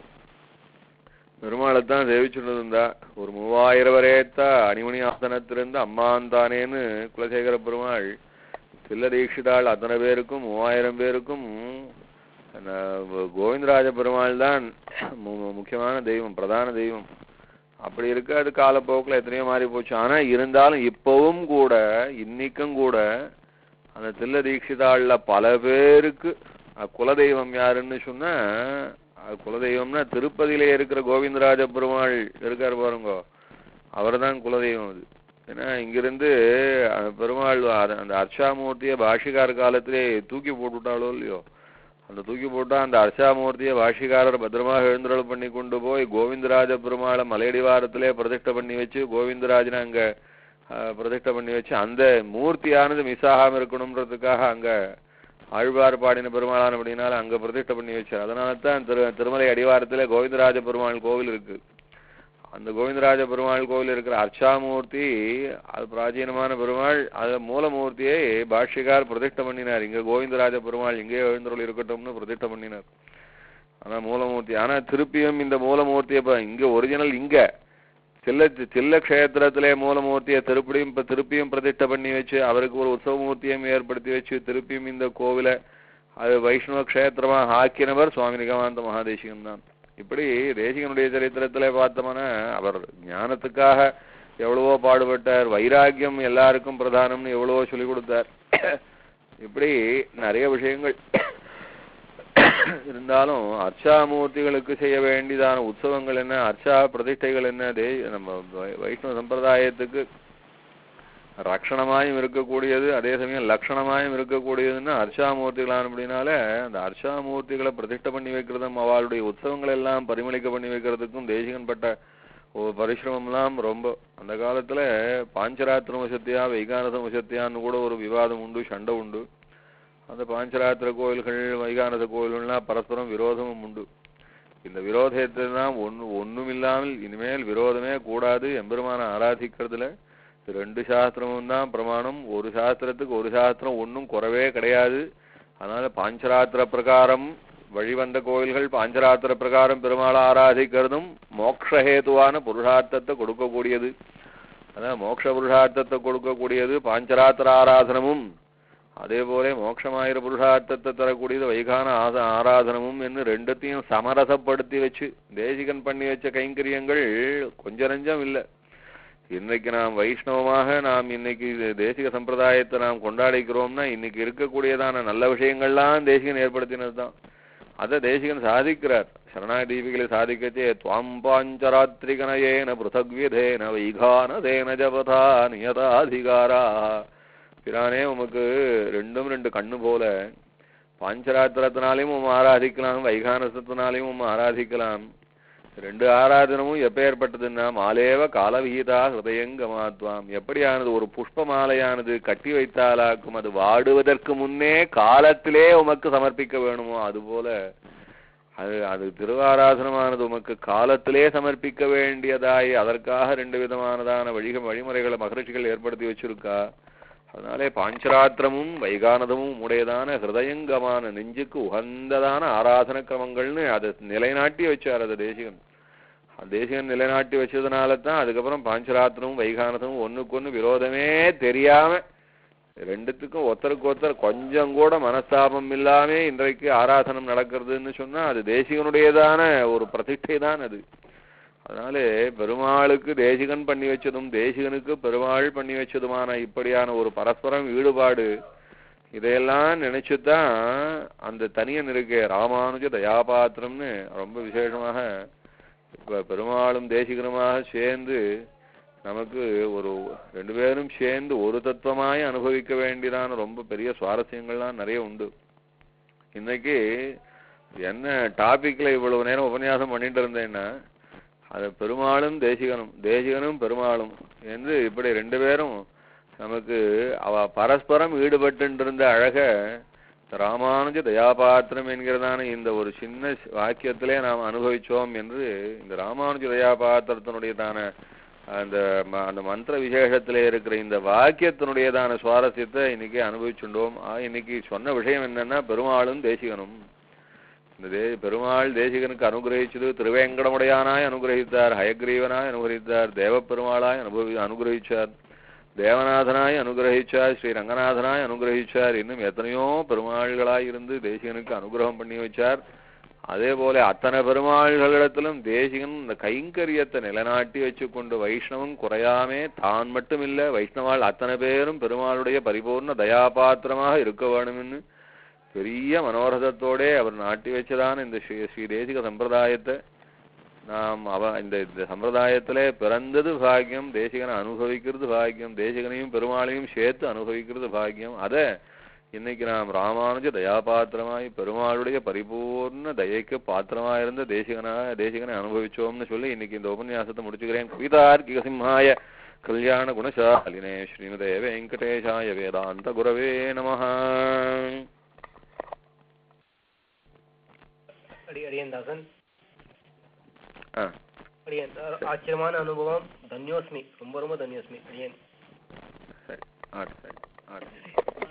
பெருமாளைத்தான் சேவிச்சுட்டு இருந்தா ஒரு மூவாயிரம் வரையத்தா அணிமணி ஆசனத்திலிருந்து அம்மாந்தானேன்னு குலசேகர பெருமாள் சில்ல தீட்சிதாள் அத்தனை பேருக்கும் மூவாயிரம் பேருக்கும் அந்த கோவிந்தராஜ பெருமாள் தான் மு- முக்கியமான தெய்வம் பிரதான தெய்வம் அப்படி இருக்க அது காலப்போக்கில் எத்தனையோ மாறி போச்சு ஆனா இருந்தாலும் இப்பவும் கூட இன்னைக்கும் கூட அந்த தில்ல தீட்சிதாள்ல பல பேருக்கு அஹ், குலதெய்வம் யாருன்னு சொன்னா அது குலதெய்வம்னா திருப்பதியிலே இருக்கிற கோவிந்தராஜ பெருமாள் இருக்கார் பாருங்க அவர்தான் குலதெய்வம் அது ஏன்னா இங்கிருந்து அந்த பெருமாள் அத- அந்த அர்ச்சாமூர்த்தியை பாஷிகார் காலத்திலே தூக்கி போட்டுவிட்டாளோ இல்லையோ அந்த தூக்கி போட்டா அந்த அர்ச்சாமூர்த்தியை பாஷிகாரர் பத்திரமாக எழுந்தருள் பண்ணி கொண்டு போய் கோவிந்தராஜ பெருமாளை மலையடிவாரத்திலே பிரதிஷ்டை பண்ணி வச்சு கோவிந்தராஜனை அங்க அஹ், பிரதிஷ்டை பண்ணி வச்சு அந்த மூர்த்தியானது மிஸ் ஆகாம இருக்கணும்ன்றதுக்காக அங்க ஆழ்வார் பாடின பெருமாளான அப்படின்னால அங்க பிரதிஷ்டை பண்ணி வச்சார் அதனால தான் திரு திருமலை அடிவாரத்திலே கோவிந்தராஜ பெருமாள் கோவில் இருக்கு அந்த கோவிந்தராஜ பெருமாள் கோவில் இருக்கிற அர்ச்சாமூர்த்தி அது பிராச்சீனமான பெருமாள் அது மூலமூர்த்தியை பாஷ்யக்கார் பிரதிஷ்டை பண்ணினார் இங்க கோவிந்தராஜ பெருமாள் இங்கே எழுந்தருள் இருக்கட்டும்னு பிரதிஷ்டை பண்ணினார் ஆனா மூலமூர்த்தி ஆனா திருப்பியும் இந்த மூலமூர்த்தியை இப்ப இங்க ஒரிஜினல் இங்க சில்ல சில்ல க்ஷேத்திரத்திலே மூலமூர்த்தியை திருப்பியும் இப்ப திருப்பியும் பிரதிஷ்டை பண்ணி வச்சு அவருக்கு ஒரு உற்சவமூர்த்தியும் ஏற்படுத்தி வச்சு திருப்பியும் இந்த கோவிலை அது வைஷ்ணவ க்ஷேத்திரமா ஆக்கினவர் சுவாமி நிகமானந்த மகாதேசிகன் தான் இப்படி தேசிகனுடைய சரித்திரத்திலே பார்த்தோம்னா அவர் ஞானத்துக்காக எவ்வளவோ பாடுபட்டார் வைராக்கியம் எல்லாருக்கும் பிரதானம்னு எவ்வளவோ சொல்லிக் கொடுத்தார் இப்படி நிறைய விஷயங்கள் இருந்தாலும் அர்ச்சாமூர்த்திகளுக்கு செய்ய வேண்டியதான உற்சவங்கள் என்ன அர்ச்சா பிரதிஷ்டைகள் என்ன தே நம்ம வை- வைஷ்ணவ சம்பிரதாயத்துக்கு ரக்ஷணமாயும் இருக்கக்கூடியது அதே சமயம் லக்ஷணமாயும் இருக்கக்கூடியதுன்னா அர்ச்சாமூர்த்திகளான அப்படின்னால அந்த அர்ச்சாமூர்த்திகளை பிரதிஷ்டை பண்ணி வைக்கிறதும் அவளுடைய உற்சவங்கள் எல்லாம் பரிமளிக்க பண்ணி வைக்கிறதுக்கும் தேசிகன் பட்ட ஒரு பரிசிரமம்லாம் ரொம்ப அந்த காலத்துல பாஞ்சராத்திர வசத்தியா வைகானச வசத்தியான்னு கூட ஒரு விவாதம் உண்டு சண்டை உண்டு அந்த பாஞ்சராத்திர கோயில்கள் வைகானச கோயில்கள்லாம் பரஸ்பரம் விரோதமும் உண்டு இந்த விரோதத்தை தான் ஒன்று ஒன்றும் இல்லாமல் இனிமேல் விரோதமே கூடாது எம்பெருமான ஆராதிக்கிறதுல ரெண்டு சாஸ்திரமும் தான் பிரமாணம் ஒரு சாஸ்திரத்துக்கு ஒரு சாஸ்திரம் ஒன்றும் குறவே கிடையாது அதனால பாஞ்சராத்திர பிரகாரம் வழிவந்த கோயில்கள் பாஞ்சராத்திர பிரகாரம் பெருமாளை ஆராதிக்கிறதும் மோக்ஷஹேதுவான புருஷார்த்தத்தை கொடுக்கக்கூடியது அதான் மோட்ச புருஷார்த்தத்தை கொடுக்கக்கூடியது பாஞ்சராத்திர ஆராதனமும் அதே போல மோட்சமாயிர புருஷார்த்தத்தை தரக்கூடியது வைகான ஆச ஆராதனமும் என்று ரெண்டுத்தையும் சமரசப்படுத்தி வச்சு தேசிகன் பண்ணி வச்ச கைங்கரியங்கள் கொஞ்ச நஞ்சம் இல்லை இன்னைக்கு நாம் வைஷ்ணவமாக நாம் இன்னைக்கு இது தேசிக சம்பிரதாயத்தை நாம் கொண்டாடிக்கிறோம்னா இன்னைக்கு இருக்கக்கூடியதான நல்ல விஷயங்கள்லாம் தேசிகன் ஏற்படுத்தினது தான் அதை தேசிகன் சாதிக்கிறார் சரணாதீபிகளை சாதிக்கச்சே துவாம் பாஞ்சராத்திரிகனயேன பிருத்தக்வியதேன வைகானதேன ஜபதா நியதாதிகாரா பிரானே உமக்கு ரெண்டும் ரெண்டு கண்ணு போல பாஞ்சராத்திரத்தினாலையும் உம் ஆராதிக்கலாம் வைகானசத்தினாலையும் உம் ஆராதிக்கலாம் ரெண்டு ஆராதனமும் எப்பேற்பட்டதுன்னா மாலேவ காலவிகிதா ஹிருதயங்கமாத்வாம் எப்படியானது ஒரு புஷ்ப மாலையானது கட்டி வைத்தாலாக்கும் அது வாடுவதற்கு முன்னே காலத்திலே உமக்கு சமர்ப்பிக்க வேணுமோ அதுபோல அது அது திருவாராதனமானது உமக்கு காலத்திலே சமர்ப்பிக்க வேண்டியதாய் அதற்காக ரெண்டு விதமானதான வழிக வழிமுறைகளை மகரிஷிகள் ஏற்படுத்தி வச்சிருக்கா அதனாலே பாஞ்சராத்திரமும் வைகானதமும் உடையதான ஹிருதயங்கமான நெஞ்சுக்கு உகந்ததான ஆராதன கிரமங்கள்னு அதை நிலைநாட்டி வச்சார் அது தேசிகன் தேசிகன் நிலைநாட்டி வச்சதுனால தான் அதுக்கப்புறம் பாஞ்சராத்திரமும் வைகானதமும் ஒண்ணுக்கொன்னு விரோதமே தெரியாம ரெண்டுத்துக்கும் ஒருத்தருக்கு ஒருத்தர் கொஞ்சம் கூட மனஸ்தாபம் இல்லாம இன்றைக்கு ஆராதனம் நடக்கிறதுன்னு சொன்னா அது தேசிகனுடையதான ஒரு பிரதிஷ்டை தான் அது அதனால பெருமாளுக்கு தேசிகன் பண்ணி வச்சதும் தேசிகனுக்கு பெருமாள் பண்ணி வச்சதுமான இப்படியான ஒரு பரஸ்பரம் ஈடுபாடு இதையெல்லாம் நினைச்சுதான் அந்த தனியன் இருக்கே ராமானுஜ தயாபாத்திரம்னு ரொம்ப விசேஷமாக இப்ப பெருமாளும் தேசிகனுமாக சேர்ந்து நமக்கு ஒரு ரெண்டு பேரும் சேர்ந்து ஒரு தத்துவமாய் அனுபவிக்க வேண்டியதான ரொம்ப பெரிய சுவாரஸ்யங்கள்லாம் நிறைய உண்டு இன்னைக்கு என்ன டாபிக்ல இவ்வளவு நேரம் உபன்யாசம் பண்ணிட்டு இருந்தேன்னா அது பெருமாளும் தேசிகனும் தேசிகனும் பெருமாளும் என்று இப்படி ரெண்டு பேரும் நமக்கு அவ பரஸ்பரம் ஈடுபட்டு இருந்த அழக ராமானுஜ தயாபாத்திரம் என்கிறதான இந்த ஒரு சின்ன வாக்கியத்திலே நாம் அனுபவிச்சோம் என்று இந்த ராமானுஜ தயாபாத்திரத்தினுடையதான அந்த ம- அந்த மந்திர விசேஷத்திலே இருக்கிற இந்த வாக்கியத்தினுடையதான சுவாரஸ்யத்தை இன்னைக்கு அனுபவிச்சுட்டோம் ஆ, இன்னைக்கு சொன்ன விஷயம் என்னன்னா பெருமாளும் தேசிகனும் இந்த தே பெருமாள் தேசிகனுக்கு அனுகிரகிச்சது திருவேங்கடமுடையானாய் அனுகிரகித்தார் ஹயக்ரீவனாய் அனுகிரகித்தார் தேவப்பெருமாளாய் அனுபவி அனுகிரகிச்சார் தேவநாதனாய் அனுகிரகிச்சார் ஸ்ரீ ரங்கநாதனாய் அனுகிரகிச்சார் இன்னும் எத்தனையோ பெருமாள்களாய் இருந்து தேசிகனுக்கு அனுகிரகம் பண்ணி வச்சார் அதே போல அத்தனை பெருமாள்களிடத்திலும் தேசிகன் இந்த கைங்கரியத்தை நிலைநாட்டி வச்சுக்கொண்டு வைஷ்ணவம் குறையாமே தான் மட்டும் இல்ல வைஷ்ணவாள் அத்தனை பேரும் பெருமாளுடைய பரிபூர்ண தயாபாத்திரமாக இருக்க வேணும்னு பெரிய மனோரதத்தோடே அவர் நாட்டி வச்சதான இந்த ஸ்ரீ ஸ்ரீ தேசிக சம்பிரதாயத்தை நாம் அவ இந்த இந்த சம்பிரதாயத்திலே பிறந்தது பாக்கியம் தேசிகனை அனுபவிக்கிறது பாக்கியம் தேசிகனையும் பெருமாளையும் சேர்த்து அனுபவிக்கிறது பாக்கியம் அத இன்னைக்கு நாம் ராமானுஜ தயாபாத்திரமாய் பெருமாளுடைய பரிபூர்ண தயைக்கு பாத்திரமாய் இருந்த தேசிகனா தேசிகனை அனுபவிச்சோம்னு சொல்லி இன்னைக்கு இந்த உபன்யாசத்தை முடிச்சுக்கிறேன் கவிதார்க்கிக சிம்ஹாய கல்யாண குணசாலினே ஸ்ரீமதே வெங்கடேஷாய வேதாந்த குரவே நமஹ அடி அடியன் தாசன் ஆ அடியன் ஆ- ஆச்சரியமான அனுபவம் தன்யோஸ்மி ரொம்ப ரொம்ப தன்யோஸ்மி அடியன் சரி ஆட்டு சரி ஆட்டு